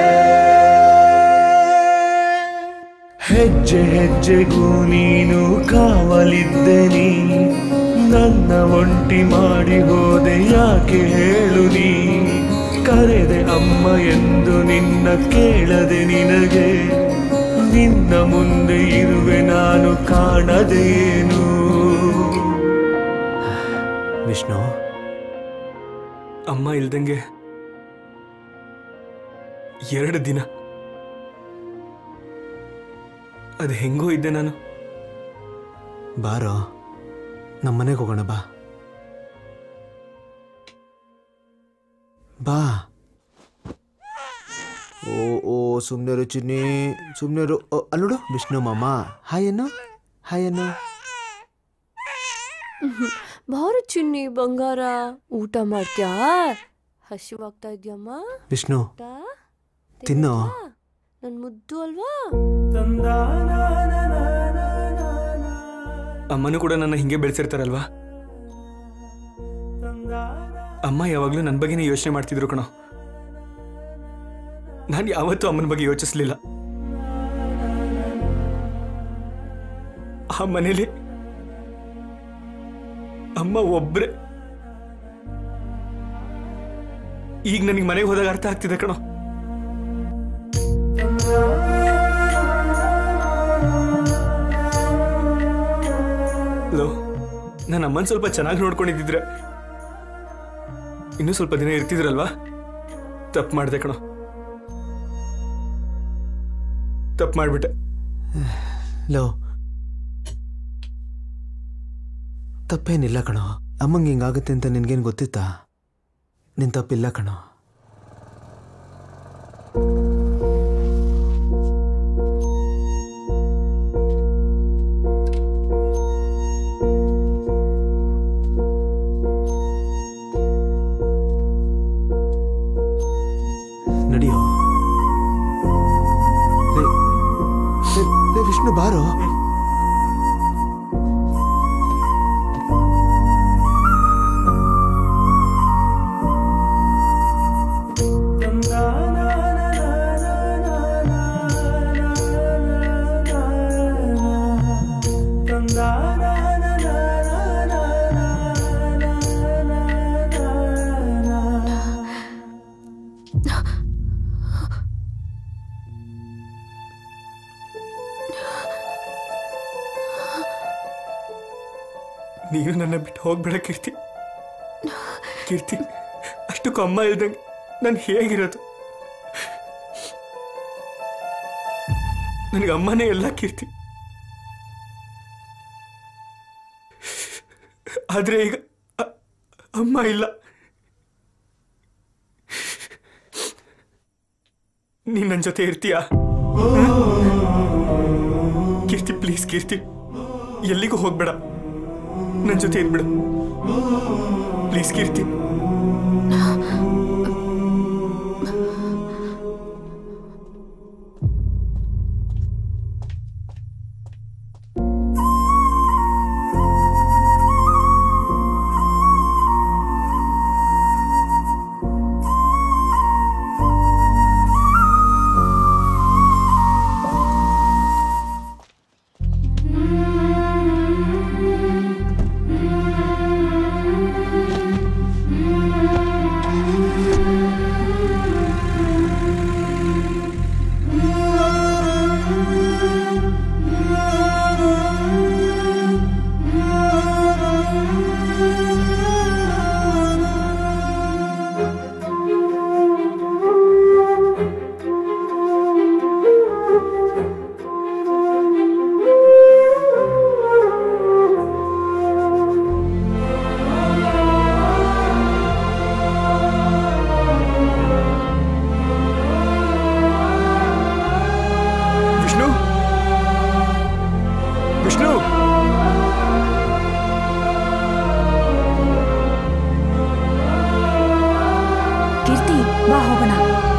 Speaker 15: ಹೆಜ್ಜೆ ಹೆಜ್ಜೆಗೂ ನೀನು ಕಾವಲಿದ್ದೆ ನೀ ನನ್ನ ಒಂಟಿ ಮಾಡಿ ಹೋದೆ ಯಾಕೆ ಹೇಳು ನೀ ಕರೆದೆ ಅಮ್ಮ ಎಂದು ನಿನ್ನ ಕೇಳದೆ ನಿನಗೆ ನಿನ್ನ ಮುಂದೆ ಇರುವೆ ನಾನು ಕಾಣದೇನು
Speaker 3: ವಿಷ್ಣು
Speaker 4: ಅಮ್ಮ ಇಲ್ದಂಗೆ ಎರಡು ದಿನ ಅದು ಹೆಂಗೋ ಇದ್ದೆ ನಾನು
Speaker 11: ಬಾರೋ ನಮ್ಮ ಮನೆಗೆ ಹೋಗೋಣ ಬಾ ಬಾ ಓ ಓ ಸುಮ್ಮನೆ ಚಿನ್ನಿ ಸುಮ್ಮನೆ ಅಲ್ಲೋಡು ವಿಷ್ಣು ಮಾಮ ಹಾಯ್ ಅನ್ನು ಹಾಯ್ ಅನ್ನು
Speaker 12: ಬಾರು ಚಿನ್ನಿ ಬಂಗಾರ ಊಟ ಮಾಡ್ತ್ಯಾ ಹಸಿವಾಗ್ತಾ ಇದ್ಯಮ್ಮ
Speaker 11: ವಿಷ್ಣು
Speaker 12: ಊಟ?
Speaker 11: ತಿನ್ನು
Speaker 12: ನನ್ ಮುದ್ದು ಅಲ್ವಾ
Speaker 4: ಅಮ್ಮನೂ ಕೂಡ ನನ್ನ ಹಿಂಗೆ ಬೆಳೆಸಿರ್ತಾರಲ್ವಾ ಅಮ್ಮ ಯಾವಾಗಲೂ ನನ್ನ ಬಗ್ಗೆನೇ ಯೋಚನೆ ಮಾಡ್ತಿದ್ರು ಕಣೋ ನಾನು ಯಾವತ್ತೂ ಅಮ್ಮನ ಬಗ್ಗೆ ಯೋಚಿಸ್ಲಿಲ್ಲ ಆ ಮನೇಲಿ ಅಮ್ಮ ಒಬ್ರೆ ಈಗ ನನಗೆ ಮನೆಗೆ ಹೋದಾಗ ಅರ್ಥ ಆಗ್ತಿದೆ ಕಣೋ ಲೋ ನನ್ನ ಅಮ್ಮನ ಸ್ವಲ್ಪ ಚೆನ್ನಾಗಿ ನೋಡ್ಕೊಂಡಿದ್ದಿದ್ರೆ ಇನ್ನೂ ಸ್ವಲ್ಪ ದಿನ ಇರ್ತಿದ್ರಲ್ವಾ ತಪ್ಪು ಮಾಡಿದೆ ಕಣೋ ತಪ್ಪು ಮಾಡಿಬಿಟ್ಟೆ
Speaker 11: ಲೋ ತಪ್ಪೇನಿಲ್ಲ ಕಣೋ ಅಮ್ಮಂಗೆ ಹಿಂಗಾಗುತ್ತೆ ಅಂತ ನಿನ್ಗೇನು ಗೊತ್ತಿತ್ತಾ ನಿನ್ ತಪ್ಪಿಲ್ಲ ಕಣೋ ನಡಿಯೋ ಲೇ, ಲೇ, ಲೇ, ವಿಷ್ಣು ಬಾರೋ
Speaker 4: ನೀನು ನನ್ನ ಬಿಟ್ಟು ಹೋಗ್ಬೇಡ ಕೀರ್ತಿ ಕೀರ್ತಿ ಅಷ್ಟಕ್ಕೂ ಅಮ್ಮ ಇಲ್ದಂಗೆ ನಾನು ಹೇಗಿರೋದು ನನಗೆ ಅಮ್ಮನೇ ಎಲ್ಲ ಕೀರ್ತಿ ಆದ್ರೆ ಈಗ ಅ- ಅಮ್ಮ ಇಲ್ಲ ನೀನ್ ನನ್ನ ಜೊತೆ ಇರ್ತೀಯಾ ಕೀರ್ತಿ ಪ್ಲೀಸ್ ಕೀರ್ತಿ ಎಲ್ಲಿಗೂ ಹೋಗ್ಬೇಡ ನನ್ನ ಜೊತೆ ಇದ್ಬಿಡು ಪ್ಲೀಸ್ ಕೀರ್ತಿ ವಿಷ್ಣು ವಿಷ್ಣು
Speaker 8: ಕೀರ್ತಿ ಬಾ ಹೋಗೋಣ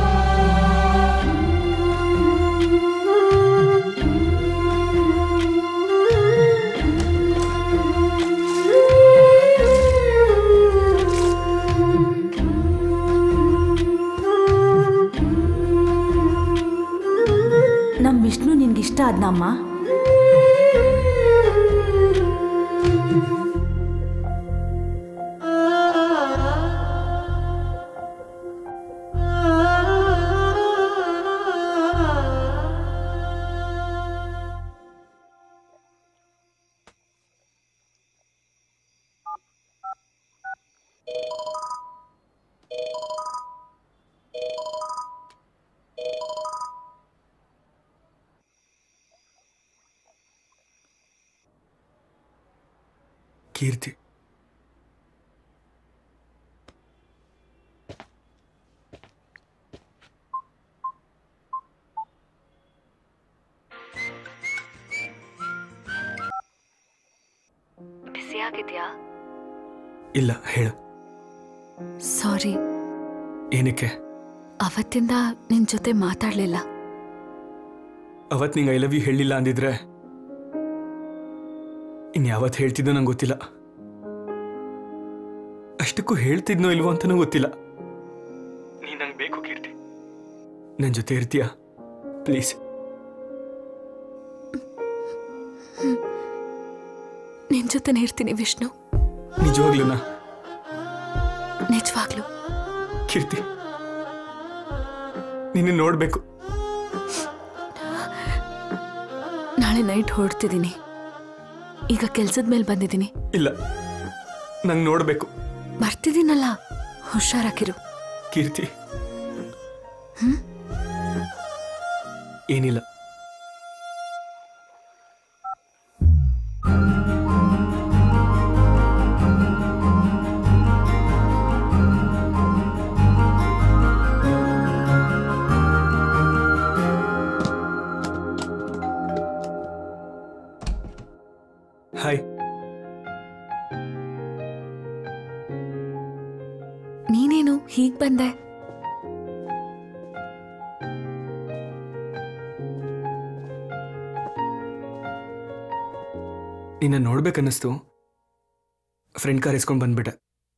Speaker 8: ನಮ್ ವಿಷ್ಣು ನಿನ್ಗಿಷ್ಟ ಆದ್ನಮ್ಮ
Speaker 4: ಕೀರ್ತಿ
Speaker 7: ಬಿಸಿ ಆಗಿದ್ಯಾ
Speaker 4: ಇಲ್ಲ ಹೇಳು
Speaker 7: ಸಾರಿ
Speaker 4: ಏನಕ್ಕೆ
Speaker 7: ಅವತ್ತಿಂದ ನಿನ್ ಜೊತೆ ಮಾತಾಡ್ಲಿಲ್ಲ
Speaker 4: ಅವತ್ ನಿಂಗೆ ಐ ಲವ್ ಯು ಹೇಳಿಲ್ಲ ಅಂದಿದ್ರೆ ಇನ್ ಯಾವತ್ ಹೇಳ್ತಿದ್ದೋ ನಂಗೆ ಗೊತ್ತಿಲ್ಲ ಅಷ್ಟಕ್ಕೂ ಹೇಳ್ತಿದ್ನೋ ಇಲ್ವೋ ಅಂತನೂ ಗೊತ್ತಿಲ್ಲ ನೀ ನಂಗೆ ಬೇಕು ಕೀರ್ತಿ ನನ್ನ ಜೊತೆ ಇರ್ತೀಯಾ ಪ್ಲೀಸ್
Speaker 7: ನಿನ್ ಜೊತೆನೇ ಇರ್ತೀನಿ ವಿಷ್ಣು
Speaker 4: ನಿಜವಾಗ್ಲೂನಾ
Speaker 7: ನಿಜವಾಗ್ಲು
Speaker 4: ಕೀರ್ತಿ ನಿನ್ನ ನೋಡ್ಬೇಕು
Speaker 7: ನಾಳೆ ನೈಟ್ ಹೊರಡ್ತಿದ್ದೀನಿ ಈಗ ಕೆಲ್ಸದ ಮೇಲೆ ಬಂದಿದ್ದೀನಿ
Speaker 4: ಇಲ್ಲ ನಂಗೆ ನೋಡ್ಬೇಕು
Speaker 7: ಬರ್ತಿದ್ದೀನಲ್ಲ ಹುಷಾರಾಗಿರು
Speaker 4: ಕೀರ್ತಿ ಏನಿಲ್ಲ ಹಾಯ್
Speaker 7: ನೀನೇನು ಹೀಗ್ ಬಂದೆ
Speaker 4: ನಿನ್ನ ನೋಡ್ಬೇಕನ್ನಿಸ್ತು ಫ್ರೆಂಡ್ ಕಾರ್ ಇಸ್ಕೊಂಡು ಬಂದ್ಬಿಟ್ಟೆ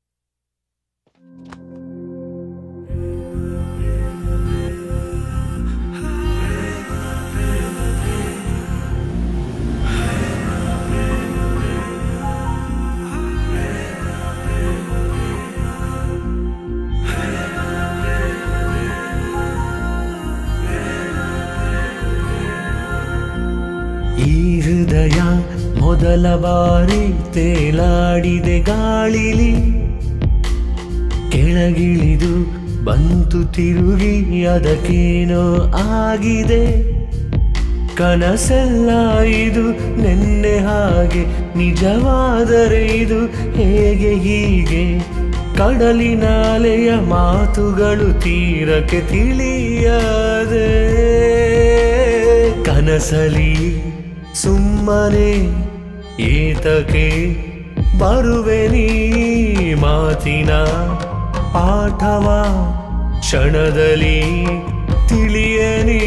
Speaker 15: ಈ ಹೃದಯ ಮೊದಲ ಬಾರಿ ತೇಲಾಡಿದೆ ಗಾಳಿಲಿ ಕೆಳಗಿಳಿದು ಬಂತು ತಿರುಗಿ ಅದಕ್ಕೇನೋ ಆಗಿದೆ ಕನಸೆಲ್ಲ ಇದು ನೆನ್ನೆ ಹಾಗೆ ನಿಜವಾದರೆ ಇದು ಹೇಗೆ ಹೀಗೆ ಕಡಲಿನ ಅಲೆಯ ಮಾತುಗಳು ತೀರಕ್ಕೆ ತಿಳಿಯದೆ ಕನಸಲಿ ಸುಮ್ಮನೆ ಏತಕ್ಕೆ ಬರುವೆ ನೀ ಮಾತಿನ ಪಾಠವ ಕ್ಷಣದಲ್ಲಿ ತಿಳಿಯನಿ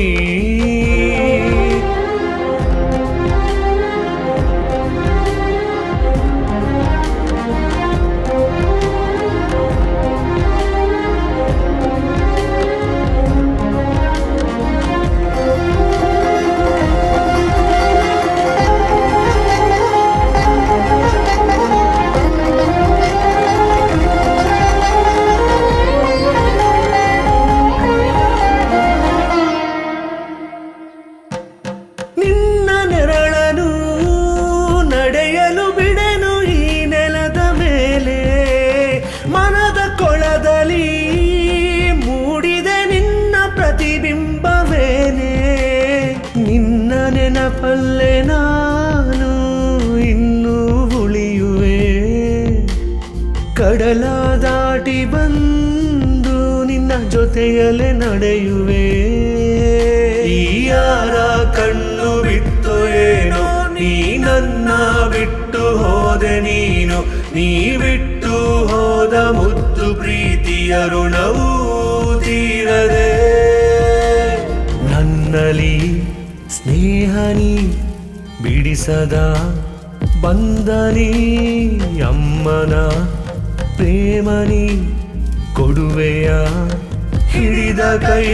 Speaker 15: ನಿನ್ನ ನೆರಳನು ನಡೆಯಲು ಬಿಡೆನು ಈ ನೆಲದ ಮೇಲೆ ಮನದ ಕೊಳದಲ್ಲಿ ಮೂಡಿದೆ ನಿನ್ನ ಪ್ರತಿಬಿಂಬವೇನೆ ನಿನ್ನ ನೆನಪಲ್ಲೇ ನಾನು ಇನ್ನೂ ಉಳಿಯುವೆ ಕಡಲ ದಾಟಿ ಬಂದು ನಿನ್ನ ಜೊತೆಯಲ್ಲೇ ನಡೆಯುವೆ ಈ ಯಾರ ಕಣ್ಣು ಬಿತ್ತು ಏನೋ ನೀ ನನ್ನ ಬಿಟ್ಟು ಹೋದೆ ನೀನು ನೀ ಬಿಟ್ಟು ಹೋದ ಮುದ್ದು ಪ್ರೀತಿಯ ಋಣವೂ ತೀರದೆ ನನ್ನಲಿ ಸ್ನೇಹನಿ ಬಿಡಿಸದ ಬಂದನಿ ಅಮ್ಮನ ಪ್ರೇಮನಿ ಕೊಡುವೆಯ ಹಿಡಿದ ಕೈ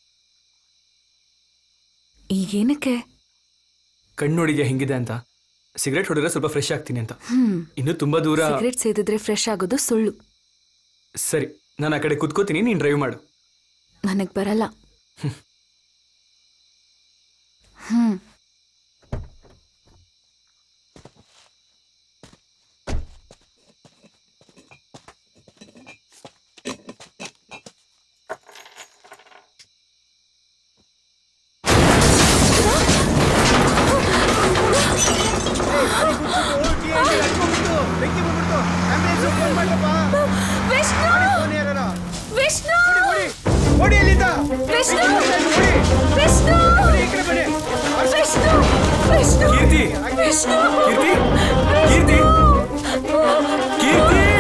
Speaker 7: ಈಗೇನಕ್ಕೆ
Speaker 4: ಕಣ್ಣು ನೋಡಿದ್ಯಾ ಹೆಂಗಿದೆ ಅಂತ ಸಿಗರೇಟ್ ಹೊಡೆದ್ರೆ ಸ್ವಲ್ಪ ಫ್ರೆಶ್ ಆಗ್ತೀನಿ ಅಂತ
Speaker 7: ಹ್ಮ್
Speaker 4: ಇನ್ನು ತುಂಬಾ ದೂರ
Speaker 7: ಸಿಗರೇಟ್ ಸೇದಿದ್ರೆ ಫ್ರೆಶ್ ಆಗೋದು ಸುಳ್ಳು
Speaker 4: ಸರಿ ನಾನು ಆ ಕಡೆ ಕುತ್ಕೋತೀನಿ ನೀನು ಡ್ರೈವ್ ಮಾಡು
Speaker 7: ನನಗ್ ಬರಲ್ಲ ಹ್ಮ್ ವಿಷ್ಣು ವಿಷ್ಣು
Speaker 15: ಓಡಿ ಅಲ್ಲಿಂದ
Speaker 7: ವಿಷ್ಣು ವಿಷ್ಣು ವಿಷ್ಣು ವಿಷ್ಣು
Speaker 4: ಕೀರ್ತಿ
Speaker 7: ವಿಷ್ಣು
Speaker 4: ಕೀರ್ತಿ ಕೀರ್ತಿ ಕೀರ್ತಿ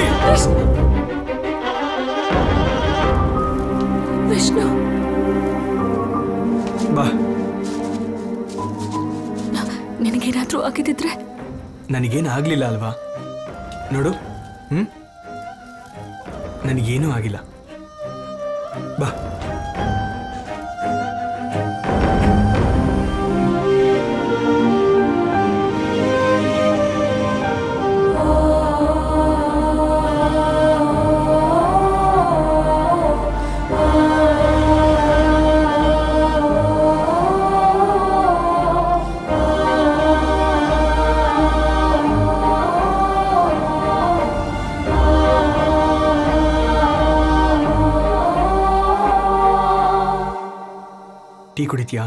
Speaker 7: ವಿಷ್ಣು
Speaker 4: ಬಾ
Speaker 7: ನಿನಗೇನಾದ್ರೂ ಆಗಿದ್ದಿದ್ರೆ
Speaker 4: ನನಗೇನು ಆಗ್ಲಿಲ್ಲ ಅಲ್ವಾ ನೋಡು ಹ್ಮ್ ನನಗೇನೂ ಆಗಿಲ್ಲ ಬಾ ಟೀ ಕುಡಿತೀಯಾ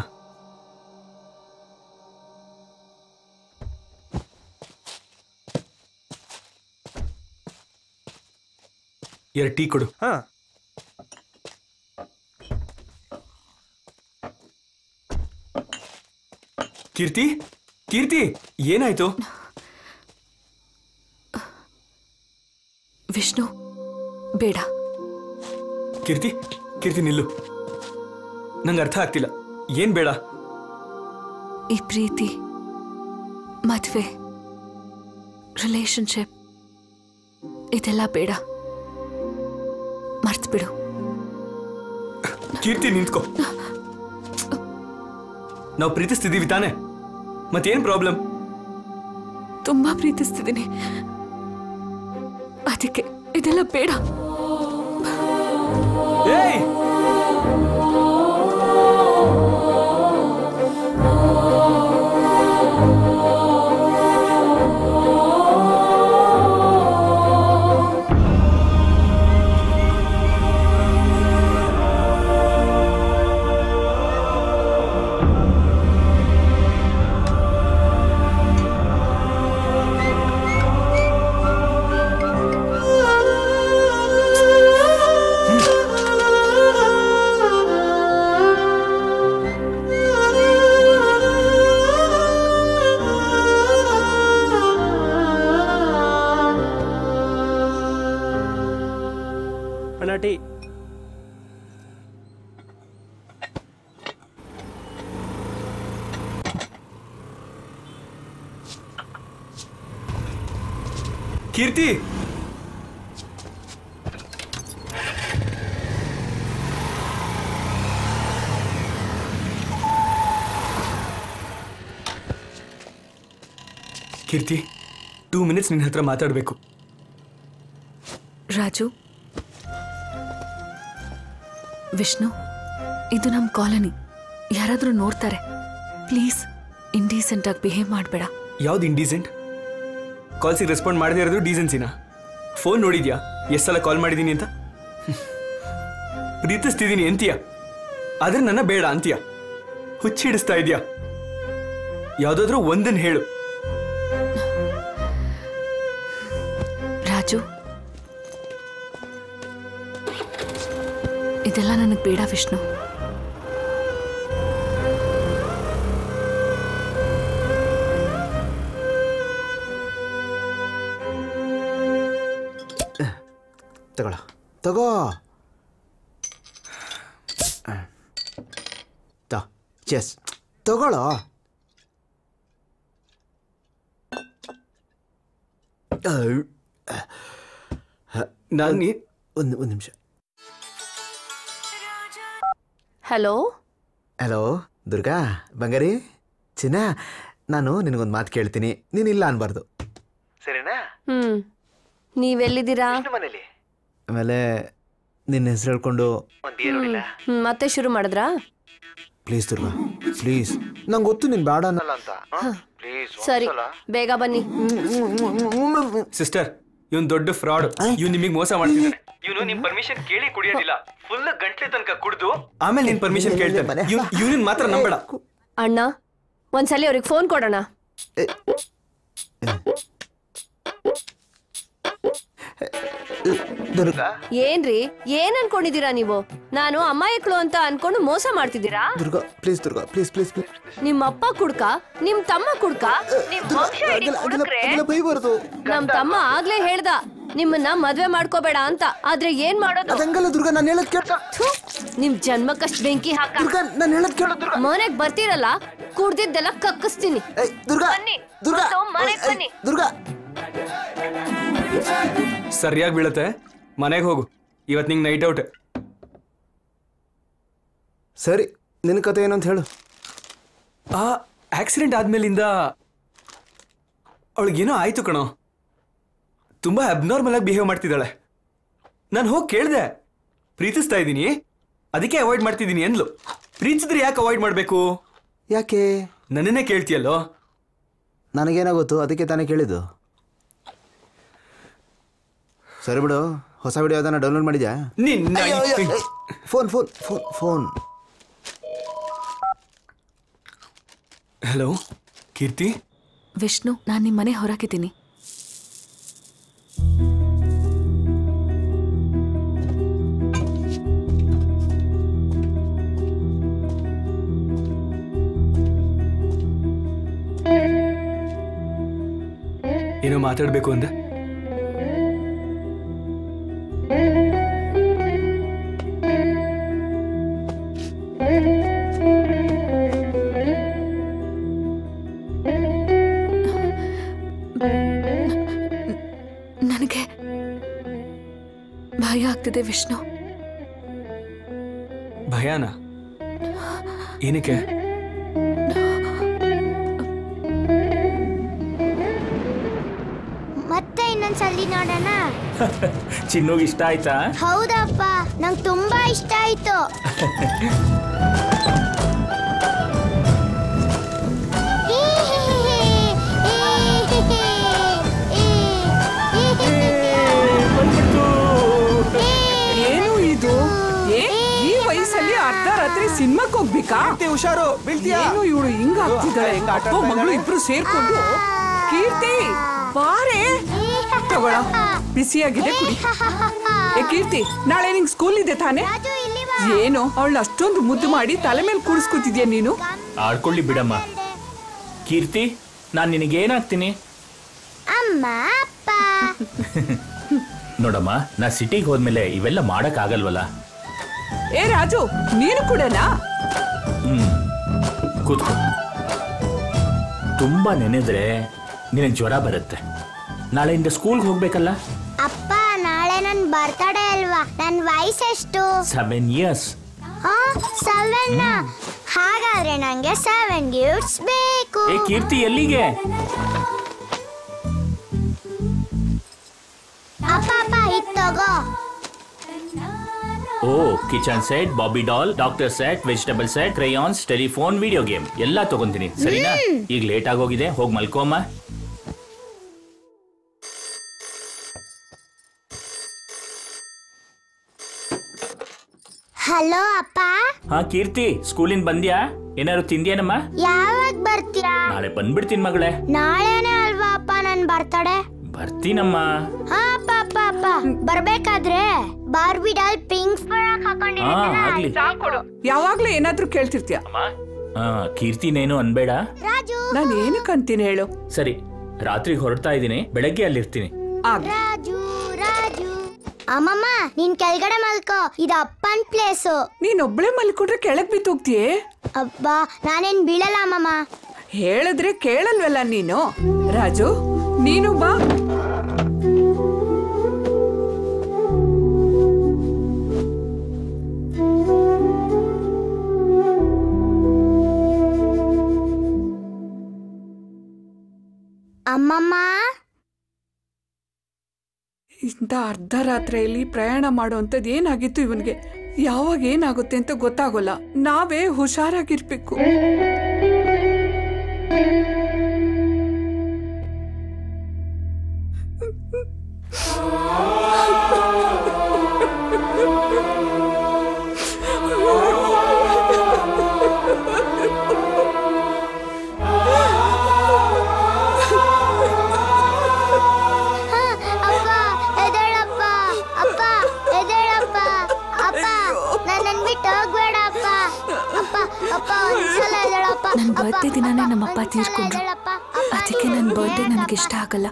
Speaker 4: ಎರಡು ಟೀ ಕೊಡು
Speaker 2: ಹಾ
Speaker 4: ಕೀರ್ತಿ ಕೀರ್ತಿ ಏನಾಯ್ತು
Speaker 7: ವಿಷ್ಣು ಬೇಡ
Speaker 4: ಕೀರ್ತಿ ಕೀರ್ತಿ ನಿಲ್ಲು ನಂಗೆ ಅರ್ಥ ಆಗ್ತಿಲ್ಲ ಏನ್ ಬೇಡ
Speaker 7: ಈ ಪ್ರೀತಿ ಮದ್ವೆ ರಿಲೇಶನ್ಶಿಪ್ ಇದೆಲ್ಲ ಬೇಡ ಮರ್ತ್ ಬಿಡು
Speaker 4: ಕೀರ್ತಿ ನಿಂತ್ಕೋ ನಾವು ಪ್ರೀತಿಸ್ತಿದ್ದೀವಿ ತಾನೆ ಮತ್ತೇನ್ ಪ್ರಾಬ್ಲಮ್
Speaker 7: ತುಂಬಾ ಪ್ರೀತಿಸ್ತಿದ್ದೀನಿ ಅದಕ್ಕೆ ಇದೆಲ್ಲ ಬೇಡ
Speaker 4: ಏಯ್
Speaker 2: ಅಣ್ಣ tea
Speaker 4: Keerthi Keerthi two minutes ನಿನ್ನ ಹತ್ರ ಮಾತಾಡಬೇಕು
Speaker 7: ರಾಜು ವಿಷ್ಣು ಇದು ನಮ್ಮ ಕಾಲನಿ ಯಾರಾದರೂ ನೋಡ್ತಾರೆ ಪ್ಲೀಸ್ ಇಂಡೀಸೆಂಟ್ ಆಗಿ ಬಿಹೇವ್ ಮಾಡಬೇಡ
Speaker 4: ಯಾವ್ದು ಇಂಡೀಸೆಂಟ್ ಕಾಲ್ಸಿಗೆ ರೆಸ್ಪಾಂಡ್ ಮಾಡದೇ ಇರೋದು ಡೀಸೆನ್ಸಿನಾ ಫೋನ್ ನೋಡಿದ್ಯಾ ಎಷ್ಟು ಸಲ ಕಾಲ್ ಮಾಡಿದ್ದೀನಿ ಅಂತ ಪ್ರೀತಿಸ್ತಿದ್ದೀನಿ ಅಂತೀಯ ಆದ್ರೆ ನನ್ನ ಬೇಡ ಅಂತೀಯ ಹುಚ್ಚಿಡಿಸ್ತಾ ಇದೆಯಾ ಯಾವುದಾದ್ರೂ ಒಂದನ್ನು ಹೇಳು
Speaker 7: ರಾಜು ಇದೆಲ್ಲ ನನಗೆ ಬೇಡ ವಿಷ್ಣು
Speaker 11: ತಗೊಳ ತಗೋ ತ ಚೆಸ್ ತಗೊಳ್ಳೋ
Speaker 4: ನಾನು
Speaker 11: ಒಂದು ಒಂದು ನಿಮಿಷ
Speaker 12: ಹಲೋ
Speaker 11: ಹಲೋ ದುರ್ಗಾ ಬಂಗಾರಿ ಚಿನ್ನ ನಾನು ನಿನಗೊಂದು ಮಾತು ಕೇಳ್ತೀನಿ ನೀನು ಇಲ್ಲ ಅನ್ಬಾರ್ದು ಸರಿನಾ
Speaker 12: ಹ್ಮ್ ನೀವೆಲ್ಲಿದ್ದೀರಾ
Speaker 11: ಆಮೇಲೆ ನಿನ್ನ ಹೆಸರು ಹೇಳ್ಕೊಂಡು
Speaker 12: ಹ್ಮ್, ಮತ್ತೆ ಶುರು ಮಾಡಿದ್ರಾ
Speaker 11: ಪ್ಲೀಸ್ ದುರ್ಗಾ ಪ್ಲೀಸ್ ನಂಗೆ ಗೊತ್ತು ನೀನು ಬೇಡ ಅನ್ನಲ್ಲ ಅಂತ
Speaker 12: ಸರಿ ಬೇಗ ಬನ್ನಿ
Speaker 4: ಸಿಸ್ಟರ್ ಇವನ್ ದೊಡ್ಡ ಫ್ರಾಡ್ ಇವ್ ನಿಮಗೆ ಮೋಸ ಮಾಡ್ತಿದ್ದಾನೆ ಇವನು ನಿಮ್ ಪರ್ಮಿಷನ್ ಕೇಳಿ ಕುಡಿಯೋದಿಲ್ಲ ಫುಲ್ ಗಂಟ್ಲೆ ತನಕ ಕುಡಿದು ಆಮೇಲೆ ನಿನ್ ಪರ್ಮಿಷನ್ ಕೇಳ್ತಾನೆ ಇವ್ನಿನ್ ಮಾತ್ರ ನಂಬೇಡ
Speaker 12: ಅಣ್ಣ ಒಂದ್ಸಲಿ ಅವ್ರಿಗೆ ಫೋನ್ ಕೊಡೋಣ
Speaker 11: ದುರ್ಗಾ
Speaker 12: ಏನ್ರಿ ಏನ್ ಅನ್ಕೊಂಡಿದೀರಾ ನೀವು ನಾನು ಅಮಾಯಕಳು ಅಂತ ಅನ್ಕೊಂಡು ಮೋಸ ಮಾಡ್ತಿದ್ದೀರಾ
Speaker 11: Durga please Durga please please please
Speaker 12: ನಿಮ್ ಅಪ್ಪ ಕುಡ್ಕ ನಿಮ್ ತಮ್ಮ ಕುಡ್ಕ ನಿಮ್ ವಂಶ ಇಡೀ ಕುಡುಕ್ರೆ
Speaker 11: ಬೈಬಾರ್ದು
Speaker 12: ನಮ್ ತಮ್ಮ ಆಗ್ಲೇ ಹೇಳ್ದ ನಿಮ್ಮನ್ನ ಮದ್ವೆ ಮಾಡ್ಕೋಬೇಡ ಅಂತ ಆದ್ರೆ ಏನ್ ಮಾಡೋದು
Speaker 11: ಅದಂಗಲ್ಲ ದುರ್ಗಾ ನಾನು ಹೇಳದ್ ಕೇಳ
Speaker 12: ಥು, ನಿಮ್ ಜನ್ಮಕ್ಕಷ್ಟ್ ಬೆಂಕಿ ಹಾಕ
Speaker 11: ನಾನು ಹೇಳದ್ ಕೇಳು ದುರ್ಗಾ
Speaker 12: ಮನೆಗ್ ಬರ್ತೀರಲ್ಲ ಕುಡ್ದಿದ್ದೆಲ್ಲ ಕಕ್ಕಿಸ್ತೀನಿ
Speaker 11: ದುರ್ಗಾ
Speaker 12: ಬನ್ನಿ
Speaker 11: ದುರ್ಗಾ
Speaker 12: ಮೊದ್ಲು ಮನೆಗ್ ಬನ್ನಿ
Speaker 11: ದುರ್ಗಾ
Speaker 4: ಸರಿಯಾಗಿ ಬೀಳತ್ತೆ ಮನೆಗೆ ಹೋಗು ಇವತ್ತು ನಿಂಗೆ ನೈಟ್ ಔಟ್
Speaker 11: ಸರಿ ನಿನ್ನ ಕತೆ ಏನು ಅಂತ ಹೇಳು
Speaker 4: ಆ ಆಕ್ಸಿಡೆಂಟ್ ಆದ್ಮೇಲಿಂದ ಅವಳಿಗೇನೋ ಆಯ್ತು ಕಣೋ ತುಂಬಾ ಅಬ್ನಾರ್ಮಲ್ ಆಗಿ ಬಿಹೇವ್ ಮಾಡ್ತಿದ್ದಾಳೆ ನಾನು ಹೋಗಿ ಕೇಳಿದೆ ಪ್ರೀತಿಸ್ತಾ ಇದ್ದೀನಿ ಅದಕ್ಕೆ ಅವಾಯ್ಡ್ ಮಾಡ್ತಿದ್ದೀನಿ ಅಂದ್ಲು ಪ್ರೀತಿಸಿದ್ರೆ ಯಾಕೆ ಅವಾಯ್ಡ್ ಮಾಡಬೇಕು
Speaker 11: ಯಾಕೆ
Speaker 4: ನನ್ನನ್ನೇ ಕೇಳ್ತೀಯಲ್ಲೋ
Speaker 11: ನನಗೇನೋ ಗೊತ್ತು ಅದಕ್ಕೆ ತಾನೇ ಕೇಳಿದ್ದು ಸರಿ ಬಿಡು ಹೊಸ ವಿಡಿಯೋ ಅದನ್ನ ಡೌನ್ಲೋಡ್ ಮಾಡಿದ್ಯಾ
Speaker 4: ನಿನ್ನ
Speaker 11: phone phone phone phone
Speaker 4: hello Keerthi
Speaker 7: Vishnu ನಾನು ನಿಮ್ಮ ಮನೆ ಹೊರಗಿದ್ದೀನಿ
Speaker 4: ಏನೋ ಮಾತಾಡ್ಬೇಕು ಅಂದೆ
Speaker 7: ನನಗೆ ಭಯ ಆಗ್ತಿದೆ ವಿಷ್ಣು
Speaker 4: ಭಯಾನ ಏನಕ್ಕೆ
Speaker 16: ಮತ್ತೆ ಇನ್ನೊಂದ್ಸಲಿ ನೋಡೋಣ
Speaker 10: ಚಿನ್ನುಗ್ ಇಷ್ಟ ಆಯ್ತಾ
Speaker 16: ಹೌದಪ್ಪ ನಂಗೆ ತುಂಬಾ ಇಷ್ಟ ಆಯ್ತು
Speaker 9: ಏನು ಇದು ಏ ಈ ವಯಸ್ಸಲ್ಲಿ ಅರ್ಧ ರಾತ್ರಿ ಸಿನಿಮಾಕ್ ಹೋಗ್ಬೇಕಾ
Speaker 2: ಹುಷಾರು
Speaker 9: ಏನು ಇವಳು ಹಿಂಗ ಆಗ್ತಿದ್ದಾಳೆ ಅಪ್ಪ ಮಗಳು ಇಬ್ರು ಸೇರ್ಕೊಂಡು ಕೀರ್ತಿ ಬಾರೆ ತಗೊಳ ಬಿಸಿಯಾಗಿದೆ ಕುಡಿ ಏ ಕೀರ್ತಿ ನಾಳೆ ನಿಂಗ್ ಸ್ಕೂಲ್ ಇದೆ ತಾನೆ ಏನು ಅವಳು ಅಷ್ಟೊಂದು ಮುದ್ದು ಮಾಡಿ ತಲೆ ಮೇಲೆ ಕೂಡಿಸ್ಕೊತಿದ್ಯಾ ನೀನು
Speaker 10: ಆಡ್ಕೊಳ್ಳಿ ಬಿಡಮ್ಮ ಕೀರ್ತಿ ನಾನು ನಿನಗೇನಾಗ್ತೀನಿ
Speaker 16: ಅಮ್ಮ ಅಪ್ಪ
Speaker 10: ನೋಡಮ್ಮ ನಾ ಸಿಟಿಗೆ ಹೋದ್ಮೇಲೆ ಇವೆಲ್ಲ ಮಾಡಕ್ ಆಗಲ್ವಲ್ಲ
Speaker 9: ಏ ರಾಜು ನೀನು ಕೂಡನಾ
Speaker 10: ಹ್ಮ್ ಕೂತ್ಕೋ ತುಂಬಾ ನೆನೆದ್ರೆ ನಿನಗೆ ಜ್ವರ ಬರುತ್ತೆ ನಾಳೆಯಿಂದ ಸ್ಕೂಲ್ಗೆ ಹೋಗ್ಬೇಕಲ್ಲ
Speaker 16: ಅಪ್ಪ ನಾಳೆ ನನ್ ಬರ್ತಡೇ ಅಲ್ವಾ ನನ್ ವಯಸ್ಸೆಷ್ಟು
Speaker 10: ಸೆವೆನ್ ಇಯರ್ಸ್
Speaker 16: ಹಾ ಸೆವೆನ್ ಹಾಗಾದ್ರೆ ನಂಗೆ ಸೆವೆನ್ ಗಿಫ್ಟ್ಸ್ ಬೇಕು
Speaker 10: ಏ ಕೀರ್ತಿ ಎಲ್ಲಿಗೆ
Speaker 16: ಅಪ್ಪ ಅಪ್ಪ ಇದ್ ತಗೋ
Speaker 10: ಓ ಕಿಚನ್ ಸೆಟ್ ಬಾಬಿ doll doctor set vegetable set crayons telephone video game ಎಲ್ಲ ತಗೊಂತೀನಿ ಸರಿನಾ
Speaker 16: ಹ್ಮ್.
Speaker 10: ಈಗ ಲೇಟ್ ಆಗೋಗಿದೆ ಹೋಗಿ ಮಲ್ಕೋಮ್ಮ
Speaker 16: ಹಲೋ ಅಪ್ಪ
Speaker 10: ಹಾ ಕೀರ್ತಿ ಸ್ಕೂಲಿಂದ ಬಂದ್ಯಾ ಏನಾದ್ರು ತಿಂದ್ಯಾನಮ್ಮ
Speaker 16: ಯಾವಾಗ ಬರ್ತೀರಾ
Speaker 10: ನಾಳೆ ಬಂದ್ಬಿಡ್ತೀನಿ ಮಗಳೇ
Speaker 16: ನಾಳೆನೇ ಅಲ್ವಾ ಅಪ್ಪ ನನ್ ಬರ್ತಡೇ
Speaker 10: ಬರ್ತೀನಮ್ಮ
Speaker 16: ಹಾ ಅಪ್ಪ ಅಪ್ಪ ಅಪ್ಪ ಬರ್ಬೇಕಾದ್ರೆ ಬಾರ್ಬಿ ಡಾಲ್ ಪಿಂಕ್ ಫ್ರಾಕ್
Speaker 10: ಹಾ
Speaker 16: ಹಾಕೊಂಡಿರುತ್ತಲ್ಲ
Speaker 10: ಆಗ್ಲಿ
Speaker 9: ಯಾವಾಗ್ಲೂ ಏನಾದ್ರೂ ಕೇಳ್ತಿರ್ತೀಯ
Speaker 10: ಹಾ ಕೀರ್ತಿನೇನು ಅನ್ಬೇಡ
Speaker 9: ನಾನು ಏನಕ್ಕೆ ಅಂತೀನಿ ಹೇಳು
Speaker 10: ಸರಿ ರಾತ್ರಿ ಹೊರಡ್ತಾ ಇದ್ದೀನಿ ಬೆಳಗ್ಗೆ ಅಲ್ಲಿರ್ತೀನಿ
Speaker 16: ರಾಜು ರಾಜು ಅಮ್ಮಮ್ಮ ನೀನ್ ಕೆಳಗಡೆ ಮಲ್ಕೋ ಇದು ಅಪ್ಪನ್ ಪ್ಲೇಸು
Speaker 9: ನೀನ್ ಒಬ್ಳೆ ಮಲ್ಕೊಂಡ್ರೆ ಕೆಳಗ್ ಬಿದ್ದು ಹೋಗ್ತೀಯೇ
Speaker 16: ಅಬ್ಬಾ ನಾನೇನ್ ಬೀಳಲ್ಲ ಅಮ್ಮಮ್ಮ
Speaker 9: ಹೇಳಿದ್ರೆ ಕೇಳಲ್ವಲ್ಲ ನೀನು ರಾಜು ನೀನು ಬಾ
Speaker 16: ಅಮ್ಮಮ್ಮ
Speaker 9: ಇಂಥ ಅರ್ಧ ರಾತ್ರಿಯಲ್ಲಿ ಪ್ರಯಾಣ ಮಾಡುವಂಥದ್ದು ಏನಾಗಿತ್ತು ಇವನಿಗೆ ಯಾವಾಗ ಏನಾಗುತ್ತೆ ಅಂತ ಗೊತ್ತಾಗೋಲ್ಲ ನಾವೇ ಹುಷಾರಾಗಿರ್ಬೇಕು
Speaker 16: ಅಪ್ಪ ಎದ್ದೇಳಪ್ಪ ಅಪ್ಪ ಎದ್ದೇಳಪ್ಪ ಅಪ್ಪ ನನ್ನನ್ ಬಿಟ್ಟು ಹೋಗ್ಬೇಡ ಅಪ್ಪ ಅಪ್ಪ ಅಪ್ಪ ಒಂದ್ಸಲ ಎದ್ದೇಳಪ್ಪ
Speaker 7: ನನ್
Speaker 16: ಅಪ್ಪ,
Speaker 7: ಬರ್ತ್ಡೇ ದಿನಾನೇ
Speaker 16: ಅಪ್ಪ,
Speaker 7: ನಮ್ಮಪ್ಪ
Speaker 16: ಒಂದ್ಸಲ
Speaker 7: ತೀರ್ಕೊಂಡ್ರು
Speaker 16: ಎದ್ದೇಳಪ್ಪ.
Speaker 7: ಅದಕ್ಕೆ ನನ್ನ ಬರ್ತ್ಡೇ ನನಗೆ ಇಷ್ಟ ಆಗಲ್ಲ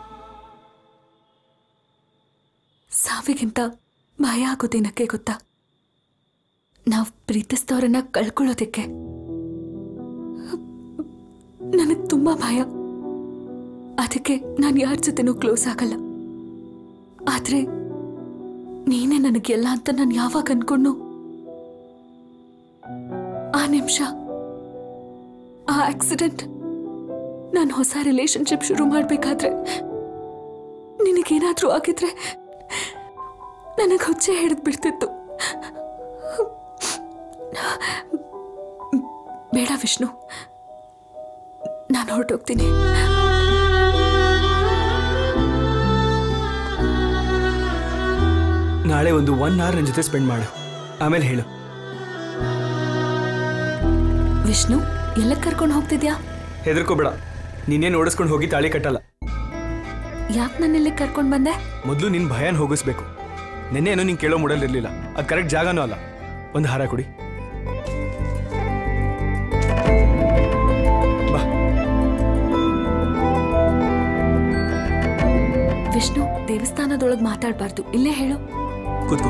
Speaker 7: ಸಾವಿಗಿಂತ ಭಯ ಆಗೋದೇನಕ್ಕೆ ಗೊತ್ತಾ ನಾವು ಪ್ರೀತಿಸಿದವರನ್ನ ಕಳ್ಕೊಳ್ಳೋದಕ್ಕೆ ನನಗೆ ತುಂಬಾ ಭಯ ಅದಕ್ಕೆ ನಾನು ಯಾರ ಜೊತೆನೂ ಕ್ಲೋಸ್ ಆಗಲ್ಲ ಆದ್ರೆ ನೀನೇ ನನಗೆಲ್ಲ ಅಂತ ನಾನು ಯಾವಾಗ ಅನ್ಕೊಂಡು ಆ ನಿಮಿಷ ಆ ಆಕ್ಸಿಡೆಂಟ್ ನಾನು ಹೊಸ ರಿಲೇಶನ್ಶಿಪ್ ಶುರು ಮಾಡಬೇಕಾದ್ರೆ ನಿನಗೇನಾದ್ರೂ ಆಗಿದ್ರೆ ನನಗೆ ಹುಚ್ಚೆ ಹಿಡಿದು ಬಿಡ್ತಿತ್ತು ಬೇಡ ವಿಷ್ಣು ನಾನು ಹೊರಟೋಗ್ತೀನಿ
Speaker 4: ನಾಳೆ ಒಂದು ಒನ್ ಅವರ್ ನನ್ನ ಜೊತೆ ಸ್ಪೆಂಡ್ ಮಾಡು ಆಮೇಲೆ ಹೇಳು
Speaker 7: ವಿಷ್ಣು ಎಲ್ಲ ಕರ್ಕೊಂಡು ಹೋಗ್ತಿದ್ಯಾ
Speaker 4: ಹೆದರ್ಕೋಬೇಡ ನೀನೇನು ಓಡಿಸ್ಕೊಂಡು ಹೋಗಿ ತಾಳಿ ಕಟ್ಟಲ್ಲ
Speaker 7: ಯಾಕೆ ನನ್ನೆಲ್ಲಿ ಕರ್ಕೊಂಡು ಬಂದೆ
Speaker 4: ಮೊದಲು ನಿನ್ನ ಭಯನ ಹೋಗಿಸ್ಬೇಕು ನಿನ್ನೆ ಏನೋ ನಿಂಗೆ ಕೇಳೋ ಮೂಡಲ್ ಇರಲಿಲ್ಲ ಅದು ಕರೆಕ್ಟ್ ಜಾಗನೂ ಅಲ್ಲ ಒಂದು ಹಾರ ಕೊಡಿ
Speaker 7: ವಿಷ್ಣು ದೇವಸ್ಥಾನದೊಳಗೆ ಮಾತಾಡಬಾರ್ದು ಇಲ್ಲೇ ಹೇಳು
Speaker 4: ಕೂತ್ಕೋ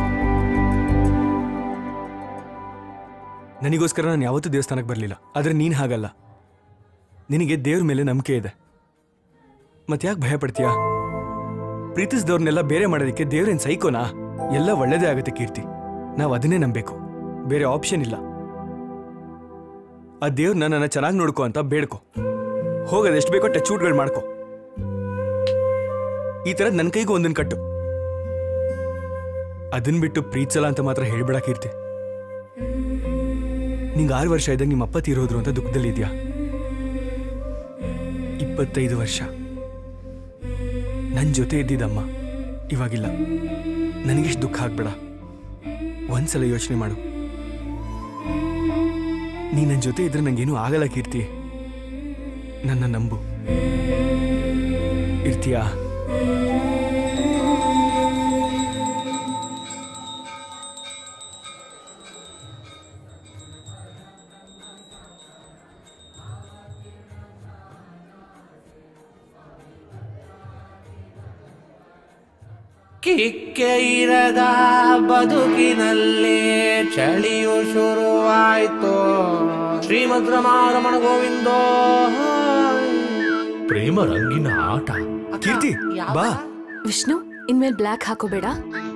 Speaker 4: ನನಗೋಸ್ಕರ ನಾನು ಯಾವತ್ತೂ ದೇವಸ್ಥಾನಕ್ಕೆ ಬರಲಿಲ್ಲ ಆದರೆ ನೀನು ಹಾಗಲ್ಲ ನಿನಗೆ ದೇವ್ರ ಮೇಲೆ ನಂಬಿಕೆ ಇದೆ ಮತ್ತೆ ಯಾಕೆ ಭಯ ಪಡ್ತೀಯಾ ಪ್ರೀತಿಸಿದವ್ರನ್ನೆಲ್ಲ ಬೇರೆ ಮಾಡೋದಕ್ಕೆ ದೇವ್ರೇನು ಸೈಕೋನಾ ಎಲ್ಲ ಒಳ್ಳೇದೇ ಆಗುತ್ತೆ ಕೀರ್ತಿ ನಾವು ಅದನ್ನೇ ನಂಬೇಕು ಬೇರೆ ಆಪ್ಷನ್ ಇಲ್ಲ ಆ ದೇವ್ರನ್ನ ನನ್ನ ಚೆನ್ನಾಗಿ ನೋಡ್ಕೋ ಅಂತ ಬೇಡ್ಕೊ ಹೋಗೋದು ಎಷ್ಟು ಬೇಕೋ ಟಚ್ ಊಟ್ಗಳು ಮಾಡ್ಕೊ ಈ ಥರದ್ ನನ್ನ ಕೈಗೂ ಒಂದನ್ನು ಕಟ್ಟು ಅದನ್ ಬಿಟ್ಟು ಪ್ರೀತಿಸಲ್ಲ ಅಂತ ಮಾತ್ರ ಹೇಳ್ಬೇಡ ಕೀರ್ತಿ ನಿಂಗೆ ಆರು ವರ್ಷ ಇದ್ದಾಗ ನಿಮ್ಮ ಅಪ್ಪ ತೀರೋದ್ರು ಅಂತ ದುಃಖದಲ್ಲಿದ್ಯಾ ಇಪ್ಪತ್ತೈದು ವರ್ಷ ನನ್ನ ಜೊತೆ ಇದ್ದಿದ್ದಮ್ಮ ಇವಾಗಿಲ್ಲ ನನಗಿಷ್ಟು ದುಃಖ ಆಗ್ಬೇಡ ಒಂದ್ಸಲ ಯೋಚನೆ ಮಾಡು ನೀ ನನ್ನ ಜೊತೆ ಇದ್ರೆ ನಂಗೇನೂ ಆಗಲ್ಲ ಕೀರ್ತಿ ನನ್ನ ನಂಬು ಇರ್ತೀಯಾ
Speaker 15: ಕಿಕ್ಕೆ ಇರದ ಬದುಕಿನಲ್ಲಿ ಚಳಿಯು ಶುರುವಾಯ್ತು ಶ್ರೀಮದ್ ರಮಾರಮಣ ಗೋವಿಂದೋ
Speaker 17: ಪ್ರೇಮ ರಂಗಿನ ಆಟ
Speaker 4: ಕೀರ್ತಿ ಬಾ
Speaker 7: ವಿಷ್ಣು ಇನ್ಮೇಲೆ ಬ್ಲ್ಯಾಕ್ ಹಾಕೋಬೇಡ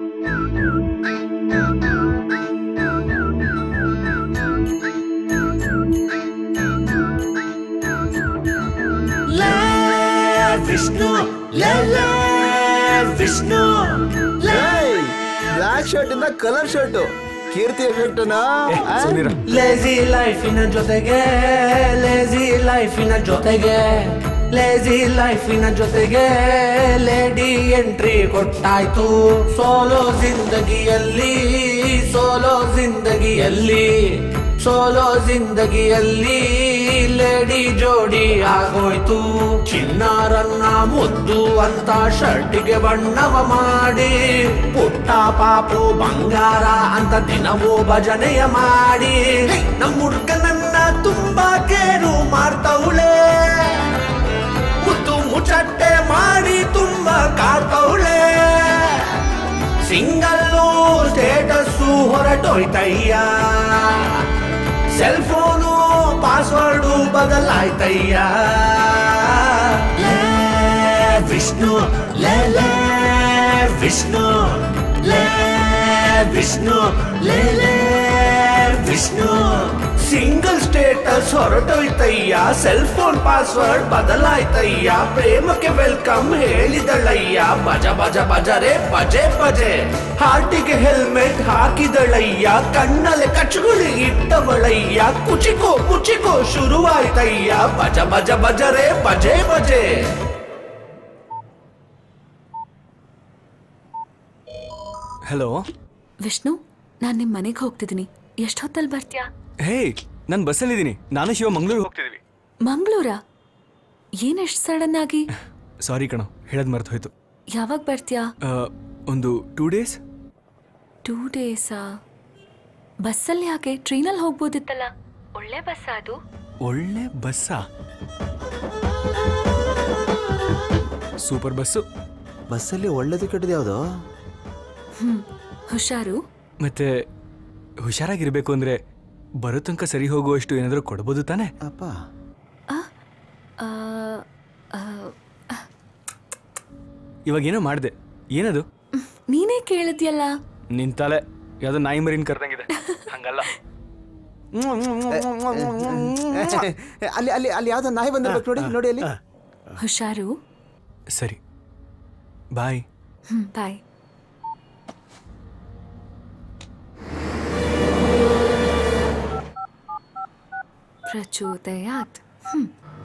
Speaker 15: ಲೇ ವಿಷ್ಣು ಲೇ ಲೇ ವಿಷ್ಣು ಲೇ
Speaker 3: ಬ್ಲಾಕ್ ಶರ್ಟ್ ಇಂದ ಕಲರ್ ಶರ್ಟ್ ಕೀರ್ತಿ ಎಫೆಕ್ಟ್ನಾ
Speaker 15: ಲೇಜಿ ಲೈಫಿನ ಜೊತೆಗೆ ಲೇಜಿ ಲೈಫಿನ ಜೊತೆಗೆ ಲೇಜಿ ಲೈಫಿನ ಜೊತೆಗೆ ಲೇಡಿ ಎಂಟ್ರಿ ಕೊಟ್ಟಾಯ್ತು ಸೋಲೋ ಜಿಂದಗಿಯಲ್ಲಿ ಸೋಲೋ ಜಿಂದಗಿಯಲ್ಲಿ ಸೋಲೋ ಜಿಂದಗಿಯಲ್ಲಿ ಲೇಡಿ ಜೋಡಿ ಆಗೋಯ್ತು ಚಿನ್ನಾರನ್ನ ಮುದ್ದು ಅಂತ ಶರ್ಟಿಗೆ ಬಣ್ಣವ ಮಾಡಿ ಪುಟ್ಟ ಪಾಪು ಬಂಗಾರ ಅಂತ ದಿನವೂ ಭಜನೆಯ ಮಾಡಿ ನಮ್ಮ ಹುಡ್ಗನನ್ನ ತುಂಬಾ ಕೇರು ಮಾಡ್ತವಳೆ ಮುದ್ದು ಮುಚ್ಚಟ್ಟೆ ಮಾಡಿ ತುಂಬಾ ಕಾಡ್ತವಳೆ ಸಿಂಗಲ್ಲು ಸ್ಟೇಟಸ್ಸು ಹೊರಟೋಯ್ತಯ್ಯ ಸೆಲ್ ಫೋನು ಪಾಸ್ವರ್ಡು ಬದಲಾಯ್ತಯ್ಯ ಲೇ ವಿಷ್ಣು ಲೇ ಲೇ ವಿಷ್ಣು ಲೇ ವಿಷ್ಣು ಲೇ ಲೇ ವಿಷ್ಣು ಸಿಂಗಲ್ ಸ್ಟೇಟಸ್ ಹೊರಟೋಯ್ತಯ್ಯ ಸೆಲ್ ಫೋನ್ ಪಾಸ್ವರ್ಡ್ ಬದಲಾಯ್ತಯ್ಯ ಪ್ರೇಮಕ್ಕೆ ವೆಲ್ಕಮ್ ಹೇಳಿದಳಯ್ಯ ಬಜ ಬಜ ಬಜರೆ ಬಜೆ ಬಜೆ ಹಾರ್ಟಿಗೆ ಹೆಲ್ಮೆಟ್ ಹಾಕಿದಳಯ್ಯ ಕಣ್ಣಲ್ಲಿ ಕಚ್ಚುಗುಳಿ ಇಟ್ಟವಳಯ್ಯ ಕುಚಿಕೋ ಕುಚಿಕೋ ಶುರುವಾಯ್ತಯ್ಯ ಬಜ ಬಜ ಬಜರೆ ಬಜೆ ಬಜೆ
Speaker 4: ಹಲೋ
Speaker 7: ವಿಷ್ಣು ನಾನು ನಿಮ್ಮ ಮನೆಗೆ ಹೋಗ್ತಿದ್ದೀನಿ ಎಷ್ಟೊತ್ತಲ್ಲಿ ಬರ್ತೀಯಾ
Speaker 4: ಹೇ ನಾನು ಬಸ್ಸಲ್ಲಿದ್ದೀನಿ ನಾನು ಶಿವ ಮಂಗಳೂರು ಹೋಗ್ತಿದ್ದೀವಿ
Speaker 7: ಮಂಗಳೂರಾ ಏನೆಷ್ಟು ಸಡನ್ ಆಗಿ
Speaker 4: ಸಾರಿ ಕಣೋ ಹೇಳೋದು ಮರ್ತು ಹೋಯ್ತು
Speaker 7: ಯಾವಾಗ ಬರ್ತೀಯಾ
Speaker 4: ಆ, ಒಂದು ಟೂ ಡೇಸ್
Speaker 7: ಟೂ ಡೇಸಾ ಬಸ್ಸಲ್ಲಿ ಯಾಕೆ ಟ್ರೈನಲ್ಲಿ ಹೋಗ್ಬೋದಿತ್ತಲ್ಲ ಒಳ್ಳೆ ಬಸ್ ಅದು
Speaker 4: ಒಳ್ಳೆ ಬಸ್ಸಾ ಸೂಪರ್ ಬಸ್ಸು
Speaker 3: ಬಸ್ಸಲ್ಲಿ ಒಳ್ಳೇದು ಕೆಟ್ಟದ್ದು ಯಾವುದು
Speaker 7: ಹ್ಮ್ ಹುಷಾರು
Speaker 4: ಮತ್ತೆ ಹುಷಾರಾಗಿರ್ಬೇಕು ಅಂದ್ರೆ ಬರೋ ತನಕ ಸರಿ ಹೋಗುವಷ್ಟು ಏನಾದರೂ ಕೊಡ್ಬೋದು ತಾನೆ
Speaker 3: ಅಪ್ಪ
Speaker 7: ಆ, ಆ,
Speaker 4: ಇವಾಗ ಏನೋ ಮಾಡಿದೆ ಏನದು
Speaker 7: ನೀನೇ ಕೇಳಿದ್ಯಲ್ಲ
Speaker 4: ನಿನ್ ತಲೆ ಯಾವ್ದೋ ನಾಯಿ ಮರಿನ್ ಕರ್ದಂಗಿದೆ ಹಂಗಲ್ಲ
Speaker 3: ಅಲ್ಲಿ ಅಲ್ಲಿ ಅಲ್ಲಿ ಯಾವ್ದೋ ನಾಯಿ ಬಂದಿರ್ಬೇಕು ನೋಡಿ ನೋಡಿ ಅಲ್ಲಿ
Speaker 7: ಹುಷಾರು
Speaker 4: ಸರಿ ಬಾಯ್
Speaker 7: ಹ್ಮ್ ಬಾಯ್ ಪ್ರಚೋದಯಾತ್ ಹ್ಮ್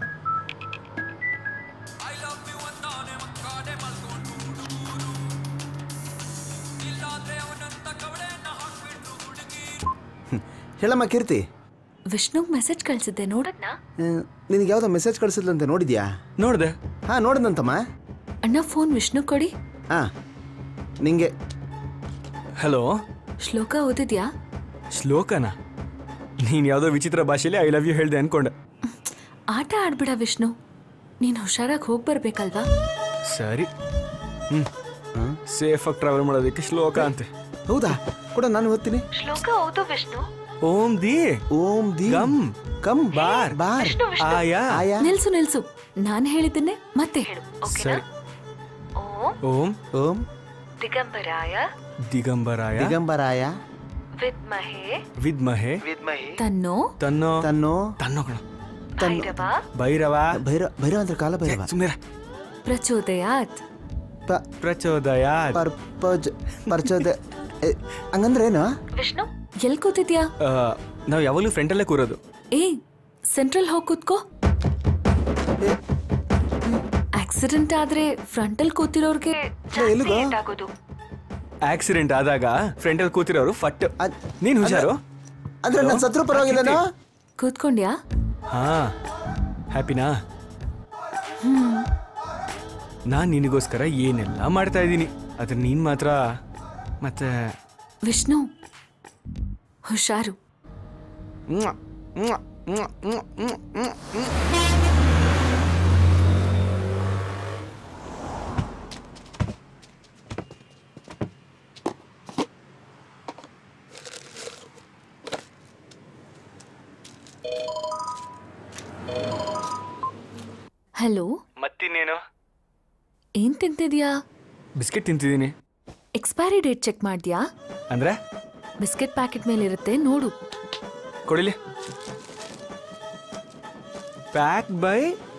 Speaker 3: ಹೇಳಮ್ಮ ಕೀರ್ತಿ
Speaker 7: ವಿಷ್ಣುಗ್ ಮೆಸೇಜ್ ಕಳ್ಸಿದ್ದೆ ನೋಡದ್ನಾ
Speaker 3: ನಿನಗೆ ಯಾವ್ದೋ ಮೆಸೇಜ್ ಕಳಿಸಿದ್ಲಂತೆ ನೋಡಿದ್ಯಾ
Speaker 4: ನೋಡಿದೆ
Speaker 3: ಹಾ ನೋಡಿದಂತಮ್ಮ
Speaker 7: ಅಣ್ಣ ಫೋನ್ ವಿಷ್ಣು ಕೊಡಿ
Speaker 3: ಹಾ ನಿಂಗೆ
Speaker 4: ಹಲೋ
Speaker 7: ಶ್ಲೋಕ ಓದಿದ್ಯಾ
Speaker 4: ಶ್ಲೋಕನ ನೀನ್ ಯಾವ್ದೋ ವಿಚಿತ್ರ ಭಾಷೆಲಿ ಐ ಲವ್ ಯು ಹೇಳ್ದೆ ಅನ್ಕೊಂಡೆ
Speaker 7: ಆಟ ಆಡ್ಬಿಡ ವಿಷ್ಣು ನೀನ್ ಹುಷಾರಾಗಿ ಹೋಗ್ ಬರ್ಬೇಕಲ್ವಾ
Speaker 4: ಸರಿ ಹ್ಮ್ ಸೇಫ್ ಆಗಿ ಟ್ರಾವೆಲ್ ಮಾಡೋದಕ್ಕೆ ಶ್ಲೋಕ ಅಂತೆ
Speaker 3: ಹೌದಾ ಕೂಡ ನಾನು ಓದ್ತೀನಿ
Speaker 7: ಶ್ಲೋಕ ಓದು ವಿಷ್ಣು
Speaker 4: ಓಂ ದಿ
Speaker 3: ಓಂ ದಿ
Speaker 4: ಕಮ್
Speaker 3: ಕಮ್
Speaker 4: ಬಾರ್
Speaker 3: ಬಾರ್
Speaker 4: ಆಯಾ
Speaker 3: ಆಯಾ
Speaker 7: ನಿಲ್ಸು ನಿಲ್ಸು ನಾನ್ ಹೇಳಿದ್ದನ್ನೇ ಮತ್ತೆ ಹೇಳು
Speaker 4: ಸರಿ ಓಂ
Speaker 3: ಓಂ
Speaker 7: ದಿಗಂಬರಾಯ
Speaker 4: ದಿಗಂಬರಾಯ
Speaker 3: ದಿಗಂಬರಾಯ
Speaker 7: ವಿದ್ಮಹೇ
Speaker 4: ವಿದ್ಮಹೆ
Speaker 7: ತನ್ನೋ
Speaker 4: ತನ್ನೋ
Speaker 3: ತನ್ನೋ
Speaker 4: ತನ್ನೋ ಕಣ
Speaker 7: ಭೈರವ
Speaker 4: ಭೈರವ
Speaker 3: ಭೈರವ ಭೈರವ ಅಂದ್ರೆ ಕಾಲ ಭೈರವ
Speaker 4: ಸುಮ್ಮನೆ
Speaker 7: ಪ್ರಚೋದಯಾತ್
Speaker 4: ಪ್ರಚೋದಯ
Speaker 3: ಪರ್ಪಜ್ ಪರ್ಚೋದ ಎ, ಹಂಗಂದ್ರೇನು
Speaker 7: ವಿಷ್ಣು ಎಲ್ ಕೂತಿದ್ಯಾ
Speaker 4: ನಾವು ಯಾವಾಗಲೂ ಫ್ರಂಟಲ್ಲೇ ಕೂರೋದು
Speaker 7: ಏ ಸೆಂಟ್ರಲ್ ಹೋಗ್ ಕೂತ್ಕೋ ಆಕ್ಸಿಡೆಂಟ್ ಆದ್ರೆ ಫ್ರಂಟಲ್ ಕೂತಿರೋರ್ಗೆ ಜಾಸ್ತಿ ಏಟಾಗೋದು
Speaker 4: ಆಕ್ಸಿಡೆಂಟ್ ಆದಾಗ ಫ್ರಂಟಲ್ಲಿ ಕೂತಿರೋರು ಫಟ್ ನೀನ್ ಹುಷಾರು
Speaker 3: ಅಂದ್ರೆ ನಾನು ಸತ್ರು ಪರವಾಗಿಲ್ಲನಾ
Speaker 7: ಕೂತ್ಕೊಂಡ್ಯಾ
Speaker 4: ಹಾ ಹ್ಯಾಪಿನಾ
Speaker 7: ಹ್ಮ್
Speaker 4: ನಾನ್ ನಿನಗೋಸ್ಕರ ಏನೆಲ್ಲ ಮಾಡ್ತಾ ಇದ್ದೀನಿ ಆದ್ರೆ ನೀನ್ ಮಾತ್ರ ಮತ್ತೆ
Speaker 7: ವಿಷ್ಣು ಹುಷಾರು
Speaker 4: ಮ್ವಾ, ಮ್ವಾ, ಮ್ವಾ, ಮ್ವಾ, ಮ್ವಾ, ಮ್ವಾ, ಮ್ವಾ.
Speaker 7: ಹಲೋ
Speaker 4: ಮತ್ತಿನ್ನೇನು
Speaker 7: ಏನ್ ತಿಂತಿದ್ಯಾ
Speaker 4: ಬಿಸ್ಕೆಟ್ ತಿಂತಿದ್ದೀನಿ
Speaker 7: ಎಕ್ಸ್ಪೈರಿ ಡೇಟ್ ಚೆಕ್ ಮಾಡ್ದ್ಯಾ
Speaker 4: ಅಂದ್ರೆ
Speaker 7: ಬಿಸ್ಕೆಟ್ ಪ್ಯಾಕೆಟ್ ಮೇಲೆ ಇರುತ್ತೆ ನೋಡು
Speaker 4: ಕೊಡಿಲಿ pack by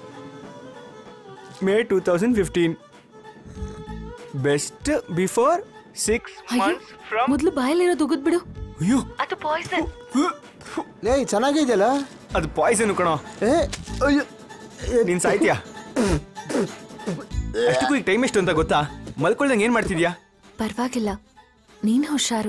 Speaker 4: May two thousand fifteen best before six months from
Speaker 7: ಮೊದ್ಲು ಬಾಯಲ್ಲಿರೋದು ಉಗಿದ್ಬಿಡು
Speaker 4: ಅಯ್ಯೋ
Speaker 7: ಅದು ಪಾಯ್ಸನ್
Speaker 3: ಲೇ ಚೆನ್ನಾಗಿದೆಯಲ್ಲ
Speaker 4: ಅದು ಪಾಯ್ಸನ್ ಕಣೋ
Speaker 3: ಏ ಅಯ್ಯೋ
Speaker 4: ನೀನ್ ಸಾಯ್ತೀಯಾ ಅಷ್ಟಕ್ಕೂ ಈಗ ಟೈಮ್ ಎಷ್ಟು ಅಂತ ಗೊತ್ತಾ ಮಲ್ಕೊಳ್ದಂಗೆ ಏನ್ ಮಾಡ್ತಿದ್ಯಾ
Speaker 7: ಪರವಾಗಿಲ್ಲ ನೀನ್ ಹುಷಾರು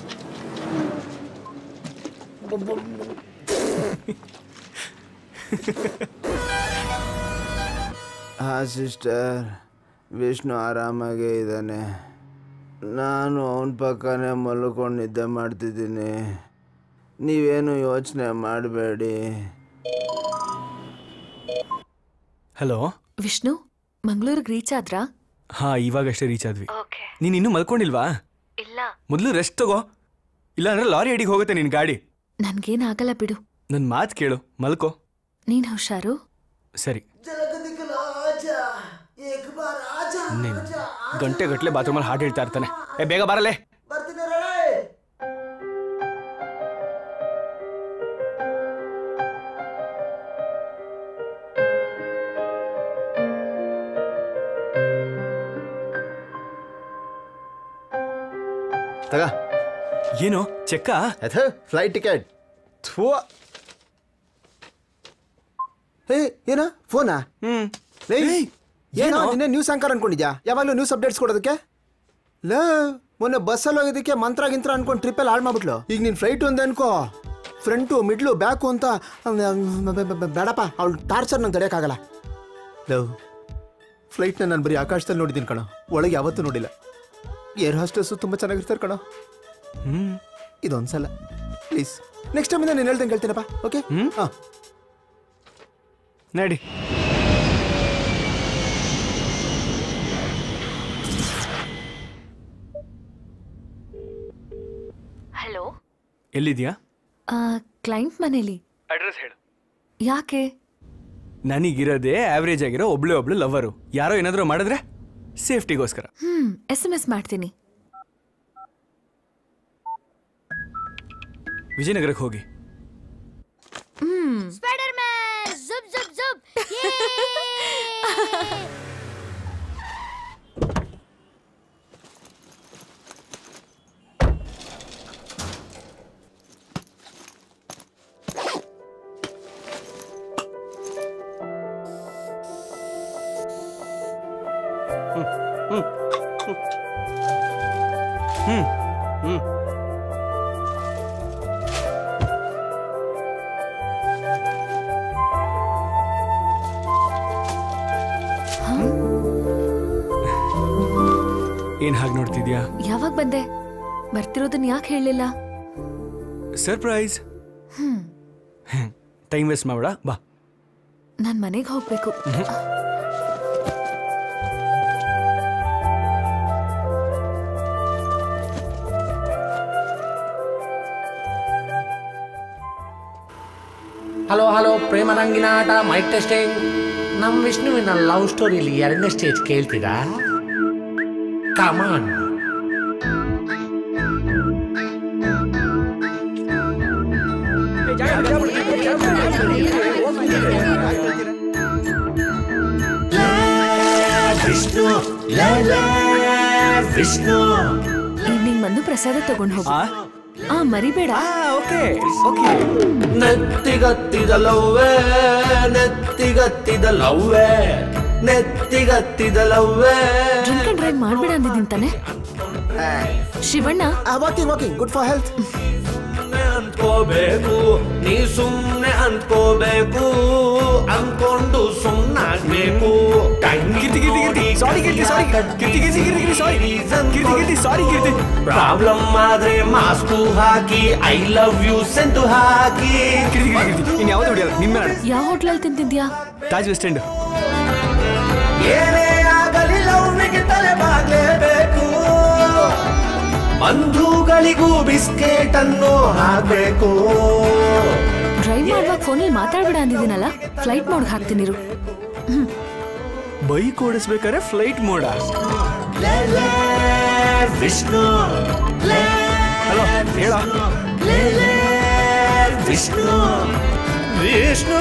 Speaker 3: ಹಾ ಸಿಸ್ಟರ್ ವಿಷ್ಣು ಆರಾಮಾಗೇ ಇದ್ದಾನೆ ನಾನು ಅವನ ಪಕ್ಕನೇ ಮಲ್ಕೊಂಡು ನಿದ್ದೆ ಮಾಡ್ತಿದ್ದೀನಿ ನೀವೇನು ಯೋಚನೆ ಮಾಡಬೇಡಿ
Speaker 4: ಹಲೋ
Speaker 7: ವಿಷ್ಣು ಮಂಗಳೂರಿಗೆ ರೀಚ್ ಆದ್ರಾ
Speaker 4: ಹಾ ಇವಾಗಷ್ಟೇ ರೀಚ್ ಆದ್ವಿ
Speaker 7: ಓಕೆ
Speaker 4: ನೀನ್ ಇನ್ನೂ ಮಲ್ಕೊಂಡಿಲ್ವಾ
Speaker 7: ಇಲ್ಲ
Speaker 4: ಮೊದಲು ರೆಸ್ಟ್ ತಗೋ ಇಲ್ಲ ಅಂದ್ರೆ ಲಾರಿ ಅಡಿಗೆ ಹೋಗುತ್ತೆ ನಿನ್ ಗಾಡಿ
Speaker 7: ನನ್ಗೇನಾಗಲ್ಲ ಬಿಡು
Speaker 4: ನನ್ ಮಾತು ಕೇಳು ಮಲ್ಕೋ
Speaker 7: ನೀನ್ ಹುಷಾರು
Speaker 4: ಸರಿ ನೀನ್ ಗಂಟೆ ಗಟ್ಲೆ ಬಾತ್ರೂಮಲ್ಲಿ ಹಾಡು ಹೇಳ್ತಾ ಇರ್ತಾನೆ ಏ ಬೇಗ ಬರಲೇ
Speaker 3: ತಗ
Speaker 4: ಏನು ಚೆಕ್ಕ
Speaker 3: ಫ್ಲೈಟ್ ಟಿಕೆಟ್ ಥೂ ಏ ಏನ ಫೋನಾ
Speaker 4: ಹ್ಮ್
Speaker 3: ಏನೋ ನಿನ್ನೆ ನ್ಯೂಸ್ ಆಂಕರ್ ಅನ್ಕೊಂಡಿದ್ಯಾ ಯಾವಾಗಲೂ ನ್ಯೂಸ್ ಅಪ್ಡೇಟ್ಸ್ ಕೊಡೋದಕ್ಕೆ ಲ ಮೊನ್ನೆ ಬಸ್ಸಲ್ಲಿ ಹೋಗೋದಕ್ಕೆ ಮಂತ್ರ ಗಿಂತ್ರ ಅನ್ಕೊಂಡು ಟ್ರಿಪ್ಪಲ್ಲಿ ಹಾಳು ಮಾಡ್ಬಿಟ್ಲು ಈಗ ನೀನು ಫ್ಲೈಟ್ ಒಂದೇ ಅನ್ಕೋ ಫ್ರಂಟು ಮಿಡ್ಲು ಬ್ಯಾಕು ಅಂತ ಅಮ್, ಬ- ಬ- ಬ- ಬೇಡಪ್ಪ ಅವಳು ಟಾರ್ಚರ್ ನಂಗೆ ತಡೆಯೋಕ್ಕಾಗಲ್ಲ ಲವ್ ಫ್ಲೈಟ್ನ ನಾನು ಬರೀ ಆಕಾಶದಲ್ಲಿ ನೋಡಿದ್ದೀನಿ ಕಣೋ ಒಳಗೆ ಯಾವತ್ತೂ ನೋಡಿಲ್ಲ ಏರ್ ಹಾಸ್ಟೆಲ್ಸು ತುಂಬ ಚೆನ್ನಾಗಿರ್ತಾರೆ ಕಣೋ ಹ್ಞೂ ಇದೊಂದ್ಸಲ ಪ್ಲೀಸ್ ನೆಕ್ಸ್ಟ್ ಟೈಮಿಂದ ನೀನು ಹೇಳ್ದಂಗೆ ಹೇಳ್ತೀನಪ್ಪ ಓಕೆ ಹ್ಞೂ ಹಾಂ
Speaker 4: ನಡಿ
Speaker 7: ಹಲೋ
Speaker 4: ಎಲ್ಲಿದ್ಯಾ
Speaker 7: ಕ್ಲೈಂಟ್ ಮನೇಲಿ
Speaker 4: ಅಡ್ರೆಸ್ ಹೇಳು
Speaker 7: ಯಾಕೆ
Speaker 4: ನನಗಿರೋದೇ ಆವ್ರೇಜ್ ಆಗಿರೋ ಒಬ್ಳೆ ಒಬ್ಳು ಲವರು ಯಾರೋ ಏನಾದರೂ ಮಾಡಿದ್ರೆ ಸೇಫ್ಟಿಗೋಸ್ಕರ
Speaker 7: ಹ್ಮ್ ಎಸ್ ಎಂ ಎಸ್ ಮಾಡ್ತೀನಿ
Speaker 4: ವಿಜಯನಗರಕ್ಕೆ ಹೋಗಿ
Speaker 7: ಹ್ಮ್
Speaker 16: ಸ್ಪೈಡರ್ ಮ್ಯಾನ್ ಜುಬ್ ಜುಬ್ ಜುಬ್
Speaker 4: ಹ್ಮ್ ಹ್ಮ್ ಏನ್ ಹಾಗೆ ನೋಡ್ತಿದ್ಯಾ
Speaker 7: ಯಾವಾಗ ಬಂದೆ ಬರ್ತಿರೋದನ್ನ ಯಾಕೆ ಹೇಳಲಿಲ್ಲ
Speaker 4: ಸರ್ಪ್ರೈಸ್
Speaker 7: ಹ್ಮ್
Speaker 4: ಟೈಮ್ ವೇಸ್ಟ್ ಮಾಡಬೇಡ ಬಾ
Speaker 7: ನಾನ್ ಮನೆಗೆ ಹೋಗ್ಬೇಕು
Speaker 15: ಹಲೋ ಹಲೋ ಪ್ರೇಮರಂಗಿನಾಟ ಮೈಕ್ ಟೆಸ್ಟಿಂಗ್ ನಮ್ಮ ವಿಷ್ಣುವಿನ ಲವ್ ಸ್ಟೋರಿಲಿ ಎರಡನೇ ಸ್ಟೇಜ್ ಕೇಳ್ತೀರಾ ಕಮಾನ್
Speaker 14: ವಿಷ್ಣು ವಿಷ್ಣು
Speaker 7: ಈವ್ನಿಂಗ್ ಬಂದು ಪ್ರಸಾದ ತಗೊಂಡ್ ಹೋಗು ಆ ಮರಿಬೇಡ
Speaker 4: ಓಕೆ
Speaker 15: ನೆತ್ತಿಗತ್ತಿದ ಲವ್ವೇ ನೆತ್ತಿಗತ್ತಿದ ಲವ್ವೇ ನೆತ್ತಿಗತ್ತಿದ ಲವ್ವೇ
Speaker 7: ಡ್ರಿಂಕ್ ಅಂಡ್ ಡ್ರೈವ್ ಮಾಡ್ಬೇಡ ಅಂದಿದ್ದೀನಿ ತಾನೆ Shivanna
Speaker 3: walking walking good for health
Speaker 15: ಅನ್ಕೋಬೇಕು ನೀ ಸುಮ್ನೆ ಅನ್ಕೋಬೇಕು ಅನ್ಕೊಂಡು ಸುಮ್ನಾಗ್ಬೇಕು
Speaker 4: Keerthi, Keerthi, Keerthi. Sorry, Keerthi, sorry. Keerthi, Keerthi, Keerthi, Keerthi, sorry. Keerthi, Keerthi, sorry, Keerthi.
Speaker 15: Problem ಆದ್ರೆ ಮಾಸ್ಕು ಹಾಕಿ ಐ ಲವ್ ಯು ಸೆಂಟು ಹಾಕಿ
Speaker 4: ಕಿರ್ತಿ ಕಿರ್ತಿ ಕಿರ್ತಿ ಇನ್ ಯಾವ್ದು ಹೊಡಿಯಲ್ಲ ನಿನ್ನ ಮೇಲೆ
Speaker 7: ಯಾವ ಹೋಟ್ಲಲ್ಲಿ ತಿಂತಿದ್ಯಾ
Speaker 4: ತಾಜ್ ವೆಸ್ಟ್ ಎಂಡ್
Speaker 15: ಏನೇ ಆಗಲಿ ಲವ್ನಿಗೆ ತಲೆ ಬಾಗ್ಲೇಬೇಕು ಬಂಧುಗಳಿಗೂ ಬಿಸ್ಕೆಟ್ ಅನ್ನು ಹಾಕ್ಬೇಕು
Speaker 7: ಡ್ರೈವ್ ಮಾಡುವಾಗ ಫೋನಲ್ಲಿ ಮಾತಾಡ್ಬೇಡ ಅಂದಿದ್ದೀನಲ್ಲ ಫ್ಲೈಟ್ ಮೋಡ್ ಹಾಕ್ತೀನಿರು
Speaker 4: ಬೈಕ್ ಓಡಿಸ್ಬೇಕಾದ್ರೆ ಫ್ಲೈಟ್ ಮೋಡ
Speaker 15: ವಿಷ್ಣು
Speaker 4: ಹಲೋ ಹೇಳ
Speaker 15: ವಿಷ್ಣು ವಿಷ್ಣು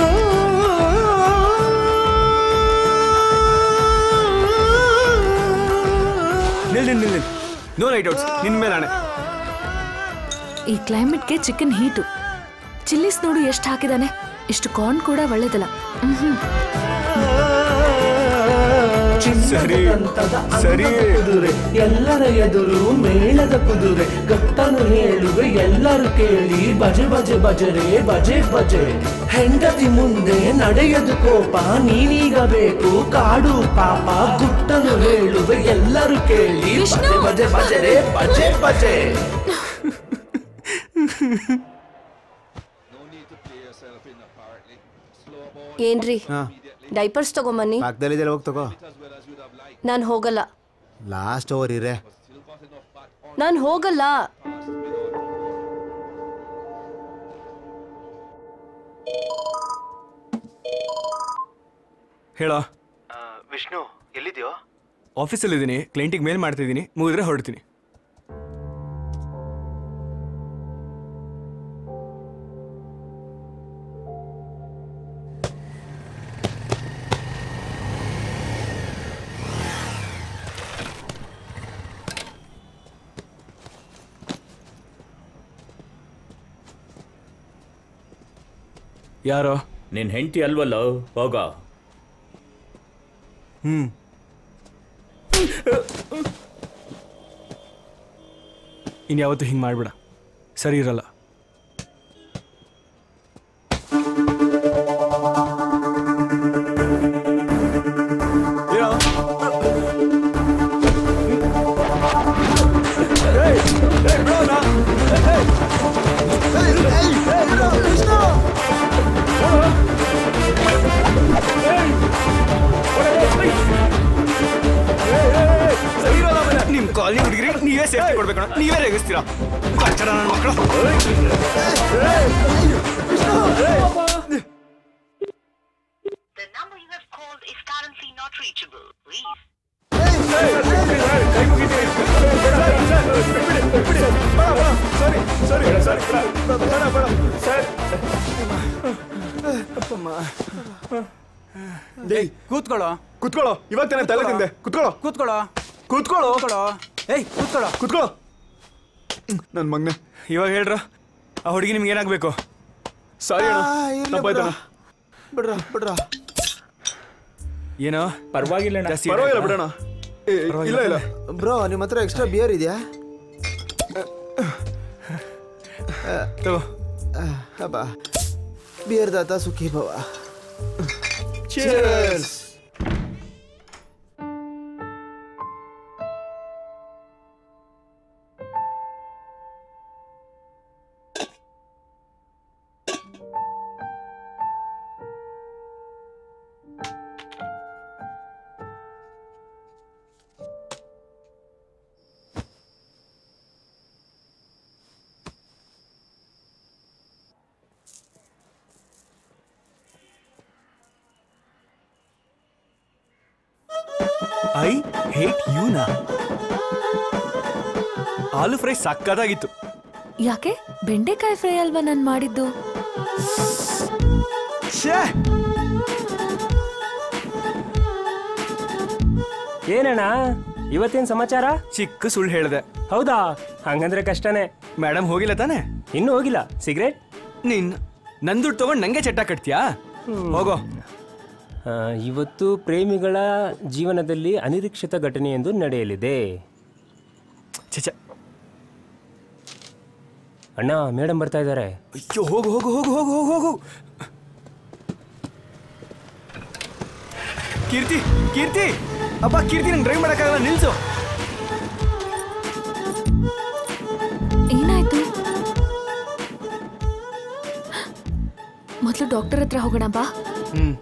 Speaker 4: ನಿಲ್ ನಿಲ್ ನಿಲ್ ನೋ ನೈಟ್ ಔಟ್ಸ್ ನಿನ್ ಮೇಲೆ ಆಣೆ
Speaker 7: ಈ ಕ್ಲೈಮೇಟ್ಗೆ ಚಿಕನ್ ಹೀಟು ಚಿಲ್ಲಿಸ್ ನೋಡು ಎಷ್ಟು ಹಾಕಿದಾನೆ ಇಷ್ಟು ಕಾರ್ನ್ ಕೂಡ ಒಳ್ಳೇದಲ್ಲ ಮ್ಹ್ಮ್.
Speaker 4: ಸರಿ
Speaker 15: ಸರಿ ಕುದುರೆ ಎಲ್ಲರ ಎದುರು ಮೇಳದ ಕುದುರೆ ಗಟ್ಟನು ಹೇಳುವೆ ಎಲ್ಲರೂ ಕೇಳಿ ಬಜೆ ಬಜೆ ಬಜರೆ ಬಜೆ ಬಜೆ ಹೆಂಡತಿ ಮುಂದೆ ನಡೆಯದು ಕೋಪ ನೀನೀಗ ಬೇಕು ಕಾಡು ಪಾಪ ಗುಟ್ಟನು ಹೇಳುವೆ ಎಲ್ಲರೂ ಕೇಳಿ ಬಜೆ ಬಜೆ ಬಜರೆ ಬಜೆ ಬಜೆ
Speaker 12: ಏನ್ರಿ
Speaker 3: ಹಾಂ
Speaker 12: ಡೈಪರ್ಸ್ ತಗೊಂಬನ್ನಿ
Speaker 3: ಪಕ್ಕದಲ್ಲಿದೆಲ್ಲ ಹೋಗಿ ತಗೋ
Speaker 12: ನಾನು ಹೋಗಲ್ಲ
Speaker 3: ಲಾಸ್ಟ್ ಓವರ್ ಇರೇ
Speaker 12: ನಾನು ಹೋಗಲ್ಲ
Speaker 4: ಹೇಳ
Speaker 11: ವಿಷ್ಣು ಎಲ್ಲಿದ್ಯೋ
Speaker 4: ಆಫೀಸಲ್ಲಿ ಇದ್ದೀನಿ ಕ್ಲೈಂಟಿಗೆ ಮೇಲ್ ಮಾಡ್ತಿದ್ದೀನಿ ಮುಗಿದ್ರೆ ಹೊರಡ್ತೀನಿ ಯಾರೋ
Speaker 10: ನಿನ್ ಹೆಂಡತಿ ಅಲ್ವಲ್ಲ ಹೋಗ
Speaker 4: ಹ್ಮ್ ಇನ್ಯಾವತ್ತೂ ಹಿಂಗೆ ಮಾಡ್ಬೇಡ ಸರಿ ಇರಲ್ಲ ನಿಮ್ ಕಾಲನಿ ಹುಡುಗಿರಿ ನೀವೇ ಸೇಫ್ಟಿ ಕೊಡ್ಬೇಕು ನೀವೇ ರೇಗಿಸ್ತೀರಾ ಕಚ್ಚಡ ನನ್ನ ಮಕ್ಕಳು
Speaker 13: ಕೂತ್ಕೊಳ್ಳೋ
Speaker 4: ಕುತ್ಕೊಳ್ಳೋ ಇವಾಗ ತಾನೇ ತಲೆ ತಿಂದೆ ಕುತ್ಕೊಳ್ಳೋ
Speaker 13: ಕೂತ್ಕೊಳ್ಳೋ
Speaker 4: ಕೂತ್ಕೊಳ್ಳೋ
Speaker 13: ಕೂತ್ಕೊಳ್ಳೋ ಏಯ್ ಕೂತ್ಕೊಳ್ಳೋ
Speaker 4: ಕುತ್ಕೊಳ್ಳೋ ನನ್ನ ಮಗ್ನೆ ಇವಾಗ ಹೇಳ್ರ ಆ ಹುಡುಗಿ ನಿಮ್ಗೆ ಏನಾಗಬೇಕು ಸಾರಿ ಅಣ್ಣ
Speaker 11: ಆ, ಇರ್ಲಿ
Speaker 4: ತಪ್ಪಾಯ್ತಣ್ಣ
Speaker 11: ಬಿಡ್ರ ಬಿಡ್ರ
Speaker 4: ಏನೋ
Speaker 10: ಪರವಾಗಿಲ್ಲ
Speaker 4: ಜಾಸ್ತಿ
Speaker 11: ಪರವಾಗಿಲ್ಲ
Speaker 4: ಏನಾಯ್ತಾ?
Speaker 11: ಬಿಡೋಣ
Speaker 4: ಏ, ಇಲ್ಲ ಇಲ್ಲ
Speaker 11: ಬ್ರೋ ನಿಮ್ಮ ಹತ್ರ ಎಕ್ಸ್ಟ್ರಾ ಬಿಯರ್ ಇದೆಯಾ
Speaker 4: ತಗೋ
Speaker 11: ಹಬ್ಬ ಬಿಯರ್ ದಾತ ಸುಖಿ ಭವ
Speaker 4: Cheers. ಐ ಹೇಟ್ ಯೂನಾ ಆಲೂ ಫ್ರೈ ಸಕ್ಕದಾಗಿತ್ತು
Speaker 7: ಯಾಕೆ ಬೆಂಡೆಕಾಯಿ ಫ್ರೈ ಅಲ್ವಾ ನಾನು ಮಾಡಿದ್ದು
Speaker 2: ಏನಣ್ಣ ಇವತ್ತೇನ್ ಸಮಾಚಾರ
Speaker 4: ಚಿಕ್ಕ ಸುಳ್ಳು ಹೇಳ್ದೆ
Speaker 2: ಹೌದಾ ಹಂಗಂದ್ರೆ ಕಷ್ಟನೇ
Speaker 4: ಮೇಡಮ್ ಹೋಗಿಲ್ಲ ತಾನೆ
Speaker 2: ಇನ್ನೂ ಹೋಗಿಲ್ಲ ಸಿಗರೇಟ್
Speaker 4: ನೀನ್ ನನ್ ದುಡ್ಡು ತಗೊಂಡು ನಂಗೆ ಚಟ್ಟ ಕಟ್ತೀಯಾ ಹೋಗೋ
Speaker 2: ಆ, ಇವತ್ತು ಪ್ರೇಮಿಗಳ ಜೀವನದಲ್ಲಿ ಅನಿರೀಕ್ಷಿತ ಘಟನೆಯೊಂದು ನಡೆಯಲಿದೆ
Speaker 4: ಚಚ
Speaker 2: ಅಣ್ಣ ಮೇಡಮ್ ಬರ್ತಾ ಇದ್ದಾರೆ
Speaker 4: ಅಯ್ಯೋ ಹೋಗು ಹೋಗು ಹೋಗು ಹೋಗು ಹೋಗು ಹೋಗು ಕೀರ್ತಿ ಕೀರ್ತಿ ಅಪ್ಪ ಕೀರ್ತಿ ನಂಗೆ ಡ್ರೈವ್ ಮಾಡೋಕ್ಕಾಗಲ್ಲ ನಿಲ್ಸು
Speaker 7: ಏನಾಯ್ತು ಮೊದಲು ಡಾಕ್ಟರ್ ಹತ್ರ ಹೋಗೋಣ ಬಾ
Speaker 4: ಹ್ಮ್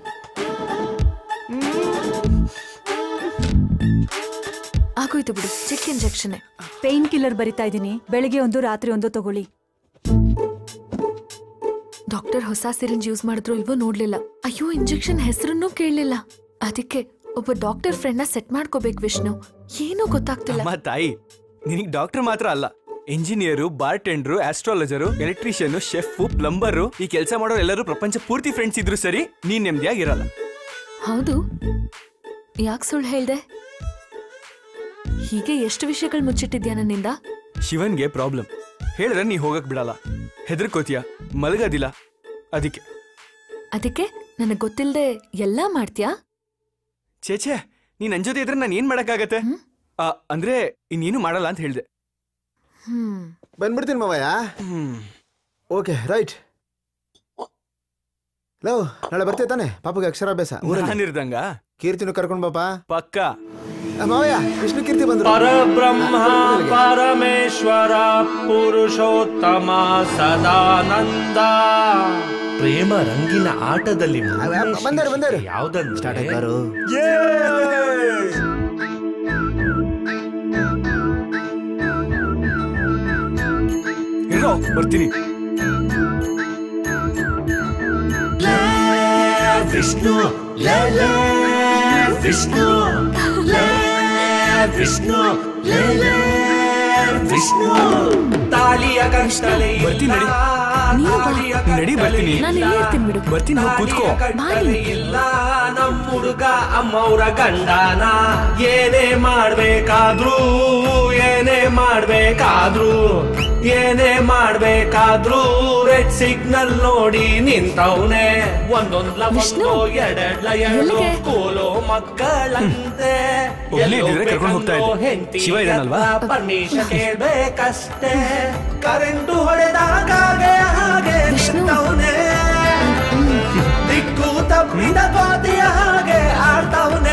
Speaker 7: ಆಗೋಯ್ತು ಬಿಡು ಚಿಕ್ಕ ಇಂಜೆಕ್ಷನ್
Speaker 5: ಪೇನ್ ಕಿಲ್ಲರ್ ಬರಿತಾ ಇದ್ದೀನಿ ಬೆಳಿಗ್ಗೆ ಒಂದು ರಾತ್ರಿ ಒಂದು ತಗೊಳ್ಳಿ
Speaker 7: ಡಾಕ್ಟರ್ ಹೊಸ ಸಿರಿಂಜ್ ಯೂಸ್ ಮಾಡಿದ್ರು ಇಲ್ವೋ ನೋಡ್ಲಿಲ್ಲ ಅಯ್ಯೋ ಇಂಜೆಕ್ಷನ್ ಹೆಸರನ್ನೂ ಕೇಳಲಿಲ್ಲ ಅದಕ್ಕೆ ಒಬ್ಬ ಡಾಕ್ಟರ್ ಫ್ರೆಂಡ್ನ ಸೆಟ್ ಮಾಡ್ಕೋಬೇಕು ವಿಷ್ಣು ಏನೂ ಗೊತ್ತಾಗ್ತಿಲ್ಲ
Speaker 4: ಅಮ್ಮ ತಾಯಿ ನಿನಗೆ ಡಾಕ್ಟರ್ ಮಾತ್ರ ಅಲ್ಲ engineer bartender astrologer electrician chef plumber ಈ ಕೆಲಸ ಮಾಡೋರು ಎಲ್ಲರೂ ಪ್ರಪಂಚ ಪೂರ್ತಿ ಫ್ರೆಂಡ್ಸ್ ಇದ್ರು ಸರಿ ನೀನ್ ನೆಮ್ಮದಿಯಾಗಿರಲ್ಲ
Speaker 7: ಹೌದು ಯಾಕೆ ಸುಳ್ಳು ಹೇಳ್ದೆ ಹೀಗೆ ಎಷ್ಟು ವಿಷಯಗಳು ಮುಚ್ಚಿಟ್ಟಿದ್ಯಾ ನನ್ನಿಂದ
Speaker 4: ಶಿವನ್ಗೆ ಪ್ರಾಬ್ಲಮ್ ಹೇಳಿದ್ರೆ ನೀ ಹೋಗಕ್ ಬಿಡಲ್ಲ ಹೆದರ್ಕೋತೀಯ ಮಲಗೋದಿಲ್ಲ ಅದಕ್ಕೆ
Speaker 7: ಅದಕ್ಕೆ ನನಗೆ ಗೊತ್ತಿಲ್ಲದೆ ಎಲ್ಲಾ ಮಾಡ್ತ್ಯಾ
Speaker 4: ಛೇ ಛೇ ನೀ ನನ್ ಜೊತೆ ಇದ್ರೆ ನಾನು ಏನ್ ಮಾಡಕ್ಕಾಗತ್ತೆ ಆ, ಅಂದ್ರೆ ಇನ್ನೇನು ಮಾಡಲ್ಲ ಅಂತ ಹೇಳ್ದೆ
Speaker 7: ಹ್ಮ್
Speaker 11: ಬಂದ್ಬಿಡ್ತೀನಿ ಮಾವಯ್ಯ ಓಕೆ ರೈಟ್ ಲವ್ ನಾಳೆ ಬರ್ತೀಯ ತಾನೆ ಪಾಪಗೆ ಅಕ್ಷರಾಭ್ಯಾಸ ಊರಲ್ಲಿ
Speaker 4: ನಾನಿರ್ದಂಗ
Speaker 11: ಕೀರ್ತಿನೂ ಕರ್ಕೊಂಡ್ ಬಾಪ
Speaker 4: ಪಕ್ಕ
Speaker 11: ಆ, ಮಾವಯ್ಯ ವಿಷ್ಣು ಕೀರ್ತಿ ಬಂದ್ರು
Speaker 15: ಪರಬ್ರಹ್ಮ ಪರಮೇಶ್ವರ ಪುರುಷೋತ್ತಮ ಸದಾನಂದ ಪ್ರೇಮ ರಂಗಿನ ಆಟದಲ್ಲಿ
Speaker 11: ಬಂದರು ಬಂದರು
Speaker 15: ಯಾವ್ದಂದ್ರೆ
Speaker 4: ಇರೋ ಬರ್ತೀನಿ
Speaker 15: ವಿಷ್ಣು ಲೇ ಲೇ ವಿಷ್ಣು ಲೇ ವಿಷ್ಣು ಲೇ ಲೇ ವಿಷ್ಣು ತಾಲಿಯ ಕಷ್ಟಲೇ
Speaker 4: ಬರ್ತೀನಿ ನಡಿ ನಡಿ ಬರ್ತೀನಿ
Speaker 7: ನಾನು ಇಲ್ಲೇ ಇರ್ತೀನಿ ಬಿಡು
Speaker 4: ಬರ್ತೀನಿ ಹೋಗಿ ಕೂತ್ಕೋ
Speaker 15: ಇಲ್ಲ ನಮ್ ಹುಡುಗ ಅಮ್ಮವ್ರ ಗಂಡನ ಏನೇ ಮಾಡ್ಬೇಕಾದ್ರೂ ಏನೇ ಮಾಡ್ಬೇಕಾದ್ರೂ ಏನೇ ಮಾಡ್ಬೇಕಾದ್ರೂ ರೆಡ್ ಸಿಗ್ನಲ್ ನೋಡಿ ನಿಂತವ್ನೆ ಒಂದೊಂದ್ಲ ಒಂದು ಎರಡೆಡ್ಲ ಎರಡು ಸ್ಕೂಲು ಮಕ್ಕಳಂತೆ
Speaker 4: ಒಬ್ನೇ ಇದ್ದಿದ್ರೆ ಕರ್ಕೊಂಡು ಹೋಗ್ತಾ ಇದ್ದೆ. ಶಿವ ಇದಾನಲ್ವಾ?
Speaker 15: ಪರ್ಮಿಷನ್ ಕೇಳ್ಬೇಕಷ್ಟೇ ಕರೆಂಟು ಹೊಡೆದಾಗ ಹಾಗೆ ನಿಂತವ್ನೆ ದಿಕ್ಕು ತಪ್ಪಿದ ಕೋತಿಯ ಹಾಗೆ ಆಡ್ತವ್ನೆ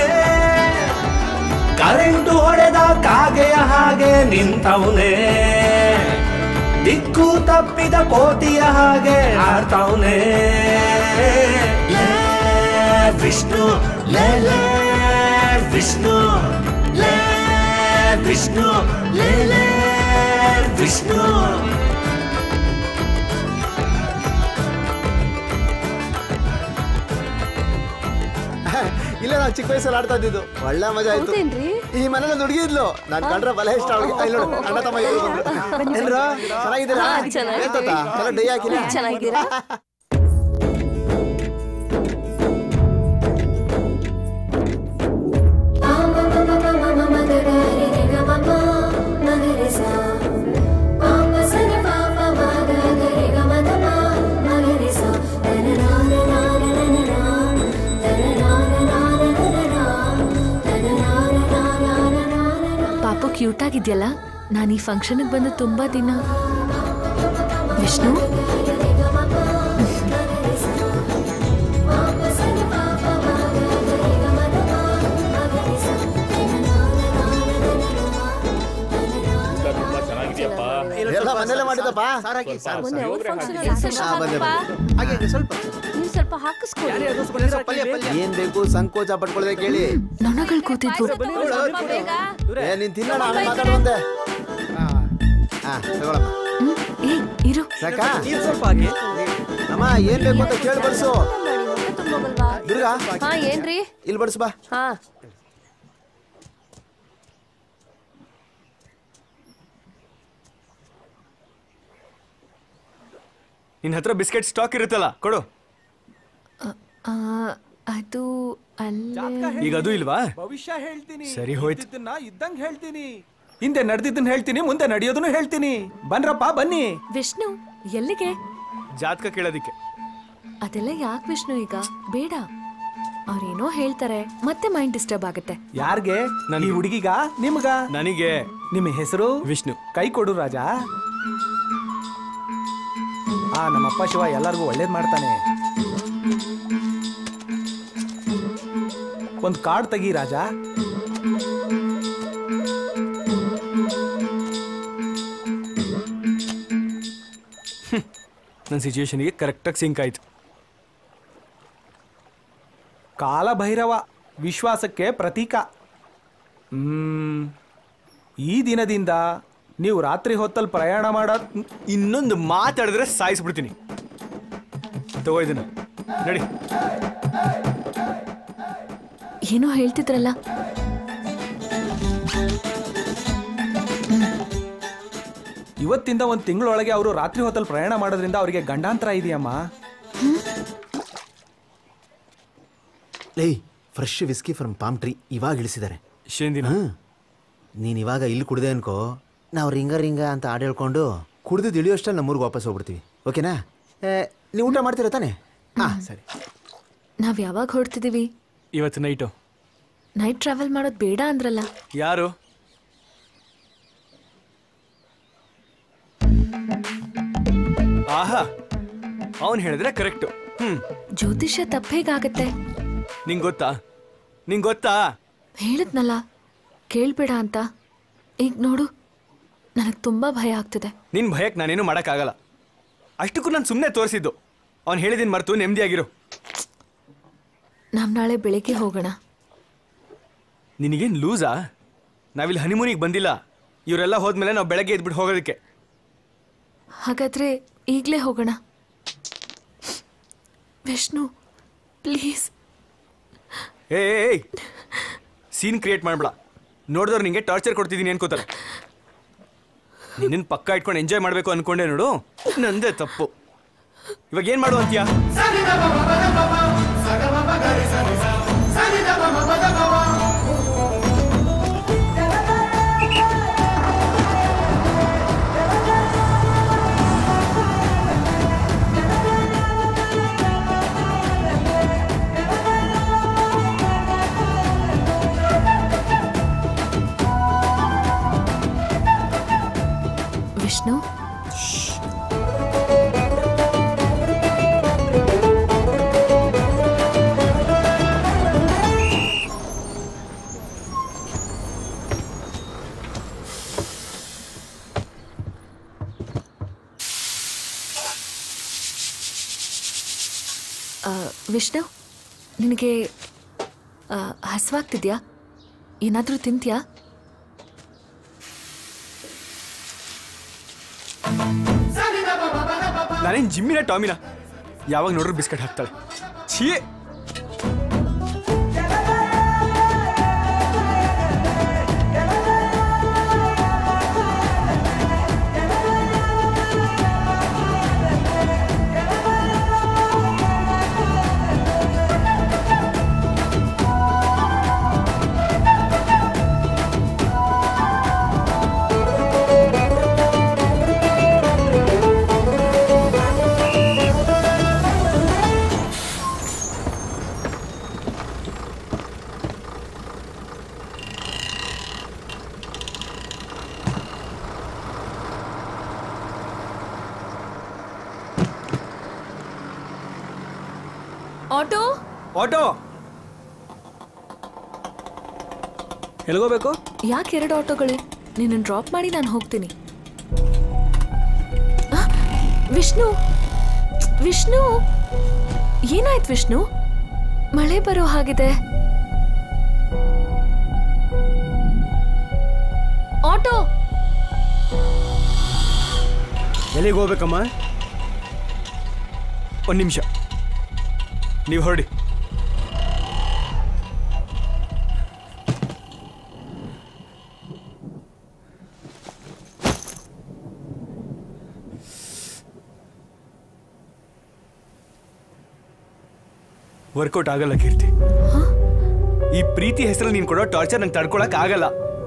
Speaker 15: ಕರೆಂಟು ಹೊಡೆದ ಕಾಗೆಯ ಹಾಗೆ ನಿಂತವ್ನೆ ದಿಕ್ಕು ತಪ್ಪಿದ ಕೋತಿಯ ಹಾಗೆ ಆಡ್ತವ್ನೆ ಲೇ ವಿಷ್ಣು ಲೇ ಲೇ ವಿಷ್ಣು ಲೇ ವಿಷ್ಣು ಲೇ ಲೇ ವಿಷ್ಣು
Speaker 3: ಇಲ್ಲ ನಾವು ಚಿಕ್ಕ ವಯಸ್ಸಲ್ಲಿ ಆಡ್ತಾ ಇದ್ದಿದ್ದು ಒಳ್ಳೆ ಮಜಾ ಆಯ್ತು
Speaker 12: ಹೌದೇನ್ರಿ?
Speaker 3: ಈ ಮನೇಲಿ ಒಂದು ಹುಡುಗಿ ಇದ್ಲು ನಾನ್ ಕಂಡ್ರೆ ಬಲ ಇಷ್ಟ ಅವಳಿಗೆ ಇಲ್ಲಿ ನೋಡು ಅಣ್ಣ ತಮ್ಮ ಇಬ್ರು ಬಂದ್ರು ಏನ್ರ ಚೆನ್ನಾಗಿದ್ದೀರಾ
Speaker 12: ಹಾ, ಚೆನ್ನಾಗಿದ್ದೀವಿ.
Speaker 3: ಏನ್ ತಾತ? ಚಲೋ ಡೈ ಹಾಕಿಲ್ಲ
Speaker 12: ಚೆನ್ನಾಗಿದ್ದೀರಾ
Speaker 7: ಪಾಪು ಕ್ಯೂಟ್ ಆಗಿದ್ಯಲ್ಲ ನಾನು ಈ ಫಂಕ್ಷನ್ಗೆ ಬಂದು ತುಂಬಾ ದಿನ ವಿಷ್ಣು
Speaker 3: ಎಲ್ಲ ಮನೇಲೆ ಮಾಡಿದಪ್ಪ
Speaker 12: ಮೊನ್ನೆ ಅವ್ರ function ಅಲ್ಲಿ
Speaker 3: ಹಾ, ಬಂದೆ, ಬಂದೆ. ಹಾಗೆ ಹಾಗೆ ಸ್ವಲ್ಪ
Speaker 12: ನೀವು ಸ್ವಲ್ಪ ಹಾಕಿಸ್ಕೊಳ್ಳಿ
Speaker 3: ಏನ್ ಬೇಕು ಸಂಕೋಚ ಪಟ್ಕೊಳ್ಳದೆ ಕೇಳಿ
Speaker 7: ನೊಣಗಳು ಕೂತಿದ್ವು
Speaker 3: ಏ ನೀನ್ ತಿನ್ನೋಣ ಆಮೇಲೆ ಮಾತಾಡ ಬಂದೆ ಹಾ ತಗೊಳಮ್ಮ
Speaker 7: ಏ ಇರು
Speaker 3: ಸಾಕ
Speaker 2: ನೀನ್ ಸ್ವಲ್ಪ ಹಾಕಿ
Speaker 3: ಅಮ್ಮ ಏನ್ ಬೇಕು ಅಂತ ಕೇಳಿ ಬಡ್ಸು ದುರ್ಗಾ
Speaker 12: ಹಾ ಏನ್ರಿ
Speaker 3: ಇಲ್ಲಿ ಬಡ್ಸು ಬಾ
Speaker 12: ಹಾ
Speaker 4: ನಿನ್ನ ಹತ್ರ ಬಿಸ್ಕೆಟ್ ಸ್ಟಾಕ್ ಇರುತ್ತಲ್ಲ ಕೊಡು
Speaker 7: ಆ, ಅದು ಅಲ್ಲೇ
Speaker 4: ಈಗ ಅದು ಇಲ್ವಾ
Speaker 13: ಭವಿಷ್ಯ ಹೇಳ್ತೀನಿ
Speaker 4: ಸರಿ ಹೋಯ್ತು.
Speaker 13: ಇದ್ದಿದ್ದನ್ನ ಇದ್ದಂಗ್ ಹೇಳ್ತೀನಿ ಹಿಂದೆ ನಡೆದಿದ್ದನ್ನ ಹೇಳ್ತೀನಿ ಮುಂದೆ ನಡೆಯೋದನ್ನು ಹೇಳ್ತೀನಿ ಬನ್ರಪ್ಪ ಬನ್ನಿ
Speaker 7: ವಿಷ್ಣು ಎಲ್ಲಿಗೆ
Speaker 4: ಜಾತಕ ಕೇಳೋದಿಕ್ಕೆ
Speaker 7: ಅದೆಲ್ಲ ಯಾಕೆ ವಿಷ್ಣು ಈಗ ಬೇಡ ಅವ್ರೇನೋ ಹೇಳ್ತಾರೆ ಮತ್ತೆ ಮೈಂಡ್ ಡಿಸ್ಟರ್ಬ್ ಆಗುತ್ತೆ
Speaker 13: ಯಾರ್ಗೆ ಈ ಹುಡುಗಿಗ ನಿಮ್ಗ
Speaker 4: ನನಗೆ
Speaker 13: ನಿಮ್ಮ ಹೆಸರು
Speaker 4: ವಿಷ್ಣು
Speaker 13: ಕೈ ಕೊಡು ರಾಜ ಆ ನಮ್ಮಪ್ಪ ಶಿವ ಎಲ್ಲರಿಗೂ ಒಳ್ಳೇದ್ ಮಾಡ್ತಾನೆ ಒಂದ್ ಕಾರ್ಡ್ ತೆಗಿ ರಾಜ
Speaker 4: ನನ್ನ ಸಿಚುವೇಶನ್ಗೆ ಕರೆಕ್ಟಾಗಿ ಸಿಂಕ್ ಆಯ್ತು
Speaker 13: ಕಾಲಭೈರವ ವಿಶ್ವಾಸಕ್ಕೆ ಪ್ರತೀಕ ಹ್ಮ್ ಈ ದಿನದಿಂದ ನೀವು ರಾತ್ರಿ ಹೊತ್ತಲ್ಲಿ ಪ್ರಯಾಣ ಮಾಡೋದ್
Speaker 4: ಇನ್ನೊಂದು ಮಾತಾಡಿದ್ರೆ ಸಾಯಿಸ್ಬಿಡ್ತೀನಿ ತಗೋ ಇದನ್ನ ನಡಿ
Speaker 7: ಏನೋ ಹೇಳ್ತಿದ್ರಲ್ಲ
Speaker 13: ಇವತ್ತಿಂದ ಒಂದು ತಿಂಗಳೊಳಗೆ ಅವರು ರಾತ್ರಿ ಹೊತ್ತಲ್ಲಿ ಪ್ರಯಾಣ ಮಾಡೋದ್ರಿಂದ ಅವರಿಗೆ ಗಂಡಾಂತರ ಇದೆಯಮ್ಮ
Speaker 3: ಲೇ fresh whisky from palm tree ಇವಾಗ ಇಳಿಸಿದ್ದಾರೆ
Speaker 4: ಶೇಂದಿನ
Speaker 3: ನೀನ್ ಇವಾಗ ಇಲ್ಲಿ ಕುಡ್ದೆ ಅನ್ಕೋ ನಾವು ರಿಂಗ ರಿಂಗ ಅಂತ ಹಾಡು ಹೇಳ್ಕೊಂಡು ಕುಡ್ದಿದ್ದು ಇಳಿಯೋಷ್ಟಲ್ಲಿ ನಮ್ಮೂರಿಗೆ ವಾಪಸ್ ಹೋಗ್ಬಿಡ್ತೀವಿ ಓಕೆನಾ ಏ, ನೀವು ಊಟ ಮಾಡ್ತೀರಾ ತಾನೆ ಹಾ ಸರಿ
Speaker 7: ನಾವ್ ಯಾವಾಗ ಹೊರಡ್ತಿದೀವಿ
Speaker 4: ಇವತ್ತು ನೈಟು
Speaker 7: ನೈಟ್ ಟ್ರಾವೆಲ್ ಮಾಡೋದು ಬೇಡ ಅಂದ್ರಲ್ಲ
Speaker 4: ಯಾರು ಆಹಾ ಅವನ್ ಹೇಳಿದ್ರೆ ಕರೆಕ್ಟು ಹ್ಮ್
Speaker 7: ಜ್ಯೋತಿಷ್ಯ ತಪ್ಪೇಗಾಗತ್ತೆ
Speaker 4: ನಿಂಗ್ ಗೊತ್ತಾ ನಿಂಗ್ ಗೊತ್ತಾ
Speaker 7: ಹೇಳಿದ್ನಲ್ಲ ಕೇಳ್ಬೇಡ ಅಂತ ಈಗ ನೋಡು ನನಗೆ ತುಂಬಾ ಭಯ ಆಗ್ತಿದೆ
Speaker 4: ನಿನ್ ಭಯಕ್ಕೆ ನಾನೇನು ಮಾಡೋಕ್ಕಾಗಲ್ಲ ಅಷ್ಟಕ್ಕೂ ನಾನು ಸುಮ್ಮನೆ ತೋರಿಸಿದ್ದು ಅವ್ನು ಹೇಳಿದಿನ್ ಮರ್ತು ನೆಮ್ಮದಿಯಾಗಿರು
Speaker 7: ನಾವ್ ನಾಳೆ ಬೆಳಿಗ್ಗೆ ಹೋಗೋಣ
Speaker 4: ನಿನಗೇನು ಲೂಸಾ ನಾವಿಲ್ಲಿ ಹನಿಮೂನಿಗೆ ಬಂದಿಲ್ಲ ಇವರೆಲ್ಲ ಹೋದ್ಮೇಲೆ ನಾವು ಬೆಳಗ್ಗೆ ಎದ್ಬಿಟ್ಟು ಹೋಗೋದಕ್ಕೆ
Speaker 7: ಹಾಗಾದ್ರೆ ಈಗಲೇ ಹೋಗೋಣ ವಿಷ್ಣು ಪ್ಲೀಸ್
Speaker 4: ಏ ಏಯ್ ಸೀನ್ ಕ್ರಿಯೇಟ್ ಮಾಡ್ಬೇಡ ನೋಡಿದವ್ರು ನಿಂಗೆ ಟಾರ್ಚರ್ ಕೊಡ್ತಿದ್ದೀನಿ ಅನ್ಕೋತಾರೆ ನಿನ್ನ ಪಕ್ಕ ಇಟ್ಕೊಂಡು ಎಂಜಾಯ್ ಮಾಡಬೇಕು ಅನ್ಕೊಂಡೆ ನೋಡು ನಂದೇ ತಪ್ಪು ಇವಾಗ ಏನು ಮಾಡು ಅಂತೀಯಾ
Speaker 7: ಆ, ವಿಷ್ಣು ನಿನಗೆ ಆ, ಹಸ್ವಾಗ್ತಿದ್ಯಾ ಏನಾದರೂ ತಿಂತ್ಯಾ
Speaker 4: ನಾನೇನ್ ಜಿಮ್ಮಿನ ಟಾಮಿನ ಯಾವಾಗ ನೋಡ್ರು ಬಿಸ್ಕೆಟ್ ಹಾಕ್ತಾಳೆ ಛೀ
Speaker 7: ಆಟೋ
Speaker 4: ಆಟೋ ಎಲ್ಗೋಬೇಕು
Speaker 7: ಯಾಕೆ ಎರಡು ಆಟೋಗಳು ನಿನ್ನ ಡ್ರಾಪ್ ಮಾಡಿ ನಾನು ಹೋಗ್ತೀನಿ ಆ, ವಿಷ್ಣು ವಿಷ್ಣು ಏನಾಯ್ತು ವಿಷ್ಣು ಮಳೆ ಬರೋ ಹಾಗಿದೆ ಆಟೋ
Speaker 4: ಎಲ್ಲಿಗೆ ಹೋಗ್ಬೇಕಮ್ಮ ಒಂದು ನಿಮಿಷ ನೀವು ಹೊರಡಿ ವರ್ಕೌಟ್ ಆಗಲ್ಲ ಕೀರ್ತಿ ಈ ಪ್ರೀತಿ ಹೆಸರಲ್ಲಿ ನೀನು ಕೊಡೋ ಟಾರ್ಚರ್ ನಂಗೆ ತಡ್ಕೊಳಕ್ ಆಗಲ್ಲ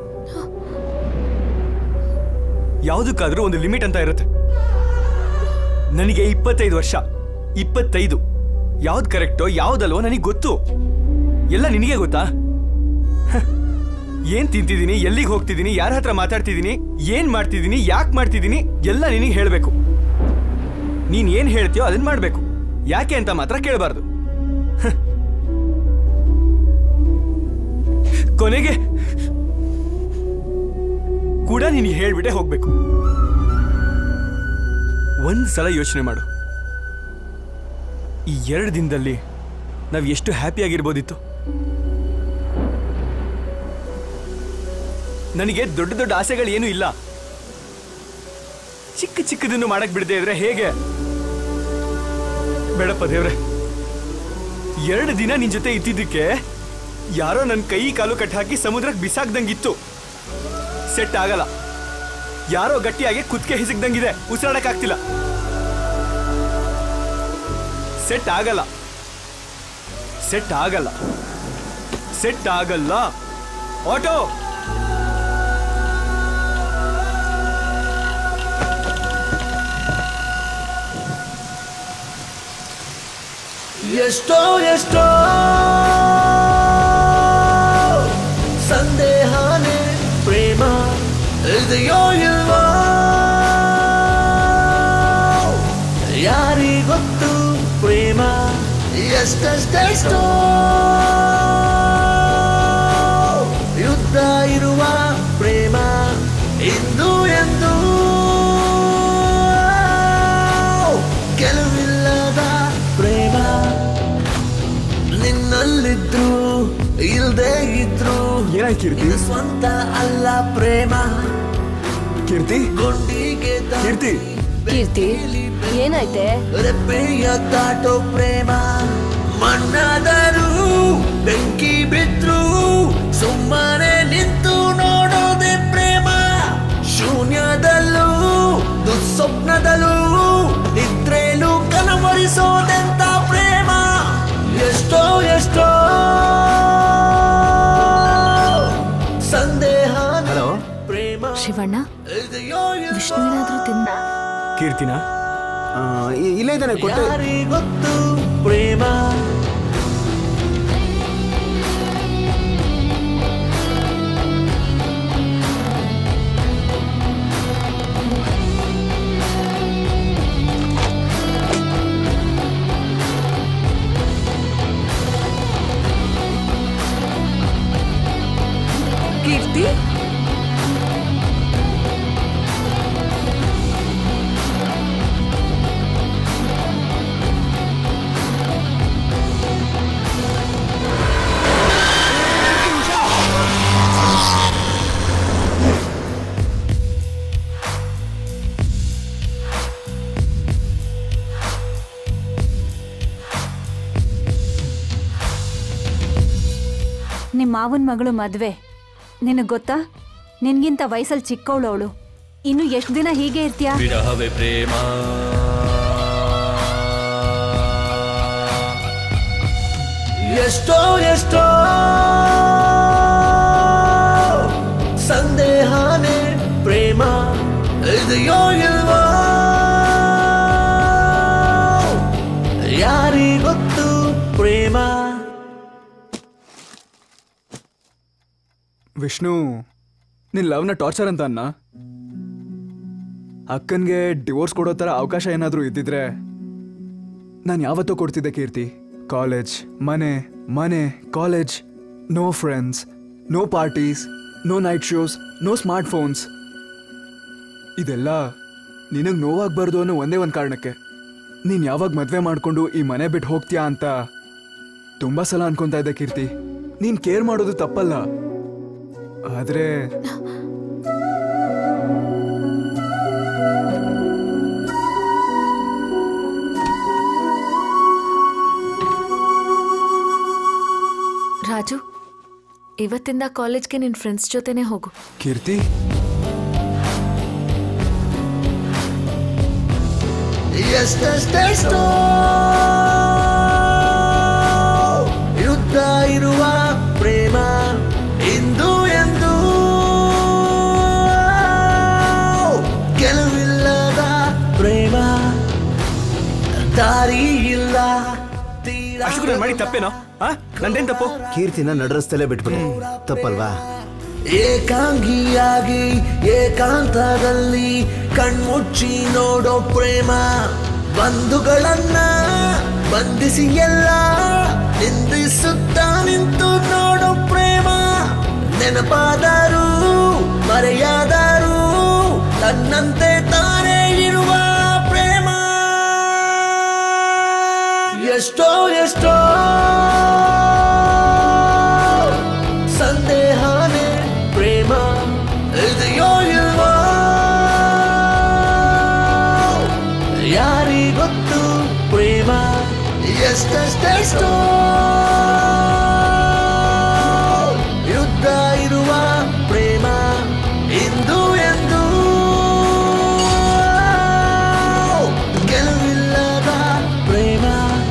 Speaker 4: ಯಾವುದಕ್ಕಾದ್ರೂ ಒಂದು ಲಿಮಿಟ್ ಅಂತ ಇರುತ್ತೆ ನನಗೆ ಇಪ್ಪತ್ತೈದು ವರ್ಷ ಇಪ್ಪತ್ತೈದು ಯಾವ್ದು ಕರೆಕ್ಟೋ ಯಾವ್ದಲ್ವೋ ನನಗೆ ಗೊತ್ತು ಎಲ್ಲ ನಿನಗೆ ಗೊತ್ತಾ ಹ. ಏನ್ ತಿಂತಿದ್ದೀನಿ ಎಲ್ಲಿಗೆ ಹೋಗ್ತಿದ್ದೀನಿ ಯಾರ ಹತ್ರ ಮಾತಾಡ್ತಿದ್ದೀನಿ ಏನ್ ಮಾಡ್ತಿದ್ದೀನಿ ಯಾಕೆ ಮಾಡ್ತಿದ್ದೀನಿ ಎಲ್ಲ ನಿನಗೆ ಹೇಳಬೇಕು ನೀನ್ ಏನ್ ಹೇಳ್ತೀಯೋ ಅದನ್ನ ಮಾಡ್ಬೇಕು ಯಾಕೆ ಅಂತ ಮಾತ್ರ ಕೇಳಬಾರ್ದು ಕೊನೆಗೆ ಕೂಡ ನೀನು ಹೇಳ್ಬಿಟ್ಟೆ ಹೋಗ್ಬೇಕು ಒಂದ್ ಸಲ ಯೋಚನೆ ಮಾಡು ಈ ಎರಡು ದಿನದಲ್ಲಿ ನಾವು ಎಷ್ಟು ಹ್ಯಾಪಿ ಆಗಿರ್ಬೋದಿತ್ತು ನನಗೆ ದೊಡ್ಡ ದೊಡ್ಡ ಆಸೆಗಳು ಏನೂ ಇಲ್ಲ ಚಿಕ್ಕ ಚಿಕ್ಕದನ್ನು ಮಾಡಕ್ ಬಿಡದೆ ಇದ್ರೆ ಹೇಗೆ ಬೇಡಪ್ಪ ದೇವ್ರೆ ಎರಡು ದಿನ ನಿನ್ ಜೊತೆ ಇದ್ದಿದ್ದಕ್ಕೆ ಯಾರೋ ನನ್ನ ಕೈ ಕಾಲು ಕಟ್ ಹಾಕಿ ಸಮುದ್ರಕ್ಕೆ ಬಿಸಾಕ್ದಂಗಿತ್ತು ಸೆಟ್ ಆಗಲ್ಲ ಯಾರೋ ಗಟ್ಟಿಯಾಗಿ ಕುತ್ಕೆ ಹಿಸಕ್ದಂಗಿದೆ ಉಸಿರಾಡಕ್ ಆಗ್ತಿಲ್ಲ ಸೆಟ್ ಆಗಲ್ಲ ಸೆಟ್ ಆಗಲ್ಲ ಸೆಟ್ ಆಗಲ್ಲ ಆಟೋ
Speaker 15: ಎಷ್ಟೋ ಎಷ್ಟೋ ಸಂದೇಹನೇ ಪ್ರೇಮ ಇದೆಯೋ ಇಲ್ವೋ ಯಾರಿಗೊತ್ತು ಪ್ರೇಮ ಎಷ್ಟೆಷ್ಟೆಷ್ಟೋ ಯುದ್ಧ ಇರುವ ಪ್ರೇಮ ಇಂದು ಎಂದು ಕೆಲವಿಲ್ಲದ ಪ್ರೇಮ ನಿನ್ನಲ್ಲಿದ್ರು ಇಲ್ದೇ ಇದ್ರು ಇದು ಸ್ವಂತ ಅಲ್ಲ ಪ್ರೇಮ
Speaker 4: ಕೀರ್ತಿ
Speaker 15: ಗುಂಡಿಗೆ
Speaker 4: ಕೀರ್ತಿ
Speaker 12: ಕೀರ್ತಿ ಏನಾಯ್ತೆ
Speaker 15: ರೆಪ್ಪೆಯ ದಾಟೋ ಪ್ರೇಮ ಮಣ್ಣಾದರೂ ಬೆಂಕಿ ಬಿದ್ರು ಸುಮ್ಮನೆ ನಿಂತು ನೋಡೋದೆ ಪ್ರೇಮ ಶೂನ್ಯದಲ್ಲೂ ದುಸ್ವಪ್ನದಲ್ಲೂ ನಿದ್ರೇಲು ಕನವರಿಸೋದೆಂತ ಪ್ರೇಮ ಎಷ್ಟೋ ಎಷ್ಟೋ ಸಂದೇಹ
Speaker 4: ಹಲೋ
Speaker 7: ಶಿವಣ್ಣ ವಿಷ್ಣು ಏನಾದ್ರೂ ತಿಂದ
Speaker 4: ಕೀರ್ತಿನ
Speaker 3: ಇಲ್ಲೇ ಇದ್ದಾನೆ ಕೊಟ್ಟೆ
Speaker 15: ಯಾರಿಗೊತ್ತು ಪ್ರೇಮ
Speaker 9: ಕೀರ್ತಿ
Speaker 5: ನಿಮ್ಮ ಮಾವನ ಮಗಳು ಮದ್ವೆ ನಿನಗ್ ಗೊತ್ತಾ ನಿನ್ಗಿಂತ ವಯಸ್ಸಲ್ಲಿ ಚಿಕ್ಕವಳು ಅವಳು ಇನ್ನು ಎಷ್ಟು ದಿನ ಹೀಗೆ ಇರ್ತೀಯಾ
Speaker 1: ವಿರಹವೇ ಪ್ರೇಮ
Speaker 15: ಎಷ್ಟೋ ಎಷ್ಟೋ ಸಂದೇಹನೇ ಪ್ರೇಮ ಇದೆಯೋ ಇಲ್ವೋ ಯಾರಿಗೊತ್ತು ಪ್ರೇಮ
Speaker 13: ವಿಷ್ಣು ನಿನ್ ಲವ್ನ ಟಾರ್ಚರ್ ಅಂತ ಅನ್ನ ಅಕ್ಕನ್ಗೆ ಡಿವೋರ್ಸ್ ಕೊಡೋ ಥರ ಅವಕಾಶ ಏನಾದರೂ ಇದ್ದಿದ್ರೆ ನಾನು ಯಾವತ್ತೋ ಕೊಡ್ತಿದ್ದೆ ಕೀರ್ತಿ ಕಾಲೇಜ್ ಮನೆ ಮನೆ college no friends no parties no night shows no smart phones ಇದೆಲ್ಲ ನಿನಗೆ ನೋವಾಗಬಾರ್ದು ಅನ್ನೋ ಒಂದೇ ಒಂದು ಕಾರಣಕ್ಕೆ ನೀನು ಯಾವಾಗ ಮದುವೆ ಮಾಡಿಕೊಂಡು ಈ ಮನೆ ಬಿಟ್ಟು ಹೋಗ್ತೀಯಾ ಅಂತ ತುಂಬ ಸಲ ಅನ್ಕೊಂತಾ ಇದ್ದೆ ಕೀರ್ತಿ ನೀನು ಕೇರ್ ಮಾಡೋದು ತಪ್ಪಲ್ಲ ಆದರೆ
Speaker 7: ರಾಜು ಇವತ್ತಿಂದ ಕಾಲೇಜ್ಗೆ ನಿನ್ನ ಫ್ರೆಂಡ್ಸ್ ಜೊತೆನೇ ಹೋಗು
Speaker 13: ಕೀರ್ತಿ
Speaker 15: ಎಷ್ಟೆಷ್ಟೆಷ್ಟೋ ಯುದ್ಧ ಇರುವ ಪ್ರೇಮ ಇಂದು ಎಂದು ಗೆಲುವಿಲ್ಲದ ಪ್ರೇಮ ದಾರಿ ಇಲ್ಲ
Speaker 4: ಅಷ್ಟು ನಾನು ಮಾಡಿ ತಪ್ಪೇನೋ ಆ ನಂದೇನ್ ತಪ್ಪು
Speaker 3: ಕೀರ್ತಿನ ನಡರಸ್ತಲೇ ಬಿಟ್ಬಿಡಿ ತಪ್ಪಲ್ವಾ
Speaker 15: ಏಕಾಂಗಿಯಾಗಿ ಏಕಾಂತದಲ್ಲಿ ಕಣ್ಮುಚ್ಚಿ ನೋಡೋ ಪ್ರೇಮ ಬಂಧುಗಳನ್ನ ಬಂಧಿಸಿ ಎಲ್ಲ ನಿಂದಿಸುತ್ತ ನಿಂತು ನೋಡೋ ಪ್ರೇಮ ನೆನಪಾದರೂ ಮರೆಯಾದರೂ ತನ್ನಂತೆ ತಾನೇ ಇರುವ ಪ್ರೇಮ ಎಷ್ಟೋ ಎಷ್ಟೋ ಸಂದೇಹನೇ ಪ್ರೇಮ ಇದೆಯೋ ಇಲ್ವೋ ಯಾರಿಗೊತ್ತು ಪ್ರೇಮ ಎಷ್ಟೆಷ್ಟೆಷ್ಟೋ ಯುದ್ಧ ಇರುವ ಪ್ರೇಮ ಇಂದು ಎಂದು ಗೆಲುವಿಲ್ಲದ ಪ್ರೇಮ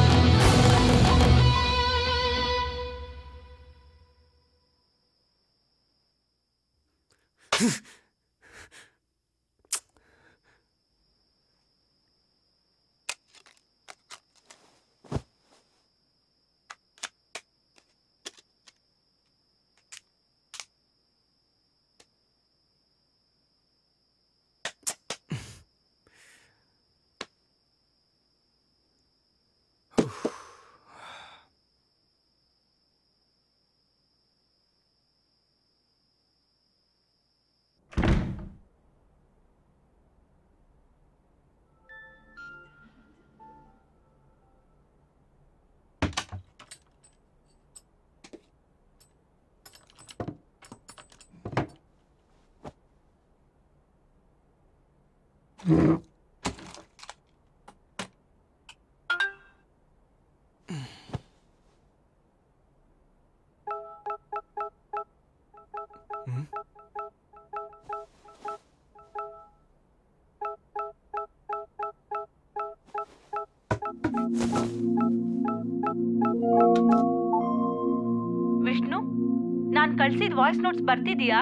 Speaker 8: ವಿಷ್ಣು ನಾನ್ ಕಳ್ಸಿದ ವಾಯ್ಸ್ ನೋಟ್ಸ್ ಬರ್ತಿದ್ಯಾ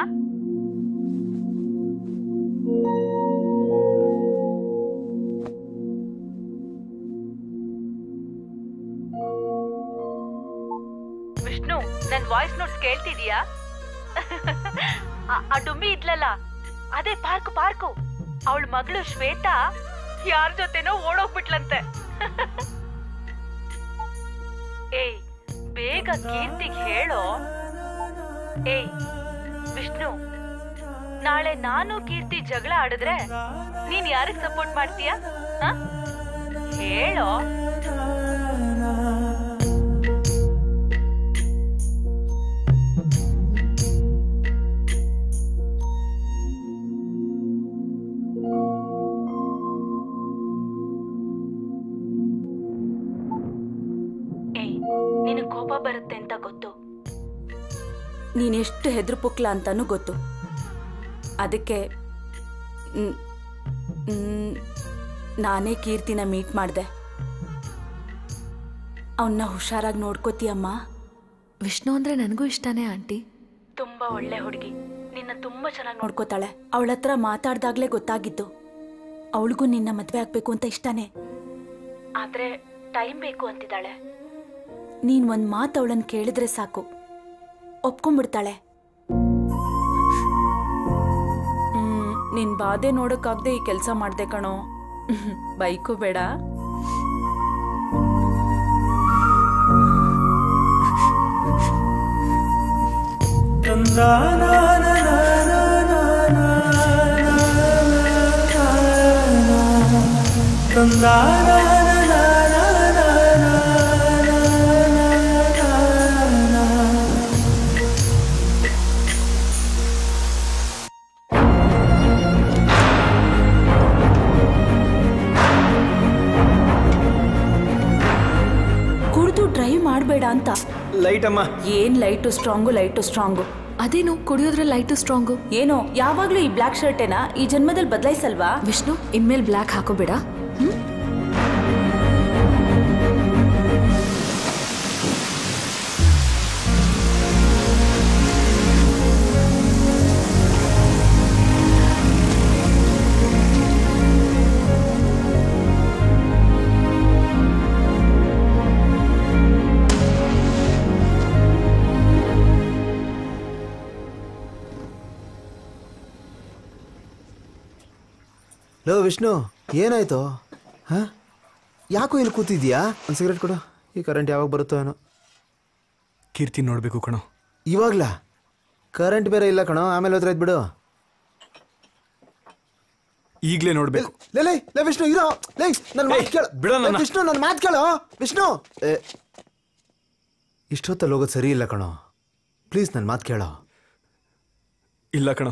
Speaker 8: ವಿಷ್ಣು ನನ್ ವಾಯ್ಸ್ ನೋಟ್ಸ್ ಕೇಳ್ತಿದ್ಯಾ ಆ- ಆ ಡುಂಬಿ ಇದ್ಲಲ್ಲ ಅದೇ ಪಾರ್ಕು ಪಾರ್ಕು ಅವಳ ಮಗಳು ಶ್ವೇತಾ ಯಾರ ಜೊತೆನೋ ಓಡೋಗ್ಬಿಟ್ಲಂತೆ ಏಯ್ ಬೇಗ ಕೀರ್ತಿಗ್ ಹೇಳೋ ಏಯ್ ವಿಷ್ಣು ನಾಳೆ ನಾನು ಕೀರ್ತಿ ಜಗಳ ಆಡಿದ್ರೆ ನೀನ್ ಯಾರಿಗ್ ಸಪೋರ್ಟ್ ಮಾಡ್ತೀಯ ಹ? ಹೇಳೋ ಏಯ್ ನಿನಗ್ ಕೋಪ ಬರುತ್ತೆ ಅಂತ ಗೊತ್ತು ನೀನೆಷ್ಟು ಹೆದ್ರು ಪುಕ್ಲ ಅಂತಾನು ಗೊತ್ತು ಅದಕ್ಕೆ ನ್- ನ್- ನಾನೇ ಕೀರ್ತಿನ ಮೀಟ್ ಮಾಡಿದೆ ಅವನ್ನ ಹುಷಾರಾಗಿ ನೋಡ್ಕೋತೀಯಮ್ಮ
Speaker 7: ವಿಷ್ಣು ಅಂದ್ರೆ ನನಗೂ ಇಷ್ಟನೇ ಆಂಟಿ
Speaker 8: ತುಂಬಾ ಒಳ್ಳೆ ಹುಡುಗಿ ನಿನ್ನ ತುಂಬಾ ಚೆನ್ನಾಗಿ ನೋಡ್ಕೋತಾಳೆ ಅವಳ ಹತ್ರ ಮಾತಾಡ್ದಾಗ್ಲೇ ಗೊತ್ತಾಗಿತ್ತು ಅವಳಿಗೂ ನಿನ್ನ ಮದ್ವೆ ಆಗ್ಬೇಕು ಅಂತ ಇಷ್ಟನೇ ಆದ್ರೆ ಟೈಮ್ ಬೇಕು ಅಂತಿದ್ದಾಳೆ ನೀನ್ ಒಂದ್ ಮಾತು ಅವಳನ್ನ ಕೇಳಿದ್ರೆ ಸಾಕು ಒಪ್ಕೊಂಡ್ಬಿಡ್ತಾಳೆ ಹ್ಮ್ ನಿನ್ ಬಾಧೆ ನೋಡಕ್ಕಾಗ್ದೆ ಈ ಕೆಲಸ ಮಾಡ್ದೆ ಕಣೋ ಬೈಕು ಬೇಡ ಕುಡ್ದು ಡ್ರೈವ್ ಮಾಡಬೇಡ ಅಂತ
Speaker 4: ಲೈಟ್ ಅಮ್ಮ
Speaker 8: ಏನ್ ಲೈಟು ಸ್ಟ್ರಾಂಗು ಲೈಟು ಸ್ಟ್ರಾಂಗು
Speaker 7: ಅದೇನು ಕುಡಿಯೋದ್ರೆ ಲೈಟು ಸ್ಟ್ರಾಂಗು
Speaker 8: ಏನೋ ಯಾವಾಗ್ಲೂ ಈ ಬ್ಲ್ಯಾಕ್ ಶರ್ಟೇನ ಈ ಜನ್ಮದಲ್ಲಿ ಬದಲಾಯಿಸಲ್ವಾ
Speaker 7: ವಿಷ್ಣು ಇನ್ಮೇಲೆ ಬ್ಲ್ಯಾಕ್ ಹಾಕೋಬೇಡ
Speaker 3: ಲೋ ವಿಷ್ಣು ಏನಾಯ್ತು ಹಾ ಯಾಕೋ ಇಲ್ಲಿ ಕೂತಿದ್ಯಾ ಒಂದು ಸಿಗರೇಟ್ ಕೊಡು ಈ ಕರೆಂಟ್ ಯಾವಾಗ ಬರುತ್ತೋ ಏನೋ
Speaker 4: ಕೀರ್ತಿ ನೋಡ್ಬೇಕು ಕಣೋ
Speaker 3: ಇವಾಗ್ಲಾ ಕರೆಂಟ್ ಬೇರೆ ಇಲ್ಲ ಕಣೋ ಆಮೇಲೆ ಹೋದ್ರೆ ಆಯ್ತು ಬಿಡು
Speaker 4: ಈಗಲೇ ನೋಡ್ಬೇಕು
Speaker 3: ಲೇ ಲೇ ಲೇ ವಿಷ್ಣು ಇರೋ ಲೇ ನನ್ನ ಮಾತು ಕೇಳು
Speaker 4: ಬಿಡ ನನ್ನ.
Speaker 3: ಲೇ, ವಿಷ್ಣು ನನ್ನ ಮಾತು ಕೇಳು ವಿಷ್ಣು ಏ, ಇಷ್ಟೊತ್ತಲ್ಲಿ ಹೋಗೋದು ಸರಿ ಇಲ್ಲ ಕಣೋ ಪ್ಲೀಸ್ ನನ್ನ ಮಾತು ಕೇಳೋ
Speaker 4: ಇಲ್ಲ ಕಣೋ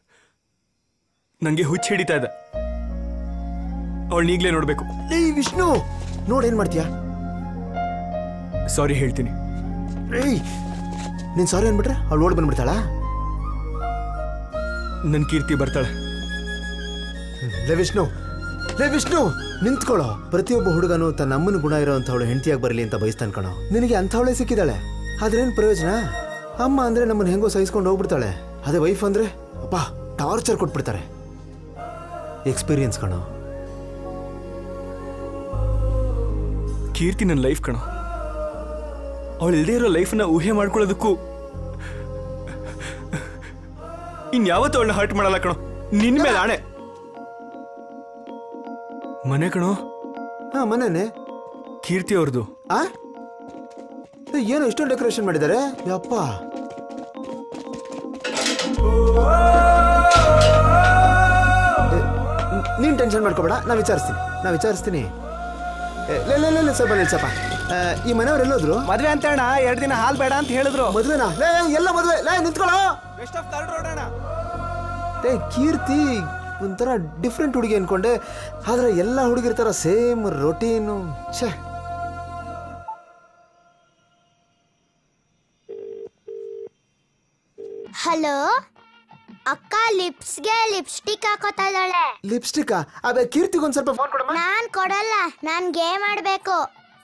Speaker 4: ನಂಗೆ ಹುಚ್ಚು ಹಿಡಿತಾ ಇದೆ ಅವಳನ್ನ ಈಗಲೇ ನೋಡ್ಬೇಕು
Speaker 3: ಲೇ ವಿಷ್ಣು ನೋಡೇನ್ ಮಾಡ್ತೀಯಾ
Speaker 4: ಸಾರಿ ಹೇಳ್ತೀನಿ
Speaker 3: ಏಯ್ ನೀನ್ ಸಾರಿ ಅನ್ಬಿಟ್ರೆ ಅವಳು ಓಡ್ ಬಂದ್ಬಿಡ್ತಾಳಾ
Speaker 4: ನನ್ನ ಕೀರ್ತಿ ಬರ್ತಾಳೆ
Speaker 3: ಲೇ ವಿಷ್ಣು ಲೇ ವಿಷ್ಣು ನಿಂತ್ಕೊಳ್ಳೋ ಪ್ರತಿಯೊಬ್ಬ ಹುಡುಗನು ತನ್ನ ಅಮ್ಮನ ಗುಣ ಇರೋಂಥವಳು ಹೆಂಡತಿಯಾಗಿ ಬರಲಿ ಅಂತ ಬಯಸ್ತಾನೆ ಕಣೋ ನಿನಗೆ ಅಂಥವಳೇ ಸಿಕ್ಕಿದಾಳೆ ಆದ್ರೇನ್ ಪ್ರಯೋಜನ ಅಮ್ಮ ಅಂದ್ರೆ ನಮ್ಮನ್ನ ಹೆಂಗೋ ಸಹಿಸ್ಕೊಂಡು ಹೋಗ್ಬಿಡ್ತಾಳೆ ಅದೇ ವೈಫ್ ಅಂದ್ರೆ ಅಪ್ಪ ಟಾರ್ಚರ್ ಕೊಟ್ಬಿಡ್ತಾರೆ ಎಕ್ಸ್ಪೀರಿಯನ್ಸ್ ಕಣೋ
Speaker 4: ಕೀರ್ತಿ ನನ್ನ ಲೈಫ್ ಕಣೋ ಅವಳು ಇಲ್ಲದೆ ಇರೋ ಲೈಫನ್ನ ಊಹೆ ಮಾಡ್ಕೊಳ್ಳೋದಕ್ಕೂ ಇನ್ಯಾವತ್ತೂ ಅವಳನ್ನ ಹರ್ಟ್ ಮಾಡಲ್ಲ ಕಣೋ ನಿನ್ ಮೇಲೆ ಆಣೆ ಮನೆ ಕಣೋ
Speaker 3: ಹಾ ಮನೇನೆ
Speaker 4: ಕೀರ್ತಿ ಅವ್ರದ್ದು
Speaker 3: ಆ ಏ, ಏನೋ ಇಷ್ಟೊಂದು ಡೆಕೋರೇಷನ್ ಮಾಡಿದ್ದಾರೆ ಯಪ್ಪ ಏ, ನ್- ನೀನ್ ಟೆನ್ಷನ್ ಮಾಡ್ಕೋಬೇಡ ನಾ ವಿಚಾರಿಸ್ತೀನಿ ನಾ ವಿಚಾರಿಸ್ತೀನಿ ಏ, ಲೇ ಲೇ ಲೇ, ಲೇ ಸ್ವಲ್ಪ ನಿಲ್ಸಪ್ಪ ಆ, ಈ ಮನೆಯವ್ರು ಎಲ್ಲೋದ್ರು
Speaker 2: ಮದ್ವೆ ಅಂತ ಅಣ್ಣ ಎರಡು ದಿನ ಹಾಲ್ ಬೇಡ ಅಂತ ಹೇಳಿದ್ರು
Speaker 3: ಮದ್ವೆನಾ ಲೇ ಎಲ್ಲ ಮದ್ವೆ ಲೇ ನಿಂತ್ಕೊಳ್ಳೋ
Speaker 2: ಬೆಸ್ಟ್ ಆಫ್ ಥರ್ಡ್ ರೋಡ್ ಅಣ್ಣ
Speaker 3: ಏ ಕೀರ್ತಿ ಒಂಥರ ಡಿಫ್ರೆಂಟ್ ಹುಡುಗಿ ಅನ್ಕೊಂಡೆ ಆದ್ರೆ ಎಲ್ಲ ಹುಡುಗಿರ ಥರ ಸೇಮ್ ರೊಟೀನು ಛೇ
Speaker 16: ಹಲೋ ಅಕ್ಕ ಲಿಪ್ಸ್ಗೆ ಲಿಪ್ಸ್ಟಿಕ್ ಹಾಕೋತಾ ಇದ್ದಾಳೆ
Speaker 3: ಲಿಪ್ಸ್ಟಿಕ್ ಅದೇ ಕೀರ್ತಿಗೊಂದು ಸ್ವಲ್ಪ ಫೋನ್ ಕೊಡಮ್ಮ
Speaker 16: ನಾನ್ ಕೊಡಲ್ಲ ನಾನ್ ಗೇಮ್ ಆಡ್ಬೇಕು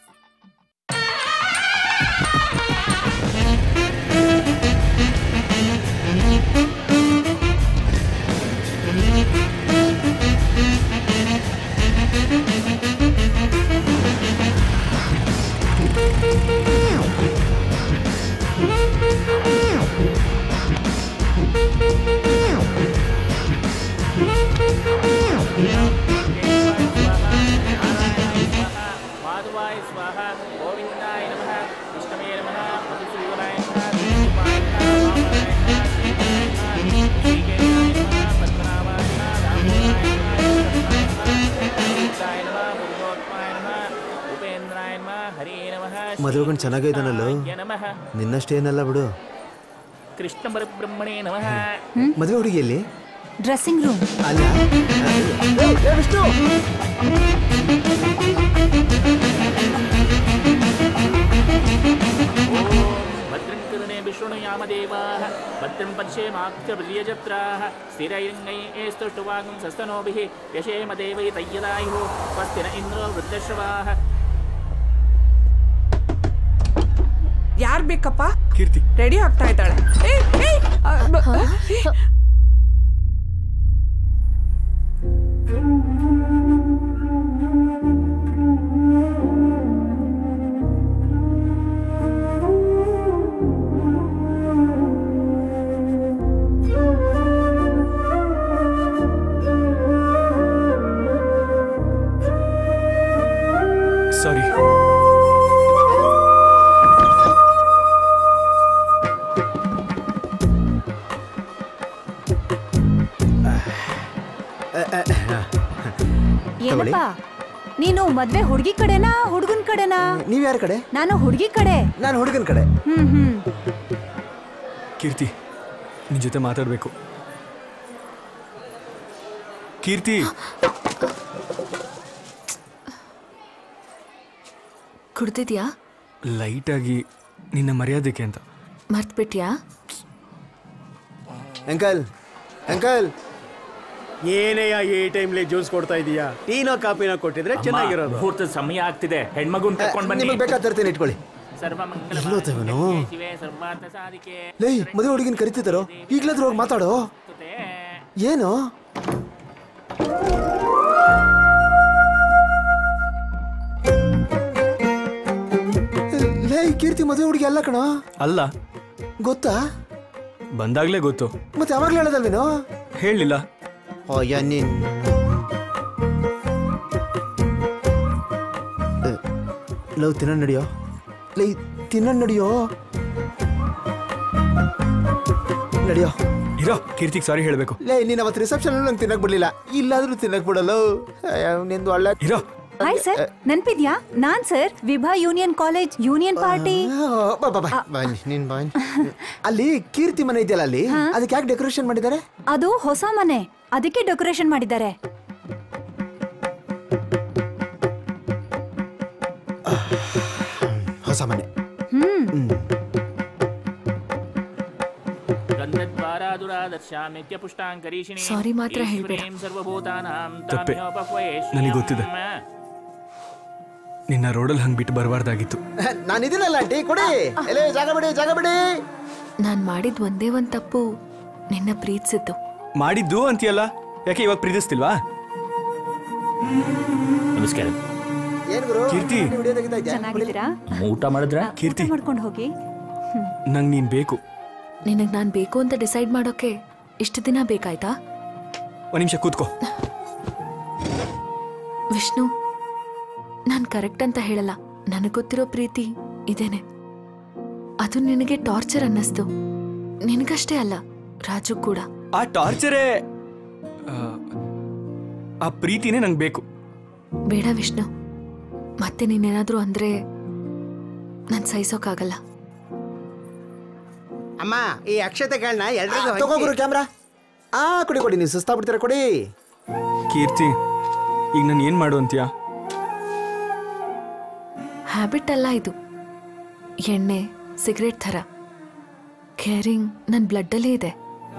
Speaker 10: ಮಾಧವಾಯ ಸ್ವಾಹ ಗೋವಿಂದಾಯ ನಮಃ ವಿಷ್ಣವೇ ನಮಃ ಮಧುಸೂದನಾಯ ನಮಃ ವಿಷ್ಣುಪಾಯ ನಮಃ ವಾಮನಾಯ ನಮಃ ಶ್ರೀಕೇಶಾಯ ನಮಃ ಪದ್ಮನಾಭಾಯ ನಮಃ ದಾಮೋದರಾಯ ನಮಃ ಗೋವಿಂದಾಯ ನಮಃ ಪುರುಷೋತ್ತಮಾಯ ನಮಃ ಉಪೇಂದ್ರಾಯ ನಮಃ ಹರೇ ನಮಃ
Speaker 3: ಮದುವೆಗೊಂಡು ಚೆನ್ನಾಗೈತಾನಲ್ಲೋ
Speaker 10: ಶ್ರೀಕೃಷ್ಣಾಯ ನಮಃ
Speaker 3: ನಿನ್ನಷ್ಟೇನಲ್ಲ ಬಿಡು
Speaker 10: ಕೃಷ್ಣ ಪರಬ್ರಹ್ಮಣೇ ನಮಃ
Speaker 3: ಮದುವೆ ಹುಡುಗಿಯಲ್ಲಿ
Speaker 5: ಡ್ರೆಸ್ಸಿಂಗ್ ರೂಮ್
Speaker 3: ಅಲ್ಲ ಏ, ಏ, ವಿಷ್ಣು
Speaker 10: ಭದ್ರಂಕರಣೆ ವಿಷ್ಣುಯಾಮದೇವಾಃ परिषेमाक्षप्रियजत्राः स्थिरैर्ङ्गैस्तुष्टुवागं सस्तनोभिः यशेम देवै तय्यदायुः स्वस्ति न इन्द्रो वृद्धश्रवाः
Speaker 9: ಯಾರ್ ಬೇಕಪ್ಪ
Speaker 4: ಕೀರ್ತಿ
Speaker 9: ರೆಡಿ ಆಗ್ತಾ ಇದ್ದಾಳೆ ಏಯ್, ಏಯ್, ಆ, ಬ-
Speaker 4: ಸಾರಿ
Speaker 3: ತಗೊಳ್ಳಿ.
Speaker 5: ಏನಪ್ಪ ನೀನು ಮದ್ವೆ ಹುಡುಗಿ ಕಡೆನಾ ಹುಡುಗನ್ ಕಡೆನಾ
Speaker 3: ನೀವ್ ಯಾರ ಕಡೆ
Speaker 5: ನಾನು ಹುಡುಗಿ ಕಡೆ
Speaker 3: ನಾನು ಹುಡುಗನ ಕಡೆ
Speaker 5: ಹ್ಮ್ ಹ್ಮ್
Speaker 4: ಕೀರ್ತಿ ನಿನ್ ಜೊತೆ ಮಾತಾಡ್ಬೇಕು ಕೀರ್ತಿ
Speaker 7: ಕುಡ್ದಿದ್ಯಾ
Speaker 4: ಲೈಟಾಗಿ ನಿನ್ನ ಮರ್ಯಾದಕ್ಕೆ ಅಂತ
Speaker 7: ಮರ್ತ್ಬಿಟ್ಯಾ
Speaker 3: ಅಂಕಲ್ ಅಂಕಲ್
Speaker 2: ಏನೆಯ ಈ ಟೈಮ್ಲಿ ಜ್ಯೂಸ್ ಕೊಡ್ತಾ ಇದೀಯಾ ಟೀನೋ ಕಾಪಿನೋ ಕೊಟ್ಟಿದ್ರೆ ಚೆನ್ನಾಗಿರೋದು
Speaker 10: ಮುಹೂರ್ತದ ಸಮಯ ಆಗ್ತಿದೆ ಹೆಣ್ಮಗುನ್ ಕರ್ಕೊಂಡ್ ಬನ್ನಿ
Speaker 3: ನಿಮಗೆ ಬೇಕಾದ ತರ್ತೀನಿ ಇಟ್ಕೊಳ್ಳಿ
Speaker 10: ಸರ್ವಮಂಗಲ
Speaker 3: ಎಲ್ಲೋತ ಇವನು
Speaker 10: ಶಿವೆ ಸರ್ವಾರ್ಥ ಸಾಧಿಕೆ
Speaker 3: ಲೇ ಮದುವೆ ಹುಡುಗಿನ ಕರಿತಿದ್ದಾರೋ ಈಗ್ಲಾದ್ರೂ ಹೋಗಿ ಮಾತಾಡೋ ಏನು ಲೇ ಕೀರ್ತಿ ಮದುವೆ ಹುಡುಗಿ ಅಲ್ಲ ಕಣ
Speaker 4: ಅಲ್ಲ
Speaker 3: ಗೊತ್ತಾ
Speaker 4: ಬಂದಾಗ್ಲೇ ಗೊತ್ತು
Speaker 3: ಮತ್ತೆ ಯಾವಾಗ್ಲೂ ಹೇಳೋದಲ್ವೇನೋ
Speaker 4: ಹೇಳಲಿಲ್ಲ
Speaker 3: ಅಯ್ಯ ನೀನ್ ಅ, ಲವ್ ತಿನ್ನ ನಡಿಯೋ ಲೈ ತಿನ್ನ ನಡಿಯೋ ನಡಿಯೋ
Speaker 4: ಇರೋ ಕೀರ್ತಿಗೆ ಸಾರಿ ಹೇಳಬೇಕು
Speaker 3: ಲೇ ನೀನ್ ಅವತ್ತು ರಿಸೆಪ್ಷನ್ ನಂಗೆ ತಿನ್ನಕ್ ಬಿಡ್ಲಿಲ್ಲ ಇಲ್ಲಾದ್ರೂ ತಿನ್ನಕ್ ಬಿಡಲ್ಲ ಅಯ್ಯ, ನಿಂದು ಒಳ್ಳೆ
Speaker 4: ಇರೋ
Speaker 5: ಹಾಯ್ ಸರ್ ನೆನ್ಪಿದ್ಯಾ ನಾನ್ sir Vibha union college union party
Speaker 3: ನೀನ್ ಬಾಯ್ ಅಲ್ಲಿ ಕೀರ್ತಿ ಮನೆ ಇದೆಯಲ್ಲ ಅಲ್ಲಿ ಅದಕ್ಕೆ ಯಾಕೆ ಡೆಕೋರೇಷನ್ ಮಾಡಿದ್ದಾರೆ
Speaker 5: ಅದು ಹೊಸ ಮನೆ ಅದಕ್ಕೆ ಡೆಕೋರೇಷನ್ ಮಾಡಿದ್ದಾರೆ
Speaker 3: ಹೊಸ ಮನೆ
Speaker 5: ಹ್ಮ್
Speaker 10: ಗಂಧದ್ವಾರಾದುರಾದರ್ಶಾಮಿತ್ಯಪುಷ್ಟಾಂಕರೀಷಿಣಿ
Speaker 7: Sorry ಮಾತ್ರ ಹೇಳ್ಬೇಡ.
Speaker 10: ಈಶ್ವರೀಂ ಸರ್ವಭೂತಾನಾಂ
Speaker 4: ತಪ್ಪೆ.
Speaker 10: ತಾಮ್ಯೋಪಕ್ವಯೇಶ್ವರೀಂ.
Speaker 4: ನನಗೆ ಗೊತ್ತಿದೆ. ನಿನ್ನ ರೋಡಲ್ಲಿ ಹಂಗೆ ಬಿಟ್ಟು ಬರಬಾರ್ದಾಗಿತ್ತು
Speaker 3: ನಾನು ಇದೀನಲ್ಲ ಆಂಟಿ ಕೊಡಿ ಎಲೆ ಜಾಗ ಬಿಡಿ ಜಾಗ ಬಿಡಿ
Speaker 7: ನಾನ್ ಮಾಡಿದ್ ಒಂದೇ ಒಂದ್ ತಪ್ಪು ನಿನ್ನ ಪ್ರೀತಿಸಿದ್ದು
Speaker 4: ಮಾಡಿದ್ದು ಅಂತೀಯಲ್ಲ ಯಾಕೆ ಇವಾಗ ಪ್ರೀತಿಸ್ತಿಲ್ವಾ
Speaker 10: ನಮಸ್ಕಾರ
Speaker 3: ಏನ್ ಗುರು
Speaker 4: ಕೀರ್ತಿ.
Speaker 3: ವಿಡಿಯೋ ತೆಗಿತಾ ಇದ್ಯಾ?
Speaker 5: ಚೆನ್ನಾಗಿದ್ದೀರಾ
Speaker 10: ಊಟ ಮಾಡಿದ್ರ
Speaker 4: ಕೀರ್ತಿ
Speaker 5: ಮಾಡ್ಕೊಂಡು ಹೋಗಿ
Speaker 4: ನಂಗೆ ನೀನ್ ಬೇಕು
Speaker 7: ನಿನಗ್ ನಾನ್ ಬೇಕು ಅಂತ ಡಿಸೈಡ್ ಮಾಡೋಕೆ ಇಷ್ಟು ದಿನ ಬೇಕಾಯ್ತಾ
Speaker 4: ಒಂದ್ ನಿಮಿಷ ಕೂತ್ಕೋ
Speaker 7: ವಿಷ್ಣು ನಾನ್ ಕರೆಕ್ಟ್ ಅಂತ ಹೇಳಲ್ಲ ನನಗ್ ಗೊತ್ತಿರೋ ಪ್ರೀತಿ ಇದೇನೆ ಅದು ನಿನಗೆ ಟಾರ್ಚರ್ ಅನ್ನಿಸ್ತು ನಿನಗಷ್ಟೇ ಅಲ್ಲ ರಾಜು ಕೂಡ
Speaker 4: ಆ ಟಾರ್ಚರೇ ಆ, ಆ ಪ್ರೀತಿನೇ ನಂಗೆ ಬೇಕು
Speaker 7: ಬೇಡ ವಿಷ್ಣು ಮತ್ತೆ ನೀನೇನಾದ್ರೂ ಅಂದ್ರೆ ನಾನ್ ಸಹಿಸೋಕ್ಕಾಗಲ್ಲ
Speaker 2: ಅಮ್ಮ ಈ ಅಕ್ಷತೆಗಳನ್ನ ಎಲ್ರಿಗೂ
Speaker 3: ತಗೋ ಗುರು ಕ್ಯಾಮ್ರಾ ಆ ಕೊಡಿ ಕೊಡಿ ನೀವು ಸುಸ್ತಾಗ್ಬಿಡ್ತೀರಾ ಕೊಡಿ
Speaker 4: ಕೀರ್ತಿ ಈಗ ನಾನು ಏನು ಮಾಡು ಅಂತೀಯಾ
Speaker 7: ಹ್ಯಾಬಿಟ್ ಅಲ್ಲ ಇದು ಎಣ್ಣೆ ಸಿಗರೇಟ್ ಥರ ಕೇರಿಂಗ್ ನನ್ನ ಬ್ಲಡ್ಡಲ್ಲೇ ಇದೆ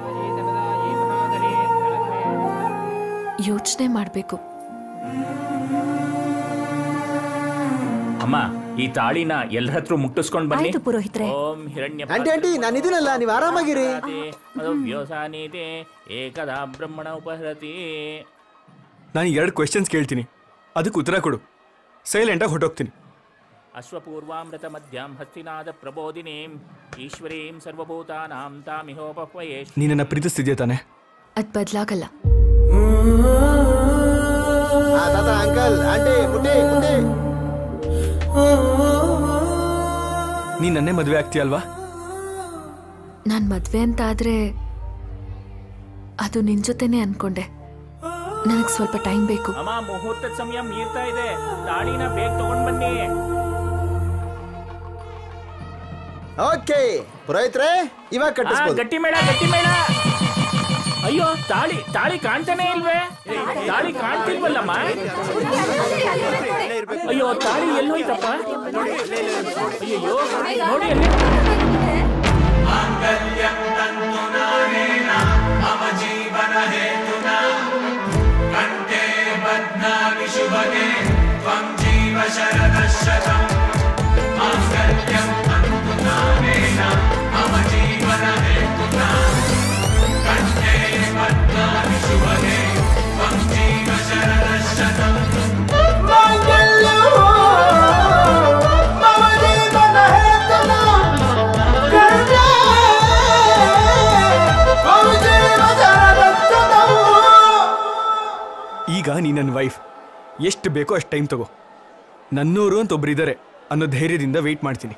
Speaker 7: ಯೋಚನೆ ಮಾಡಬೇಕು
Speaker 10: ಅಮ್ಮ ಈ ತಾಳಿನ ಎಲ್ಲರ ಹತ್ರ ಮುಟ್ಟಿಸ್ಕೊಂಡ್ ಬನ್ನಿ
Speaker 5: ಆಯ್ತು ಪುರೋಹಿತ್ರೆ
Speaker 10: ಓಂ ಹಿರಣ್ಯ
Speaker 3: ಆಂಟಿ ಆಂಟಿ ನಾನು ಇದೀನಲ್ಲ ನೀವು ಆರಾಮಾಗಿರಿ
Speaker 10: ವ್ಯೋಸಾನೀತೆ ಏಕದಾ ಬ್ರಹ್ಮಣ ಉಪಹರತಿ
Speaker 4: ನಾನು ಎರಡು ಕ್ವೆಶನ್ಸ್ ಕೇಳ್ತೀನಿ ಅದಕ್ಕೆ ಉತ್ತರ ಕೊಡು ಸೈಲೆಂಟಾಗಿ ಹೊಟ್ಟೋಗ್ತೀನಿ
Speaker 10: ಅಶ್ವಪೂರ್ವಾಮೃತ ಮಧ್ಯಾಂ ಹಸ್ತಿನಾದ ಪ್ರಬೋಧಿನೀಂ ಈಶ್ವರೀಂ ಸರ್ವಭೂತಾನಾಂ ತಾಮಿಹೋಪಹ್ವಯೇಶ್
Speaker 4: ನೀನನ್ನ ಪ್ರೀತಿಸ್ತಿದ್ಯಾ ತಾನೆ
Speaker 7: ಅದ್ ಬದ್ಲಾಗಲ್ಲ
Speaker 3: ಆ, ತಾತ ಅಂಕಲ್ ಆಂಟಿ ಮುಟ್ಟಿ ಮುಟ್ಟಿ
Speaker 4: ನೀನ್ ನನ್ನೇ ಮದುವೆ ಆಗ್ತೀಯಲ್ವಾ
Speaker 7: ನಾನ್ ಮದ್ವೆ ಅಂತ ಆದ್ರೆ ಅದು ನಿನ್ ಜೊತೆನೆ ಅನ್ಕೊಂಡೆ ನನಗ್ ಸ್ವಲ್ಪ ಟೈಮ್ ಬೇಕು
Speaker 10: ಅಮ್ಮ ಮುಹೂರ್ತದ ಸಮಯ ಮೀರ್ತಾ ಇದೆ ತಾಳಿನ ಬೇಗ ತಗೊಂಡ್ ಬನ್ನಿ
Speaker 3: ಓಕೆ ಪುರೋಹಿತ್ರೆ ಇವಾಗ
Speaker 10: ಆ,
Speaker 3: ಕಟ್ಟಿಸ್ಬೋದು
Speaker 10: ಗಟ್ಟಿ ಮೇಳ ಗಟ್ಟಿ ಮೇಳ ಅಯ್ಯೋ ತಾಳಿ ತಾಳಿ ಕಾಣ್ತಾನೆ ಇಲ್ವೇ ತಾಳಿ ಕಾಣ್ತಿಲ್ವಲ್ಲಮ್ಮ ಅಯ್ಯೋ ತಾಳಿ ಎಲ್ಲಿ ಹೋಯ್ತಪ್ಪ ಅಯ್ಯೋ ನೋಡಿ ಅಲ್ಲಿ
Speaker 15: माङ्गल्यं तन्तुनानेन मम जीवनहेतुना कण्ठे बध्नामि शुभगे त्वं जीव शरदः शतम् माङ्गल्यं तन्तुनानेन मम जीवनहेतुना कण्ठे बध्नामि शुभगे त्वं जीव शरदः शतम् माङ्गल्यं मम जीवनहेतुना कण्ठे त्वं जीव शरदः शतम्
Speaker 4: ಈಗ ನೀ ನನ್ನ ವೈಫ್ ಎಷ್ಟು ಬೇಕೋ ಅಷ್ಟು ಟೈಮ್ ತಗೋ ನನ್ನೂರು ಅಂತ ಒಬ್ರು ಇದ್ದಾರೆ ಅನ್ನೋ ಧೈರ್ಯದಿಂದ ವೆಯ್ಟ್ ಮಾಡ್ತೀನಿ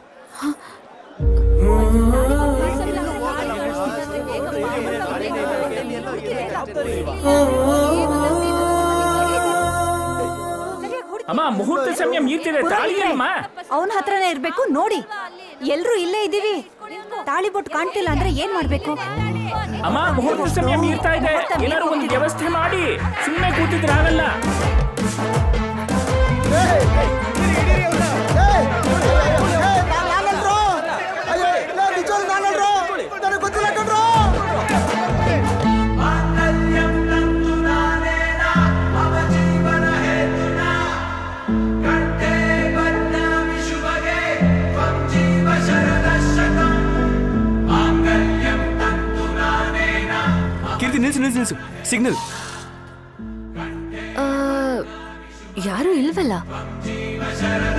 Speaker 10: ಅಮ್ಮ ಮುಹೂರ್ತ ಸಮಯ ಮೀರ್ತಿದೆ ತಾಳಿ ಅಮ್ಮ
Speaker 5: ಅವನ ಹತ್ರನೇ ಇರ್ಬೇಕು ನೋಡಿ ಎಲ್ರು ಇಲ್ಲೇ ಇದೀವಿ ತಾಳಿ ಬೊಟ್ಟು ಕಾಣ್ತಿಲ್ಲ ಅಂದ್ರೆ ಏನ್ ಮಾಡ್ಬೇಕು
Speaker 10: ಅಮ್ಮ ಮುಹೂರ್ತ ಸಮಯ ಮೀರ್ತಾ ಇದೆ ಏನಾದ್ರು ಒಂದು ವ್ಯವಸ್ಥೆ ಮಾಡಿ ಸುಮ್ಮನೆ ಕೂತಿದ್ರೆ ಆಗಲ್ಲ
Speaker 15: माङ्गल्यं तन्तुनानेन मम जीवनहेतुना कण्ठे बध्नामि शुभगे त्वं जीव शरदः शतम् माङ्गल्यं तन्तुनानेन
Speaker 4: ಕೀರ್ತಿ ನಿಲ್ಸು ನಿಲ್ಸು ನಿಲ್ಸು ಸಿಗ್ನಲ್
Speaker 7: ಯಾರು ಇಲ್ವಲ್ಲ
Speaker 15: जीव शरदः